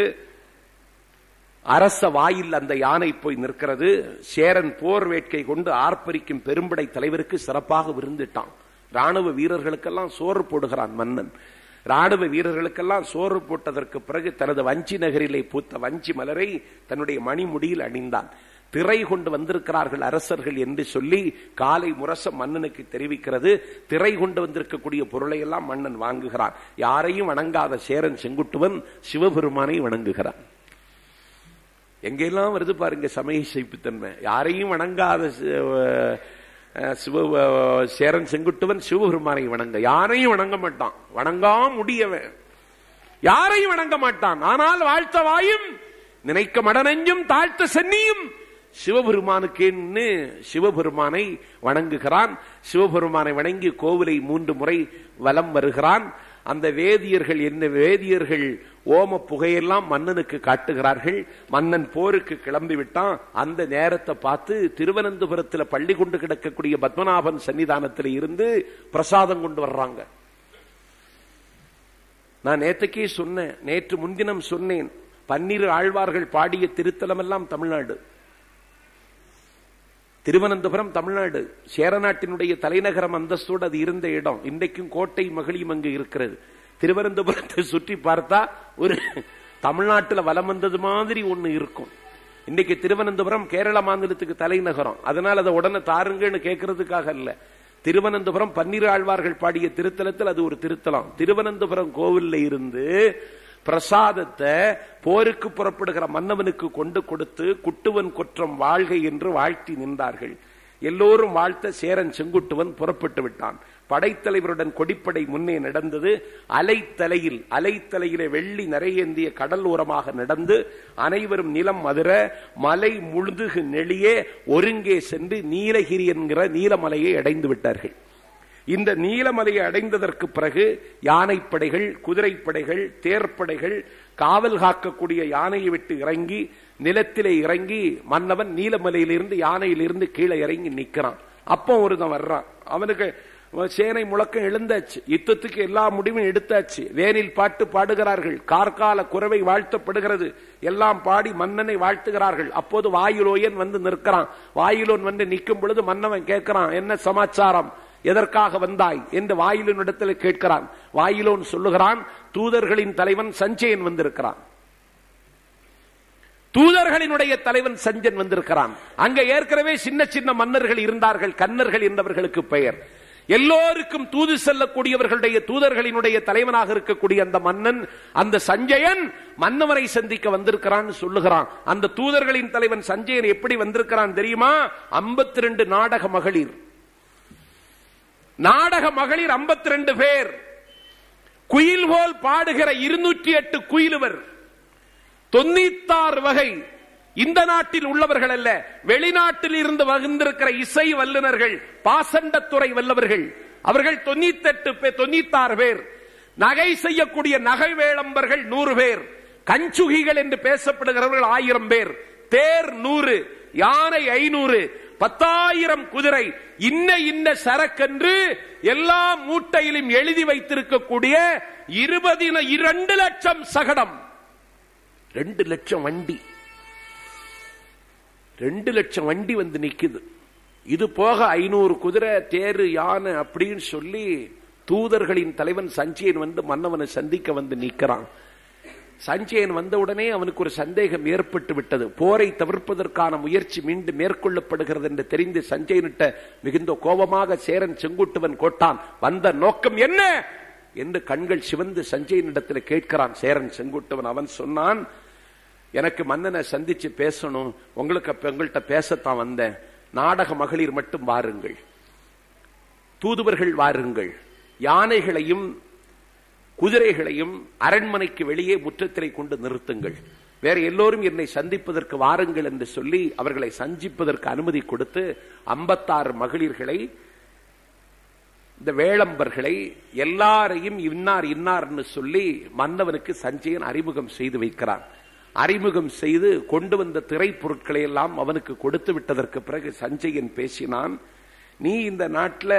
அரச வாயில் அந்த யானை போய் நிற்கிறது சேரன் போர் வேட்கை கொண்டு ஆர்ப்பரிக்கும் பெரும்படை தலைவருக்கு சிறப்பாக விருந்திட்டான் ராணுவ வீரர்களுக்கெல்லாம் சோறு போடுகிறான் மன்னன் ராணுவ வீரர்களுக்கெல்லாம் சோறு போட்டதற்கு பிறகு தனது வஞ்சி நகரிலே பூத்த வஞ்சி மலரை தன்னுடைய மணிமுடியில் அணிந்தான் திரை கொண்டு வந்திருக்கிறார்கள் அரசர்கள் என்று சொல்லி காலை முரச மன்னனுக்கு தெரிவிக்கிறது திரை கொண்டு வந்திருக்கக்கூடிய பொருளை எல்லாம் மன்னன் வாங்குகிறான் யாரையும் வணங்காத சேரன் செங்குட்டுவன் சிவபெருமானை வணங்குகிறான் எங்கெல்லாம் வருது பாருங்க சமய சைப்புத்தன்மை யாரையும் வணங்காத சிவ சேரன் செங்குட்டுவன் சிவபெருமானை வணங்க யாரையும் வணங்க மாட்டான் வணங்கா முடியவன் யாரையும் வணங்க மாட்டான் ஆனால் வாழ்த்த வாயும் நினைக்க மடனெஞ்சும் தாழ்த்த சென்னியும் சிவபெருமானுக்கேன்னு சிவபெருமானை வணங்குகிறான் சிவபெருமானை வணங்கி கோவிலை மூன்று முறை வலம் வருகிறான் அந்த வேதியர்கள் என்ன வேதியர்கள் ஓம புகையெல்லாம் மன்னனுக்கு காட்டுகிறார்கள் மன்னன் போருக்கு கிளம்பி விட்டான் அந்த நேரத்தை பார்த்து திருவனந்தபுரத்தில் பள்ளி கொண்டு கிடக்கக்கூடிய பத்மநாபன் சன்னிதானத்தில் இருந்து பிரசாதம் கொண்டு வர்றாங்க நான் நேற்றுக்கே சொன்னேன் நேற்று முன்தினம் சொன்னேன் பன்னிரு ஆழ்வார்கள் பாடிய திருத்தலம் எல்லாம் தமிழ்நாடு திருவனந்தபுரம் தமிழ்நாடு சேரநாட்டினுடைய தலைநகரம் அந்தஸ்தோடு அது இருந்த இடம் இன்றைக்கும் கோட்டை மகளியும் அங்கு இருக்கிறது திருவனந்தபுரத்தை சுற்றி பார்த்தா ஒரு தமிழ்நாட்டில் வலம் வந்தது மாதிரி ஒண்ணு இருக்கும் இன்னைக்கு திருவனந்தபுரம் கேரள மாநிலத்துக்கு தலைநகரம் அதனால அதை உடனே தாருங்கன்னு கேட்கறதுக்காக இல்ல திருவனந்தபுரம் பன்னிரு ஆழ்வார்கள் பாடிய திருத்தலத்தில் அது ஒரு திருத்தலம் திருவனந்தபுரம் கோவில்ல இருந்து பிரசாதத்தை போருக்கு புறப்படுகிற மன்னவனுக்கு கொண்டு கொடுத்து குட்டுவன் குற்றம் வாழ்க என்று வாழ்த்தி நின்றார்கள் எல்லோரும் வாழ்த்த சேரன் செங்குட்டுவன் புறப்பட்டு விட்டான் படைத்தலைவருடன் கொடிப்படை முன்னே நடந்தது அலைத்தலையில் அலைத்தலையிலே வெள்ளி நிறையேந்திய கடல் ஓரமாக நடந்து அனைவரும் நிலம் மதுர மலை முழுதுகு நெளியே ஒருங்கே சென்று நீலகிரி என்கிற நீலமலையை அடைந்து விட்டார்கள் இந்த நீலமலையை அடைந்ததற்கு பிறகு யானைப்படைகள் குதிரைப்படைகள் தேர்ப்படைகள் காவல் காக்கக்கூடிய யானையை விட்டு இறங்கி நிலத்திலே இறங்கி மன்னவன் நீலமலையிலிருந்து யானையிலிருந்து கீழே இறங்கி நிக்கிறான் அப்போ ஒருத்தன் வர்றான் அவனுக்கு சேனை முழக்கம் எழுந்தாச்சு யுத்தத்துக்கு எல்லா முடிவும் எடுத்தாச்சு வேனில் பாட்டு பாடுகிறார்கள் கார்கால குறவை வாழ்த்தப்படுகிறது எல்லாம் பாடி மன்னனை வாழ்த்துகிறார்கள் அப்போது வாயுலோயன் வந்து நிற்கிறான் வாயுலோன் வந்து நிற்கும் பொழுது மன்னவன் கேட்கிறான் என்ன சமாச்சாரம் எதற்காக வந்தாய் என்று வாயிலினிடத்தில் கேட்கிறான் வாயிலோன் சொல்லுகிறான் தூதர்களின் தலைவன் சஞ்சயன் வந்திருக்கிறான் தூதர்களினுடைய தலைவன் சஞ்சன் வந்திருக்கிறான் அங்க ஏற்கனவே சின்ன சின்ன மன்னர்கள் இருந்தார்கள் கன்னர்கள் என்பவர்களுக்கு பெயர் எல்லோருக்கும் தூது செல்லக்கூடியவர்களுடைய தூதர்களினுடைய தலைவனாக இருக்கக்கூடிய அந்த மன்னன் அந்த சஞ்சயன் மன்னவரை சந்திக்க வந்திருக்கிறான் சொல்லுகிறான் அந்த தூதர்களின் தலைவன் சஞ்சயன் எப்படி வந்திருக்கிறான் தெரியுமா ஐம்பத்தி ரெண்டு நாடக மகளிர் நாடக மகளிர் ஐம்பத்தி ரெண்டு பேர் குயில் போல் பாடுகிற இருநூற்றி எட்டு குயிலுவர் தொண்ணூத்தாறு வகை இந்த நாட்டில் உள்ளவர்கள் அல்ல வெளிநாட்டில் இருந்து வகிர்ந்திருக்கிற இசை வல்லுநர்கள் பாசண்டத்துறை வல்லவர்கள் அவர்கள் தொண்ணூத்தெட்டு பேர் தொண்ணூத்தாறு பேர் நகை செய்யக்கூடிய நகை வேளம்பர்கள் நூறு பேர் கஞ்சுகிகள் என்று பேசப்படுகிறவர்கள் ஆயிரம் பேர் தேர் நூறு யானை ஐநூறு பத்தாயிரம் குதிரை இன்ன இன்ன சரக்கென்று எல்லா மூட்டையிலும் எழுதி வைத்திருக்கக்கூடிய இருபதின இரண்டு லட்சம் சகடம் ரெண்டு லட்சம் வண்டி ரெண்டு லட்சம் வண்டி வந்து நிக்குது இது போக ஐநூறு குதிரை தேரு யானை அப்படின்னு சொல்லி தூதர்களின் தலைவன் சஞ்சயன் வந்து மன்னவனை சந்திக்க வந்து நிக்கிறான் சஞ்சயன் வந்தவுடனே அவனுக்கு ஒரு சந்தேகம் ஏற்பட்டு விட்டது போரை தவிர்ப்பதற்கான முயற்சி மீண்டும் மேற்கொள்ளப்படுகிறது என்று தெரிந்து சஞ்சயனிட்ட மிகுந்த கோபமாக சேரன் செங்குட்டுவன் கோட்டான் வந்த நோக்கம் என்ன என்று கண்கள் சிவந்து சஞ்சயனிடத்தில் கேட்கிறான் சேரன் செங்குட்டுவன் அவன் சொன்னான் எனக்கு மன்னனை சந்திச்சு பேசணும் உங்களுக்கு அப்ப உங்கள்கிட்ட பேசத்தான் வந்தேன் நாடக மகளிர் மட்டும் வாருங்கள் தூதுவர்கள் வாருங்கள் யானைகளையும் குதிரைகளையும் அரண்மனைக்கு வெளியே முற்றத்திலே கொண்டு நிறுத்துங்கள் வேற எல்லோரும் என்னை சந்திப்பதற்கு வாருங்கள் என்று சொல்லி அவர்களை சந்திப்பதற்கு அனுமதி கொடுத்து ஐம்பத்தாறு மகளிர்களை இந்த வேளம்பர்களை எல்லாரையும் இன்னார் இன்னார்னு சொல்லி மன்னவனுக்கு சஞ்சயன் அறிமுகம் செய்து வைக்கிறான் அறிமுகம் செய்து கொண்டு வந்த திரைப்பொருட்களை எல்லாம் அவனுக்கு கொடுத்து விட்டதற்கு பிறகு சஞ்சயன் பேசினான் நீ இந்த நாட்டில்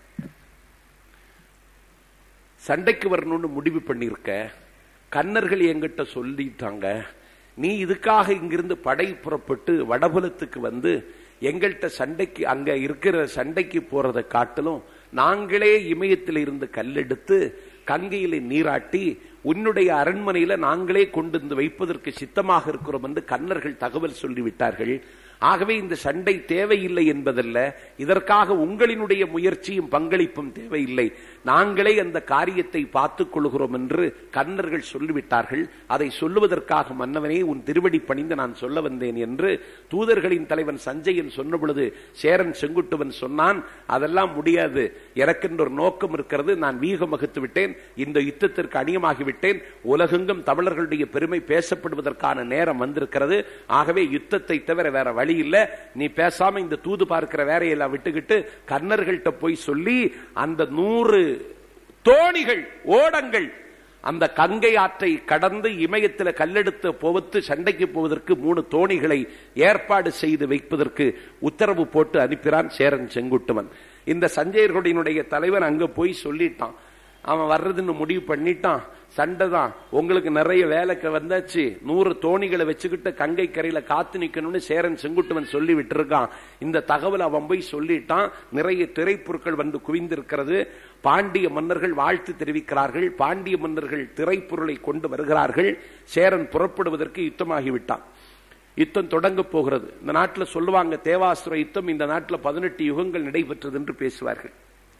சண்டைக்கு வரணும்னு முடிவு பண்ணிருக்க கன்னர்கள் என்கிட்ட சொல்லிட்டாங்க நீ இதுக்காக இங்கிருந்து படை புறப்பட்டு வடபுலத்துக்கு வந்து எங்கள்கிட்ட சண்டைக்கு அங்க இருக்கிற சண்டைக்கு போறதை காட்டிலும் நாங்களே இமயத்தில் இருந்து கல்லெடுத்து கங்கையில நீராட்டி உன்னுடைய அரண்மனையில நாங்களே கொண்டு வந்து வைப்பதற்கு சித்தமாக இருக்கிறோம் என்று கன்னர்கள் தகவல் சொல்லிவிட்டார்கள் ஆகவே இந்த சண்டை தேவையில்லை என்பதல்ல இதற்காக உங்களினுடைய முயற்சியும் பங்களிப்பும் தேவையில்லை நாங்களே அந்த காரியத்தை பார்த்துக் கொள்கிறோம் என்று கன்னர்கள் சொல்லிவிட்டார்கள் அதை சொல்லுவதற்காக மன்னவனே உன் திருவடி பணிந்து நான் சொல்ல வந்தேன் என்று தூதர்களின் தலைவன் சஞ்சயன் சொன்ன பொழுது சேரன் செங்குட்டுவன் சொன்னான் அதெல்லாம் முடியாது எனக்கென்ற ஒரு நோக்கம் இருக்கிறது நான் வீகம் வகுத்து விட்டேன் இந்த யுத்தத்திற்கு அணியமாகிவிட்டேன் உலகெங்கும் தமிழர்களுடைய பெருமை பேசப்படுவதற்கான நேரம் வந்திருக்கிறது ஆகவே யுத்தத்தை தவிர வேற வழி இல்ல நீ பேசாம இந்த தூது பார்க்கிற வேலையெல்லாம் விட்டுக்கிட்டு கர்ணர்கள்ட்ட போய் சொல்லி அந்த நூறு தோணிகள் ஓடங்கள் அந்த கங்கை ஆற்றை கடந்து இமயத்தில் கல்லெடுத்து போவத்து சண்டைக்கு போவதற்கு மூணு தோணிகளை ஏற்பாடு செய்து வைப்பதற்கு உத்தரவு போட்டு அனுப்பினான் சேரன் செங்குட்டுவன் இந்த சஞ்சயர்களுடைய தலைவன் அங்க போய் சொல்லிட்டான் அவன் வர்றதுன்னு முடிவு பண்ணிட்டான் சண்டை தான் உங்களுக்கு நிறைய வேலைக்கு வந்தாச்சு நூறு தோணிகளை வச்சுக்கிட்டு கங்கை கரையில காத்து நிக்கணும்னு சேரன் செங்குட்டுவன் சொல்லி விட்டுருக்கான் இந்த தகவல் அவன் போய் சொல்லிட்டான் நிறைய திரைப்பொருட்கள் வந்து குவிந்திருக்கிறது பாண்டிய மன்னர்கள் வாழ்த்து தெரிவிக்கிறார்கள் பாண்டிய மன்னர்கள் திரைப்பொருளை கொண்டு வருகிறார்கள் சேரன் புறப்படுவதற்கு யுத்தமாகிவிட்டான் யுத்தம் தொடங்க போகிறது இந்த நாட்டில் சொல்லுவாங்க தேவாசுர யுத்தம் இந்த நாட்டில் பதினெட்டு யுகங்கள் நடைபெற்றது என்று பேசுவார்கள்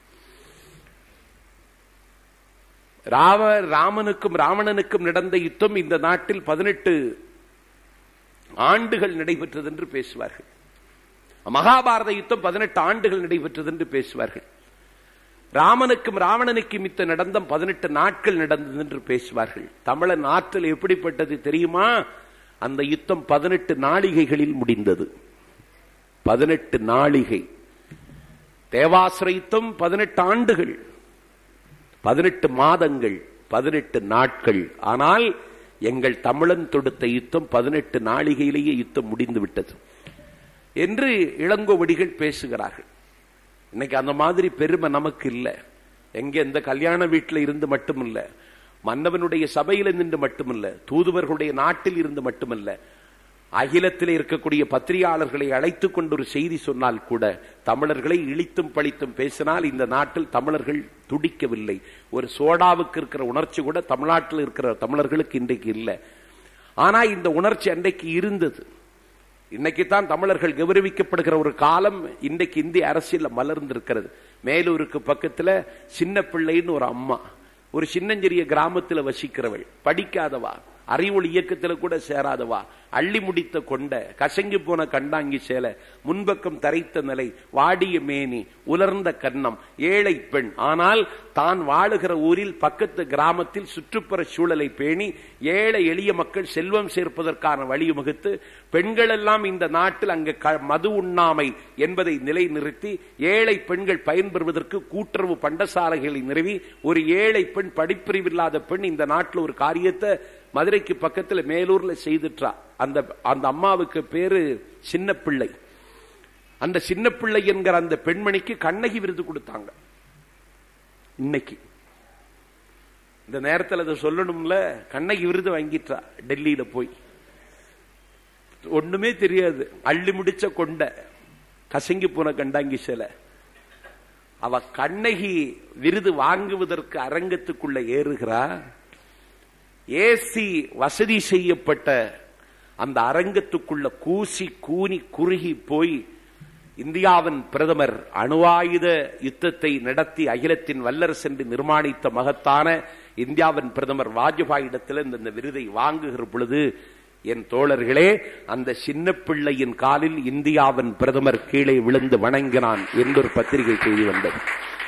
ராவ ராமனுக்கும் ராவணனுக்கும் நடந்த யுத்தம் இந்த நாட்டில் பதினெட்டு ஆண்டுகள் நடைபெற்றது என்று பேசுவார்கள் மகாபாரத யுத்தம் பதினெட்டு ஆண்டுகள் நடைபெற்றது என்று பேசுவார்கள் ராமனுக்கும் ராவணனுக்கும் யுத்தம் நடந்த பதினெட்டு நாட்கள் நடந்தது என்று பேசுவார்கள் தமிழன் ஆற்றல் எப்படிப்பட்டது தெரியுமா அந்த யுத்தம் பதினெட்டு நாளிகைகளில் முடிந்தது பதினெட்டு நாளிகை தேவாசுர யுத்தம் பதினெட்டு ஆண்டுகள் பதினெட்டு மாதங்கள் பதினெட்டு நாட்கள் ஆனால் எங்கள் தமிழன் தொடுத்த யுத்தம் பதினெட்டு நாளிகையிலேயே யுத்தம் முடிந்து விட்டது என்று இளங்கோவடிகள் பேசுகிறார்கள் இன்னைக்கு அந்த மாதிரி பெருமை நமக்கு இல்லை எங்க இந்த கல்யாண வீட்டில் இருந்து மட்டுமில்ல மன்னவனுடைய சபையில நின்று மட்டுமல்ல தூதுவர்களுடைய நாட்டில் இருந்து மட்டுமல்ல அகிலத்தில் இருக்கக்கூடிய பத்திரிகையாளர்களை அழைத்துக் கொண்டு ஒரு செய்தி சொன்னால் கூட தமிழர்களை இழித்தும் பழித்தும் பேசினால் இந்த நாட்டில் தமிழர்கள் துடிக்கவில்லை ஒரு சோடாவுக்கு இருக்கிற உணர்ச்சி கூட தமிழ்நாட்டில் இருக்கிற தமிழர்களுக்கு இன்றைக்கு இல்லை ஆனா இந்த உணர்ச்சி அன்றைக்கு இருந்தது இன்னைக்கு தான் தமிழர்கள் கௌரவிக்கப்படுகிற ஒரு காலம் இன்றைக்கு இந்திய அரசியல் மலர்ந்திருக்கிறது மேலூருக்கு பக்கத்துல சின்ன பிள்ளைன்னு ஒரு அம்மா ஒரு சின்னஞ்சிறிய கிராமத்துல வசிக்கிறவள் படிக்காதவா அறிவொளி இயக்கத்துல கூட சேராதவா அள்ளி முடித்த கொண்ட கசங்கி போன கண்டாங்கி சேலை முன்பக்கம் தரைத்த நிலை வாடிய மேனி உலர்ந்த கன்னம் ஏழை பெண் ஆனால் தான் வாழுகிற ஊரில் பக்கத்து கிராமத்தில் சுற்றுப்புற சூழலை பேணி ஏழை எளிய மக்கள் செல்வம் சேர்ப்பதற்கான வழிவகுத்து பெண்கள் எல்லாம் இந்த நாட்டில் அங்கு மது உண்ணாமை என்பதை நிலைநிறுத்தி ஏழை பெண்கள் பயன்பெறுவதற்கு கூட்டுறவு பண்டசாலைகளை நிறுவி ஒரு ஏழை பெண் படிப்பிரிவில்லாத பெண் இந்த நாட்டில் ஒரு காரியத்தை மதுரைக்கு பக்கத்தில் மேலூர்ல செய்துட்டா அந்த அந்த அம்மாவுக்கு பேரு சின்ன பிள்ளை அந்த சின்ன பிள்ளை என்கிற அந்த பெண்மணிக்கு கண்ணகி விருது கொடுத்தாங்க இன்னைக்கு இந்த நேரத்தில் அதை சொல்லணும்ல கண்ணகி விருது வாங்கிட்டா டெல்லியில போய் ஒண்ணுமே தெரியாது அள்ளி முடிச்ச கொண்ட கசங்கி போன கண்டாங்கி சிலை அவ கண்ணகி விருது வாங்குவதற்கு அரங்கத்துக்குள்ள ஏறுகிறா ஏசி வசதி செய்யப்பட்ட அந்த அரங்கத்துக்குள்ள கூசி கூனி குறுகி போய் இந்தியாவின் பிரதமர் அணுவாயுத யுத்தத்தை நடத்தி அகிலத்தின் வல்லரசு என்று நிர்மாணித்த மகத்தான இந்தியாவின் பிரதமர் வாஜ்பாயிடத்தில் இந்த விருதை வாங்குகிற பொழுது என் தோழர்களே அந்த சின்ன பிள்ளையின் காலில் இந்தியாவின் பிரதமர் கீழே விழுந்து வணங்கினான் என்றொரு பத்திரிகை செய்தி வந்தது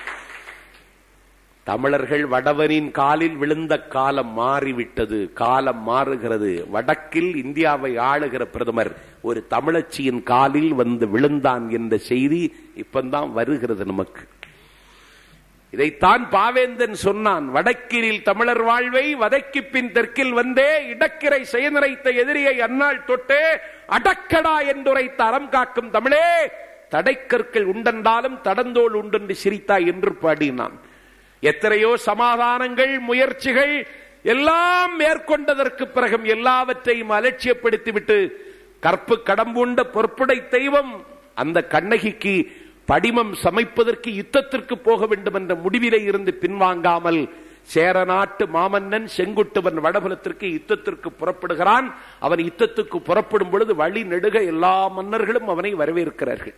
தமிழர்கள் வடவனின் காலில் விழுந்த காலம் மாறிவிட்டது காலம் மாறுகிறது வடக்கில் இந்தியாவை ஆளுகிற பிரதமர் ஒரு தமிழச்சியின் காலில் வந்து விழுந்தான் என்ற செய்தி இப்பந்தான் வருகிறது நமக்கு இதைத்தான் பாவேந்தன் சொன்னான் வடக்கினில் தமிழர் வாழ்வை வதக்கி பின் தெற்கில் வந்தே இடக்கிரை செயநிறைத்த எதிரியை அந்நாள் தொட்டே அடக்கடா என்றுரைத்த அறம் காக்கும் தமிழே தடைக்கற்கள் உண்டென்றாலும் தடந்தோல் உண்டென்று சிரித்தாய் என்று பாடினான் எத்தனையோ சமாதானங்கள் முயற்சிகள் எல்லாம் மேற்கொண்டதற்கு பிறகும் எல்லாவற்றையும் அலட்சியப்படுத்திவிட்டு கற்பு கடம்புண்ட பொற்புடை தெய்வம் அந்த கண்ணகிக்கு படிமம் சமைப்பதற்கு யுத்தத்திற்கு போக வேண்டும் என்ற முடிவிலே இருந்து பின்வாங்காமல் சேர நாட்டு மாமன்னன் செங்குட்டுவன் வடபுலத்திற்கு யுத்தத்திற்கு புறப்படுகிறான் அவன் யுத்தத்துக்கு புறப்படும் பொழுது வழி நெடுக எல்லா மன்னர்களும் அவனை வரவேற்கிறார்கள்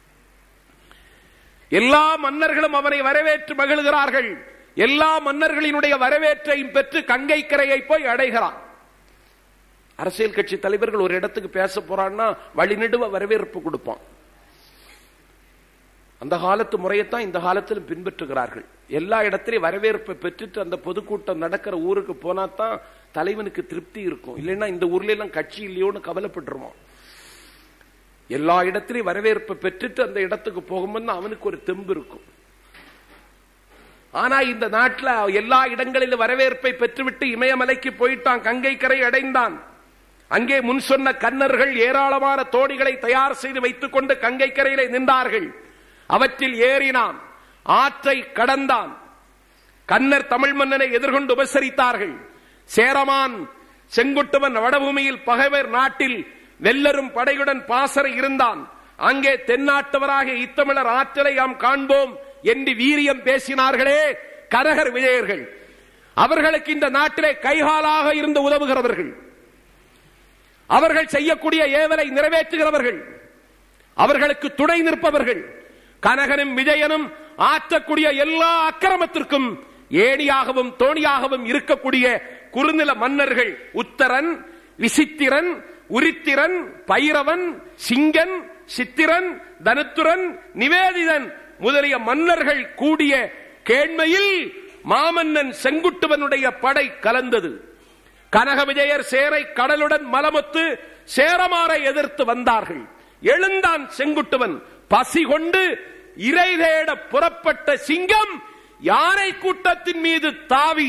எல்லா மன்னர்களும் அவனை வரவேற்று மகிழ்கிறார்கள் எல்லா மன்னர்களினுடைய வரவேற்றையும் பெற்று கங்கை கரையை போய் அடைகிறான் அரசியல் கட்சி தலைவர்கள் ஒரு இடத்துக்கு பேச போறான்னா வழிநெடுவ வரவேற்பு கொடுப்பான் அந்த காலத்து முறையைத்தான் இந்த காலத்திலும் பின்பற்றுகிறார்கள் எல்லா இடத்திலையும் வரவேற்பை பெற்றுட்டு அந்த பொதுக்கூட்டம் நடக்கிற ஊருக்கு போனா தான் தலைவனுக்கு திருப்தி இருக்கும் இல்லைன்னா இந்த ஊர்ல எல்லாம் கட்சி இல்லையோன்னு கவலைப்பட்டுருவான் எல்லா இடத்திலையும் வரவேற்பை பெற்றுட்டு அந்த இடத்துக்கு போகும்போது அவனுக்கு ஒரு தெம்பு இருக்கும் ஆனா இந்த நாட்டில் எல்லா இடங்களிலும் வரவேற்பை பெற்றுவிட்டு இமயமலைக்கு போயிட்டான் கங்கை கரை அடைந்தான் அங்கே முன் சொன்ன கன்னர்கள் ஏராளமான தோணிகளை தயார் செய்து வைத்துக் கொண்டு கங்கை கரையிலே நின்றார்கள் அவற்றில் ஏறினான் ஆற்றை கடந்தான் கன்னர் தமிழ் மன்னனை எதிர்கொண்டு உபசரித்தார்கள் சேரமான் செங்குட்டுவன் வடபூமியில் பகைவர் நாட்டில் வெல்லரும் படையுடன் பாசறை இருந்தான் அங்கே தென்னாட்டவராக இத்தமிழர் ஆற்றலை யாம் காண்போம் என்று வீரியம் பேசினார்களே கரகர் விஜயர்கள் அவர்களுக்கு இந்த நாட்டிலே கைகாலாக இருந்து உதவுகிறவர்கள் அவர்கள் செய்யக்கூடிய ஏவலை நிறைவேற்றுகிறவர்கள் அவர்களுக்கு துணை நிற்பவர்கள் கனகனும் விஜயனும் ஆற்றக்கூடிய எல்லா அக்கிரமத்திற்கும் ஏணியாகவும் தோணியாகவும் இருக்கக்கூடிய குறுநில மன்னர்கள் உத்தரன் விசித்திரன் உரித்திரன் பைரவன் சிங்கன் சித்திரன் தனுத்துரன் நிவேதிதன் முதலிய மன்னர்கள் கூடிய கேண்மையில் மாமன்னன் செங்குட்டுவனுடைய படை கலந்தது கனக விஜயர் சேரை கடலுடன் மலமொத்து சேரமாரை எதிர்த்து வந்தார்கள் எழுந்தான் செங்குட்டுவன் பசி கொண்டு இறை தேட புறப்பட்ட சிங்கம் யானை கூட்டத்தின் மீது தாவி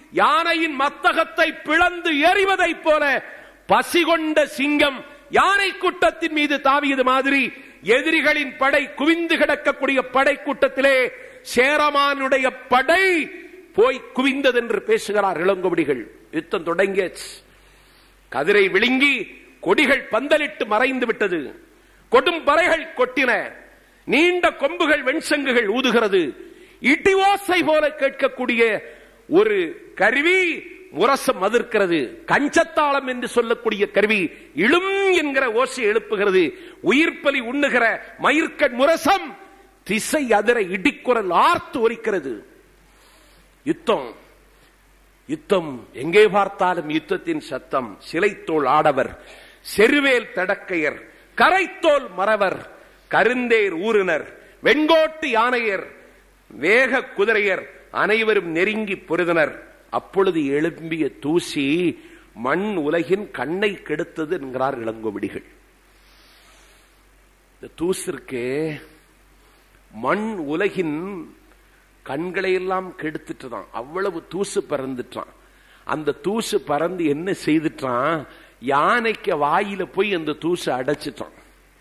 யானையின் மத்தகத்தை பிளந்து எறிவதைப் போல பசிகொண்ட சிங்கம் யானை கூட்டத்தின் மீது தாவியது மாதிரி எதிரிகளின் படை குவிந்து கிடக்கக்கூடிய படை கூட்டத்திலே சேரமானுடைய படை போய் குவிந்தது என்று பேசுகிறார் இளங்கோவடிகள் யுத்தம் தொடங்கியாச்சு கதிரை விழுங்கி கொடிகள் பந்தலிட்டு மறைந்து விட்டது கொடும் பறைகள் கொட்டின நீண்ட கொம்புகள் வெண்சங்குகள் ஊதுகிறது இடி ஓசை போல கேட்கக்கூடிய ஒரு கருவி முரசம் அதிர்க்கிறது கஞ்சத்தாளம் என்று சொல்லக்கூடிய கருவி இழும் என்கிற ஓசை எழுப்புகிறது உயிர்ப்பலி உண்ணுகிற மயிர்கண் முரசம் திசை அதிர இடிக்குரல் ஆர்த்து ஒலிக்கிறது யுத்தம் யுத்தம் எங்கே பார்த்தாலும் யுத்தத்தின் சத்தம் சிலைத்தோள் ஆடவர் செருவேல் தடக்கையர் கரைத்தோல் மறவர் கருந்தேர் ஊரினர் வெண்கோட்டு யானையர் வேக குதிரையர் அனைவரும் நெருங்கி பொருதனர் அப்பொழுது எழும்பிய தூசி மண் உலகின் கண்ணை கெடுத்தது என்கிறார் இளங்கோவடிகள் இந்த தூசிற்கு மண் உலகின் கண்களை எல்லாம் கெடுத்துட்டுதான் அவ்வளவு தூசு பறந்துட்டான் அந்த தூசு பறந்து என்ன செய்துட்டான் யானைக்கு வாயில போய் அந்த தூசு அடைச்சிட்டான்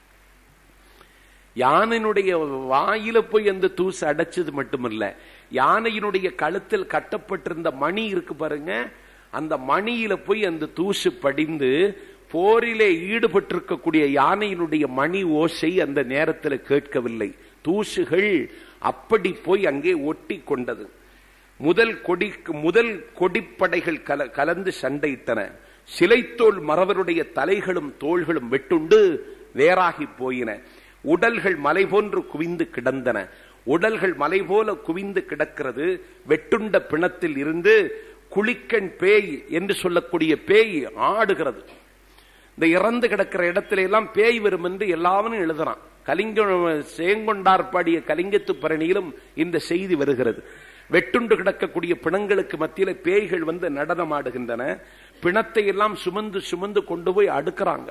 யானையினுடைய வாயில போய் அந்த தூசு அடைச்சது மட்டுமல்ல யானையினுடைய கழுத்தில் கட்டப்பட்டிருந்த மணி இருக்கு பாருங்க அந்த மணியில போய் அந்த தூசு படிந்து போரிலே ஈடுபட்டிருக்கக்கூடிய யானையினுடைய மணி ஓசை அந்த நேரத்தில் கேட்கவில்லை தூசுகள் அப்படி போய் அங்கே ஒட்டி கொண்டது முதல் கொடி முதல் கொடிப்படைகள் கல கலந்து சண்டையிட்டன சிலைத்தோல் மறவருடைய தலைகளும் தோள்களும் வெட்டுண்டு வேறாகி போயின உடல்கள் மலை போன்று குவிந்து கிடந்தன உடல்கள் மலை போல குவிந்து கிடக்கிறது வெட்டுண்ட பிணத்தில் இருந்து குளிக்கண் பேய் என்று சொல்லக்கூடிய பேய் ஆடுகிறது இந்த இறந்து கிடக்கிற இடத்துல எல்லாம் பேய் வரும் என்று எல்லாவனும் எழுதுறான் கலிங்க சேங்கொண்டார் பாடிய கலிங்கத்து பரணியிலும் இந்த செய்தி வருகிறது வெட்டுண்டு கிடக்கக்கூடிய பிணங்களுக்கு மத்தியில பேய்கள் வந்து நடனமாடுகின்றன பிணத்தை எல்லாம் சுமந்து சுமந்து கொண்டு போய் அடுக்கிறாங்க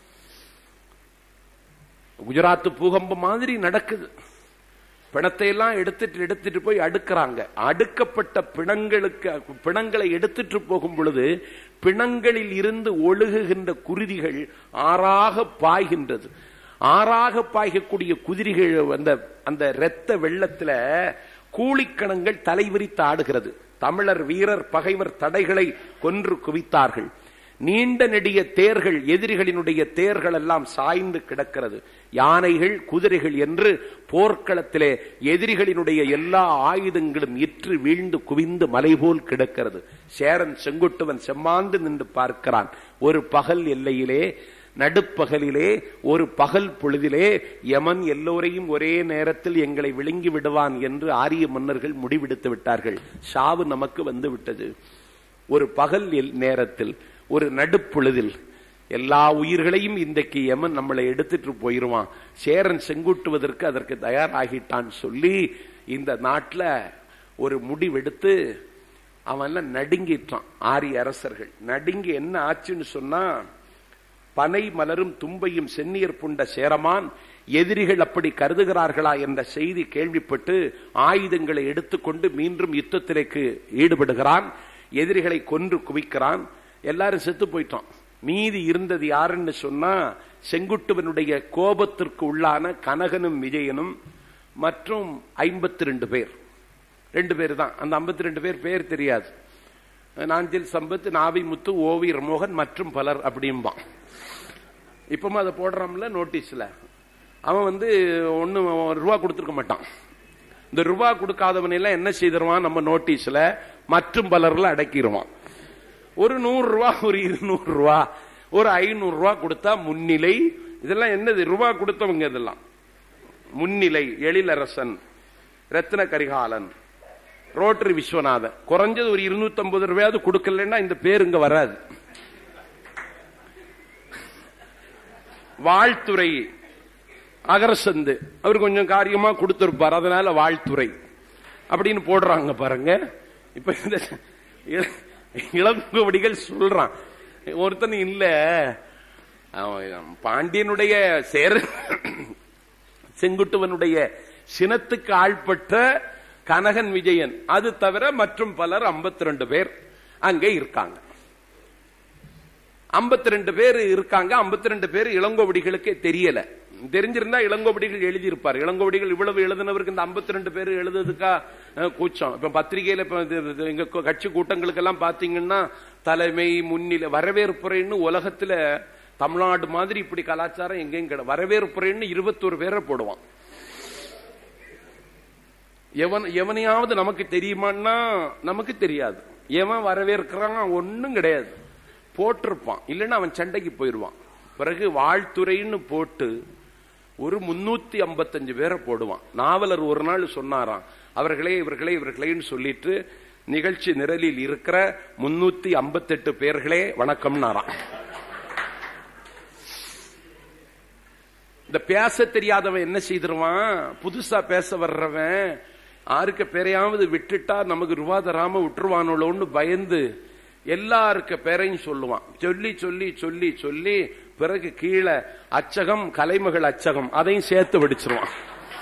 குஜராத் பூகம்பம் மாதிரி நடக்குது பிணத்தை எல்லாம் எடுத்துட்டு எடுத்துட்டு போய் அடுக்கிறாங்க அடுக்கப்பட்ட பிணங்களுக்கு பிணங்களை எடுத்துட்டு போகும் பொழுது பிணங்களில் இருந்து ஒழுகுகின்ற குருதிகள் ஆறாக பாய்கின்றது ஆறாக பாய்கக்கூடிய குதிரைகள் அந்த அந்த இரத்த வெள்ளத்துல கூலிக்கணங்கள் தலைவிரித்து ஆடுகிறது தமிழர் வீரர் பகைவர் தடைகளை கொன்று குவித்தார்கள் நீண்ட நெடிய தேர்கள் எதிரிகளினுடைய தேர்கள் எல்லாம் சாய்ந்து கிடக்கிறது யானைகள் குதிரைகள் என்று போர்க்களத்திலே எதிரிகளினுடைய எல்லா ஆயுதங்களும் இற்று வீழ்ந்து குவிந்து மலை போல் கிடக்கிறது சேரன் செங்குட்டுவன் செம்மாந்து நின்று பார்க்கிறான் ஒரு பகல் எல்லையிலே நடுப்பகலிலே ஒரு பகல் பொழுதிலே யமன் எல்லோரையும் ஒரே நேரத்தில் எங்களை விழுங்கி விடுவான் என்று ஆரிய மன்னர்கள் முடிவெடுத்து விட்டார்கள் சாவு நமக்கு வந்து விட்டது ஒரு பகல் நேரத்தில் ஒரு நடுப்பொழுதில் எல்லா உயிர்களையும் இன்றைக்கு யமன் நம்மளை எடுத்துட்டு போயிருவான் சேரன் செங்குட்டுவதற்கு அதற்கு தயாராகிட்டான் சொல்லி இந்த நாட்டில் ஒரு முடிவெடுத்து அவன் நடுங்கிட்டான் ஆரிய அரசர்கள் நடுங்கி என்ன ஆச்சுன்னு சொன்னா பனை மலரும் தும்பையும் செந்நியர் புண்ட சேரமான் எதிரிகள் அப்படி கருதுகிறார்களா என்ற செய்தி கேள்விப்பட்டு ஆயுதங்களை எடுத்துக்கொண்டு மீண்டும் யுத்தத்திലേക്ക് ஈடுபடுகிறான் எதிரிகளை கொன்று குவிக்கிறான் எல்லாரும் செத்து போயிட்டோம் மீதி இருந்தது யாருன்னு சொன்னா செங்குட்டுவனுடைய கோபத்திற்கு உள்ளான கனகனும் விஜயனும் மற்றும் ஐம்பத்தி ரெண்டு பேர் ரெண்டு பேர் தான் அந்த ஐம்பத்தி ரெண்டு பேர் பேர் தெரியாது நாஞ்சில் சம்பத் நாவி முத்து ஓவி மோகன் மற்றும் பலர் அப்படிம்பான் இப்பவும் அதை போடுறோம்ல நோட்டீஸ்ல அவன் வந்து ஒன்னு ரூபா கொடுத்துருக்க மாட்டான் இந்த ரூபா கொடுக்காதவன் எல்லாம் என்ன செய்திருவான் நம்ம நோட்டீஸ்ல மற்றும் பலர்ல அடக்கிடுவான் ஒரு நூறு ரூபா ஒரு இருநூறு ரூபா ஒரு ஐநூறு ரூபா கொடுத்தா முன்னிலை இதெல்லாம் என்னது ரூபா கொடுத்தவங்க இதெல்லாம் முன்னிலை எழிலரசன் ரத்ன கரிகாலன் ரோட்டரி விஸ்வநாதன் குறைஞ்சது ஒரு இருநூத்தி ஐம்பது ரூபாயாவது கொடுக்கலன்னா இந்த பேர் இங்க வராது வாழ்த்துறை அகரசந்து அவர் கொஞ்சம் காரியமா கொடுத்திருப்பார் அதனால வாழ்த்துறை அப்படின்னு போடுறாங்க பாருங்க இப்ப இந்த இளங்கோவடிகள் சொல்றான் ஒருத்தன் இல்ல பாண்டியனுடைய சேர செங்குட்டுவனுடைய சினத்துக்கு ஆள்பட்ட கனகன் விஜயன் அது தவிர மற்றும் பலர் 52 பேர் அங்கே இருக்காங்க 52 பேர் இருக்காங்க 52 பேர் இளங்கோவடிகளுக்கே தெரியல தெரிஞ்சிருந்தா இளங்கோவடிகள் எழுதியிருப்பார் இளங்கோவடிகள் இவ்வளவு எழுதினவருக்கு இந்த 52 பேர் எழுதுறதுக்கா அஹ், கூச்சம் இப்ப பத்திரிகையில இப்ப இது- இது எங்க கு- கட்சி கூட்டங்களுக்கெல்லாம் பாத்தீங்கன்னா தலைமை முன்னிலை வரவேற்புரைன்னு உலகத்துல தமிழ்நாடு மாதிரி இப்படி கலாச்சாரம் எங்கேயும் கிடையாது வரவேற்புரைன்னு இருபத்தோரு பேரை போடுவான் எவன் எவனையாவது நமக்கு தெரியுமான்னா நமக்கு தெரியாது எவன் வரவேற்கிறான் ஒண்ணும் கிடையாது போட்டிருப்பான் இல்லைன்னா அவன் சண்டைக்கு போயிடுவான் பிறகு வாழ்த்துறைன்னு போட்டு ஒரு முன்னூத்தி ஐம்பத்தஞ்சு பேரை போடுவான் நாவலர் ஒரு நாள் சொன்னாராம் அவர்களே இவர்களே இவர்களேன்னு சொல்லிட்டு நிகழ்ச்சி நிரலில் இருக்கிற முன்னூத்தி ஐம்பத்தெட்டு பேர்களே வணக்கம்னாராம் இந்த பேச தெரியாதவன் என்ன செய்திருவான் புதுசா பேச வர்றவன் ஆருக்க பேரையாவது விட்டுட்டா நமக்கு ரூபா தராம விட்டுருவானோன்னு பயந்து எல்லாருக்க பேரையும் சொல்லுவான் சொல்லி சொல்லி சொல்லி சொல்லி பிறகு கீழே அச்சகம் கலைமகள் அச்சகம் அதையும் சேர்த்து படிச்சிருவான்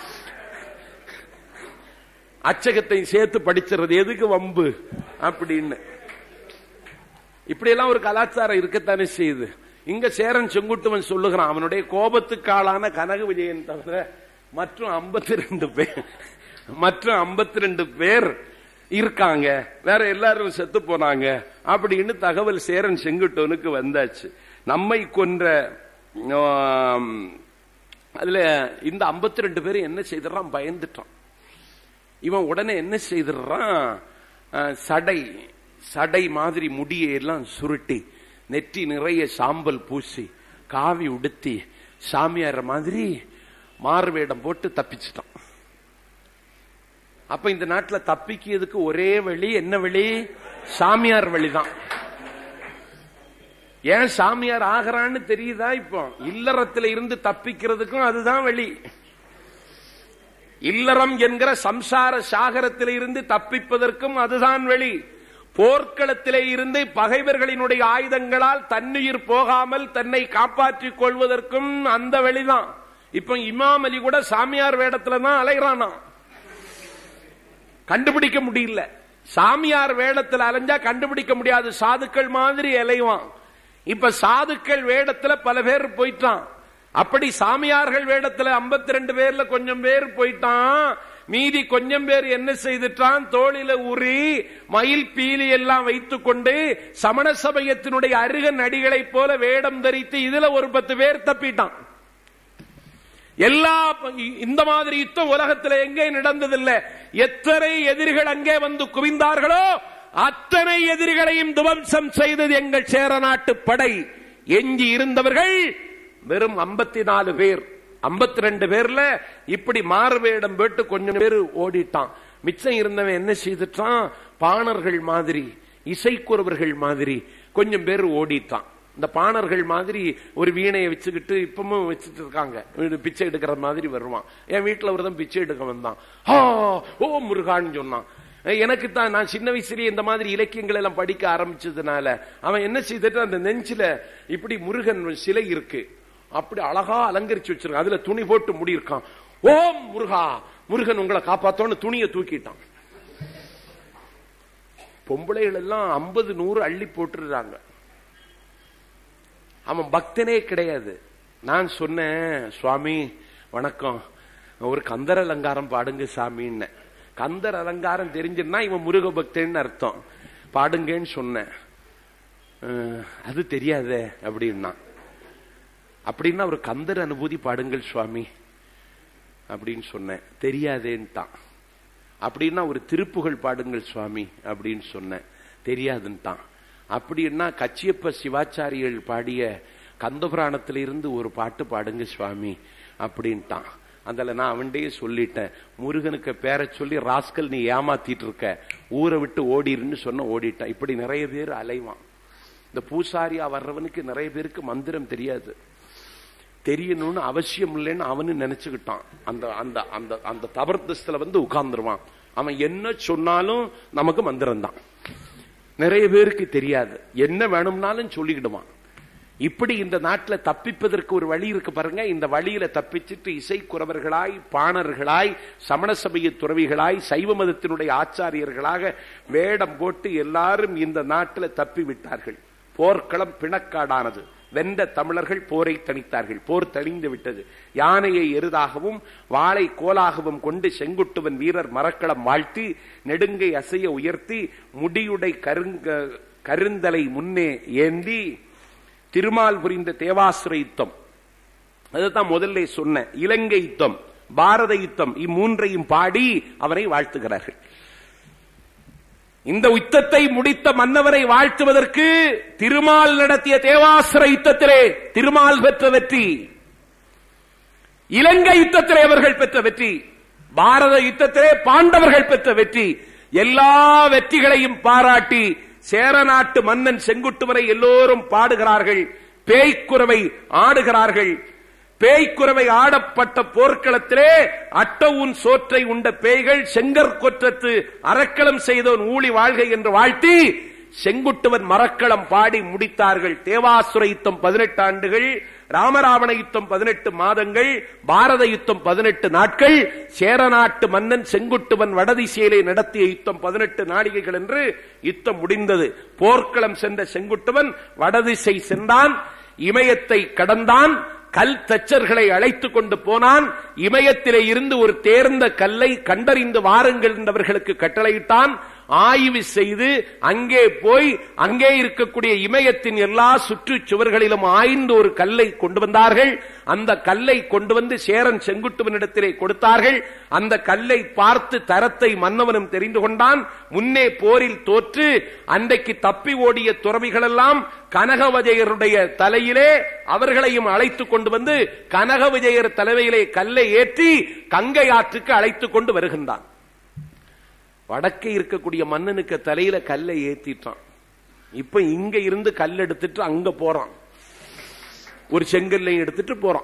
அச்சகத்தையும் சேர்த்து படிச்சிருது எதுக்கு வம்பு அப்படின்னு இப்படி எல்லாம் ஒரு கலாச்சாரம் இருக்கத்தானே செய்யுது இங்க சேரன் செங்குட்டுவன் சொல்லுகிறான் அவனுடைய கோபத்துக்கு ஆளான கனக விஜயன் தவிர மற்றும் 52 பேர் மற்றும் 52 பேர் இருக்காங்க வேற எல்லாரும் செத்து போனாங்க அப்படின்னு தகவல் சேரன் செங்குட்டுவனுக்கு வந்தாச்சு நம்மை கொன்ற ஆம், அதுல இந்த 52 பேர் என்ன செய்தறான் பயந்துட்டான் இவன் உடனே என்ன செய்திடுறான் அஹ், சடை சடை மாதிரி முடியை எல்லாம் சுருட்டி நெற்றி நிறைய சாம்பல் பூசி காவி உடுத்தி சாமியார் மாதிரி மாறுவேடம் போட்டு தப்பிச்சிட்டான் அப்ப இந்த நாட்டுல தப்பிக்கிறதுக்கு ஒரே வழி என்ன வழி சாமியார் வழிதான் ஏன் சாமியார் ஆகிறான்னு தெரியுதா இப்போ இல்லறத்துல இருந்து தப்பிக்கிறதுக்கும் அதுதான் வழி இல்லறம் என்கிற சம்சார சாகரத்திலே இருந்து தப்பிப்பதற்கும் அதுதான் வழி போர்க்களத்திலே இருந்து பகைவர்களினுடைய ஆயுதங்களால் தன்னுயிர் போகாமல் தன்னை காப்பாற்றிக் கொள்வதற்கும் அந்த வழிதான் இப்ப இமாம் அலி கூட சாமியார் வேடத்துல தான் அலைகிறானா கண்டுபிடிக்க முடியல சாமியார் வேடத்துல அலைஞ்சா கண்டுபிடிக்க முடியாது சாதுக்கள் மாதிரி அலைவான் இப்ப சாதுக்கள் வேடத்துல பல பேர் போயிட்டான் அப்படி சாமியார்கள் வேடத்துல 52 ரெண்டு பேர்ல கொஞ்சம் பேர் போயிட்டான் மீதி கொஞ்சம் பேர் என்ன செய்துட்டான் தோளில உரி மயில் பீலி எல்லாம் வைத்துக் கொண்டு சமண சமயத்தினுடைய அருகன் அடிகளைப் போல வேடம் தரித்து இதுல ஒரு பத்து பேர் தப்பிட்டான் எல்லா இந்த மாதிரி யுத்தம் உலகத்துல எங்கே நடந்ததில்லை எத்தனை எதிரிகள் அங்கே வந்து குவிந்தார்களோ அத்தனை எதிரிகளையும் துவம்சம் செய்தது எங்கள் சேர நாட்டு படை எஞ்சி இருந்தவர்கள் வெறும் 54 நாலு பேர் 52 ரெண்டு பேர்ல இப்படி மாறுவேடம் போட்டு கொஞ்சம் பேர் ஓடிட்டான் மிச்சம் இருந்தவன் என்ன செய்துட்டான் பாணர்கள் மாதிரி இசைக்குறவர்கள் மாதிரி கொஞ்சம் பேர் ஓடிட்டான் இந்த பாணர்கள் மாதிரி ஒரு வீணையை வச்சுக்கிட்டு இப்பவும் வச்சுட்டு இருக்காங்க வீடு பிச்சை எடுக்கிற மாதிரி வருவான் என் வீட்டுல ஒருத்தன் பிச்சை எடுக்க வந்தான் ஆ ஓ முருகான்னு சொன்னான் எனக்கு தான் நான் சின்ன வயசுலயே இந்த மாதிரி இலக்கியங்கள் எல்லாம் படிக்க ஆரம்பிச்சதுனால அவன் என்ன செய்துட்டு அந்த நெஞ்சில இப்படி முருகன் சிலை இருக்கு அப்படி அழகா அலங்கரிச்சு வச்சிருக்கான் அதுல துணி போட்டு முடியிருக்கான் ஓம் முருகா முருகன் உங்களை காப்பாத்தோன்னு துணியை தூக்கிட்டான் பொம்பளைகள் எல்லாம் ஐம்பது நூறு அள்ளி போட்டுறாங்க அவன் பக்தனே கிடையாது நான் சொன்னேன் சுவாமி வணக்கம் ஒரு கந்தர் அலங்காரம் பாடுங்க சாமின்னு கந்தர் அலங்காரம் தெரிஞ்சிருந்தா இவன் முருக பக்தன்னு அர்த்தம் பாடுங்கன்னு சொன்னேன் அஹ், அது தெரியாதே அப்படின்னா அப்படின்னா ஒரு கந்தர் அனுபூதி பாடுங்கள் சுவாமி அப்படின்னு சொன்னேன் தெரியாதேன்ட்டான் அப்படின்னா ஒரு திருப்புகழ் பாடுங்கள் சுவாமி அப்படின்னு சொன்னேன் தெரியாதுன்ட்டான் அப்படின்னா கச்சியப்ப சிவாச்சாரியர்கள் பாடிய கந்தபுராணத்திலிருந்து இருந்து ஒரு பாட்டு பாடுங்க சுவாமி அப்படின்ட்டான் அதில் நான் அவன்கிட்டயே சொல்லிட்டேன் முருகனுக்கு பேரை சொல்லி ராஸ்கல் நீ ஏமாத்திட்டு இருக்க ஊரை விட்டு ஓடிருன்னு சொன்ன ஓடிட்டான் இப்படி நிறைய பேர் அலைவான் இந்த பூசாரியா வர்றவனுக்கு நிறைய பேருக்கு மந்திரம் தெரியாது தெரியணும்னு அவசியம் இல்லைன்னு அவனு நினைச்சுக்கிட்டான் அந்த அந்த அந்த அந்த தபர்தஸ்துல வந்து உட்கார்ந்துருவான் அவன் என்ன சொன்னாலும் நமக்கு மந்திரம் தான் நிறைய பேருக்கு தெரியாது என்ன வேணும்னாலும் சொல்லிக்கிடுவான் இப்படி இந்த நாட்டில் தப்பிப்பதற்கு ஒரு வழி இருக்கு பாருங்க இந்த வழியில தப்பிச்சிட்டு இசைக்குறவர்களாய் பாணர்களாய் சமண சமய துறவிகளாய் சைவ மதத்தினுடைய ஆச்சாரியர்களாக வேடம் போட்டு எல்லாரும் இந்த நாட்டில் தப்பி விட்டார்கள் போர்க்களம் பிணக்காடானது வென்ற தமிழர்கள் போரை தணித்தார்கள் போர் தணிந்து விட்டது யானையை எருதாகவும் வாளை கோலாகவும் கொண்டு செங்குட்டுவன் வீரர் மரக்களம் வாழ்த்தி நெடுங்கை அசைய உயர்த்தி முடியுடை கருங்க கருந்தலை முன்னே ஏந்தி திருமால் புரிந்த தேவாசுர யுத்தம் அதுதான் முதல்ல சொன்ன இலங்கை யுத்தம் பாரத யுத்தம் இம்மூன்றையும் பாடி அவரை வாழ்த்துகிறார்கள் இந்த யுத்தத்தை முடித்த மன்னவரை வாழ்த்துவதற்கு திருமால் நடத்திய தேவாசுர யுத்தத்திலே திருமால் பெற்ற வெற்றி இலங்கை யுத்தத்திலே அவர்கள் பெற்ற வெற்றி பாரத யுத்தத்திலே பாண்டவர்கள் பெற்ற வெற்றி எல்லா வெற்றிகளையும் பாராட்டி சேர நாட்டு மன்னன் செங்குட்டுவனை எல்லோரும் பாடுகிறார்கள் பேய்க்குறவை ஆடுகிறார்கள் பேய்க்குறவை ஆடப்பட்ட போர்க்களத்திலே அட்டவுன் சோற்றை உண்ட பேய்கள் செங்கற்கொற்றத்து அரக்களம் செய்தோன் ஊழி வாழ்கை என்று வாழ்த்தி செங்குட்டுவன் மரக்களம் பாடி முடித்தார்கள் தேவாசுர யுத்தம் பதினெட்டு ஆண்டுகள் ராமராவண யுத்தம் பதினெட்டு மாதங்கள் பாரத யுத்தம் பதினெட்டு நாட்கள் சேர நாட்டு மன்னன் செங்குட்டுவன் வடதிசையிலே நடத்திய யுத்தம் பதினெட்டு நாளிகைகள் என்று யுத்தம் முடிந்தது போர்க்களம் சென்ற செங்குட்டுவன் வடதிசை சென்றான் இமயத்தை கடந்தான் கல் தச்சர்களை அழைத்துக் கொண்டு போனான் இமயத்திலே இருந்து ஒரு தேர்ந்த கல்லை கண்டறிந்து வாருங்கள் என்றவர்களுக்கு கட்டளையிட்டான் ஆய்வு செய்து அங்கே போய் அங்கே இருக்கக்கூடிய இமயத்தின் எல்லா சுற்று சுவர்களிலும் ஆய்ந்து ஒரு கல்லை கொண்டு வந்தார்கள் அந்த கல்லை கொண்டு வந்து சேரன் செங்குட்டுவனிடத்திலே கொடுத்தார்கள் அந்த கல்லை பார்த்து தரத்தை மன்னவனும் தெரிந்து கொண்டான் முன்னே போரில் தோற்று அன்றைக்கு தப்பி ஓடிய துறவிகள் எல்லாம் கனக விஜயருடைய தலையிலே அவர்களையும் அழைத்துக் கொண்டு வந்து கனக விஜயர் தலைமையிலே கல்லை ஏற்றி கங்கை ஆற்றுக்கு அழைத்துக் கொண்டு வருகின்றான் வடக்கே இருக்கக்கூடிய மன்னனுக்கு தலையில கல்லை ஏத்திட்டான் இப்ப இங்க இருந்து கல் எடுத்துட்டு அங்க போறான் ஒரு செங்கல்லை எடுத்துட்டு போறான்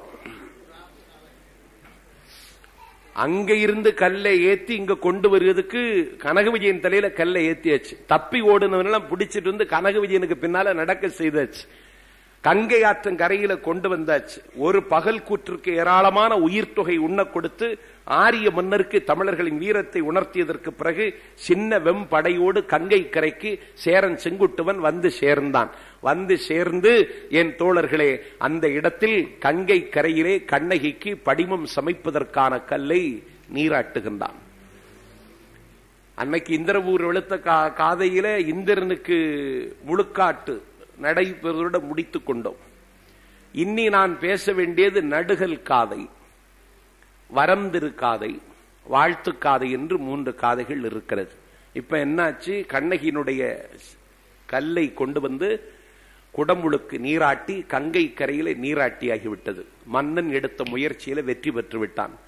அங்க இருந்து கல்லை ஏத்தி இங்க கொண்டு வருவதற்கு கனக விஜயன் தலையில கல்லை ஏத்தியாச்சு தப்பி ஓடுனவனெல்லாம் பிடிச்சிட்டு வந்து கனக விஜயனுக்கு பின்னால நடக்க செய்தாச்சு கங்கை ஆற்றன் கரையில கொண்டு வந்தாச்சு ஒரு பகல் கூற்றுக்கு ஏராளமான உயிர் தொகை உண்ண கொடுத்து ஆரிய மன்னருக்கு தமிழர்களின் வீரத்தை உணர்த்தியதற்கு பிறகு சின்ன வெம்படையோடு கங்கை கரைக்கு சேரன் செங்குட்டுவன் வந்து சேர்ந்தான் வந்து சேர்ந்து என் தோழர்களே அந்த இடத்தில் கங்கை கரையிலே கண்ணகிக்கு படிமம் சமைப்பதற்கான கல்லை நீராட்டுகின்றான் அன்னைக்கு இந்திரபூர் வெளுத்த கா- காதையில இந்திரனுக்கு முழுக்காட்டு நடைபெறுவதோட முடித்துக் கொண்டோம் இன்னி நான் பேச வேண்டியது நடுகல் காதை வரந்திரு காதை வாழ்த்து காதை என்று மூன்று காதைகள் இருக்கிறது இப்ப என்னாச்சு கண்ணகியினுடைய கல்லை கொண்டு வந்து குடமுழுக்கு நீராட்டி கங்கை கரையில நீராட்டி ஆகிவிட்டது மன்னன் எடுத்த முயற்சியில வெற்றி பெற்று விட்டான்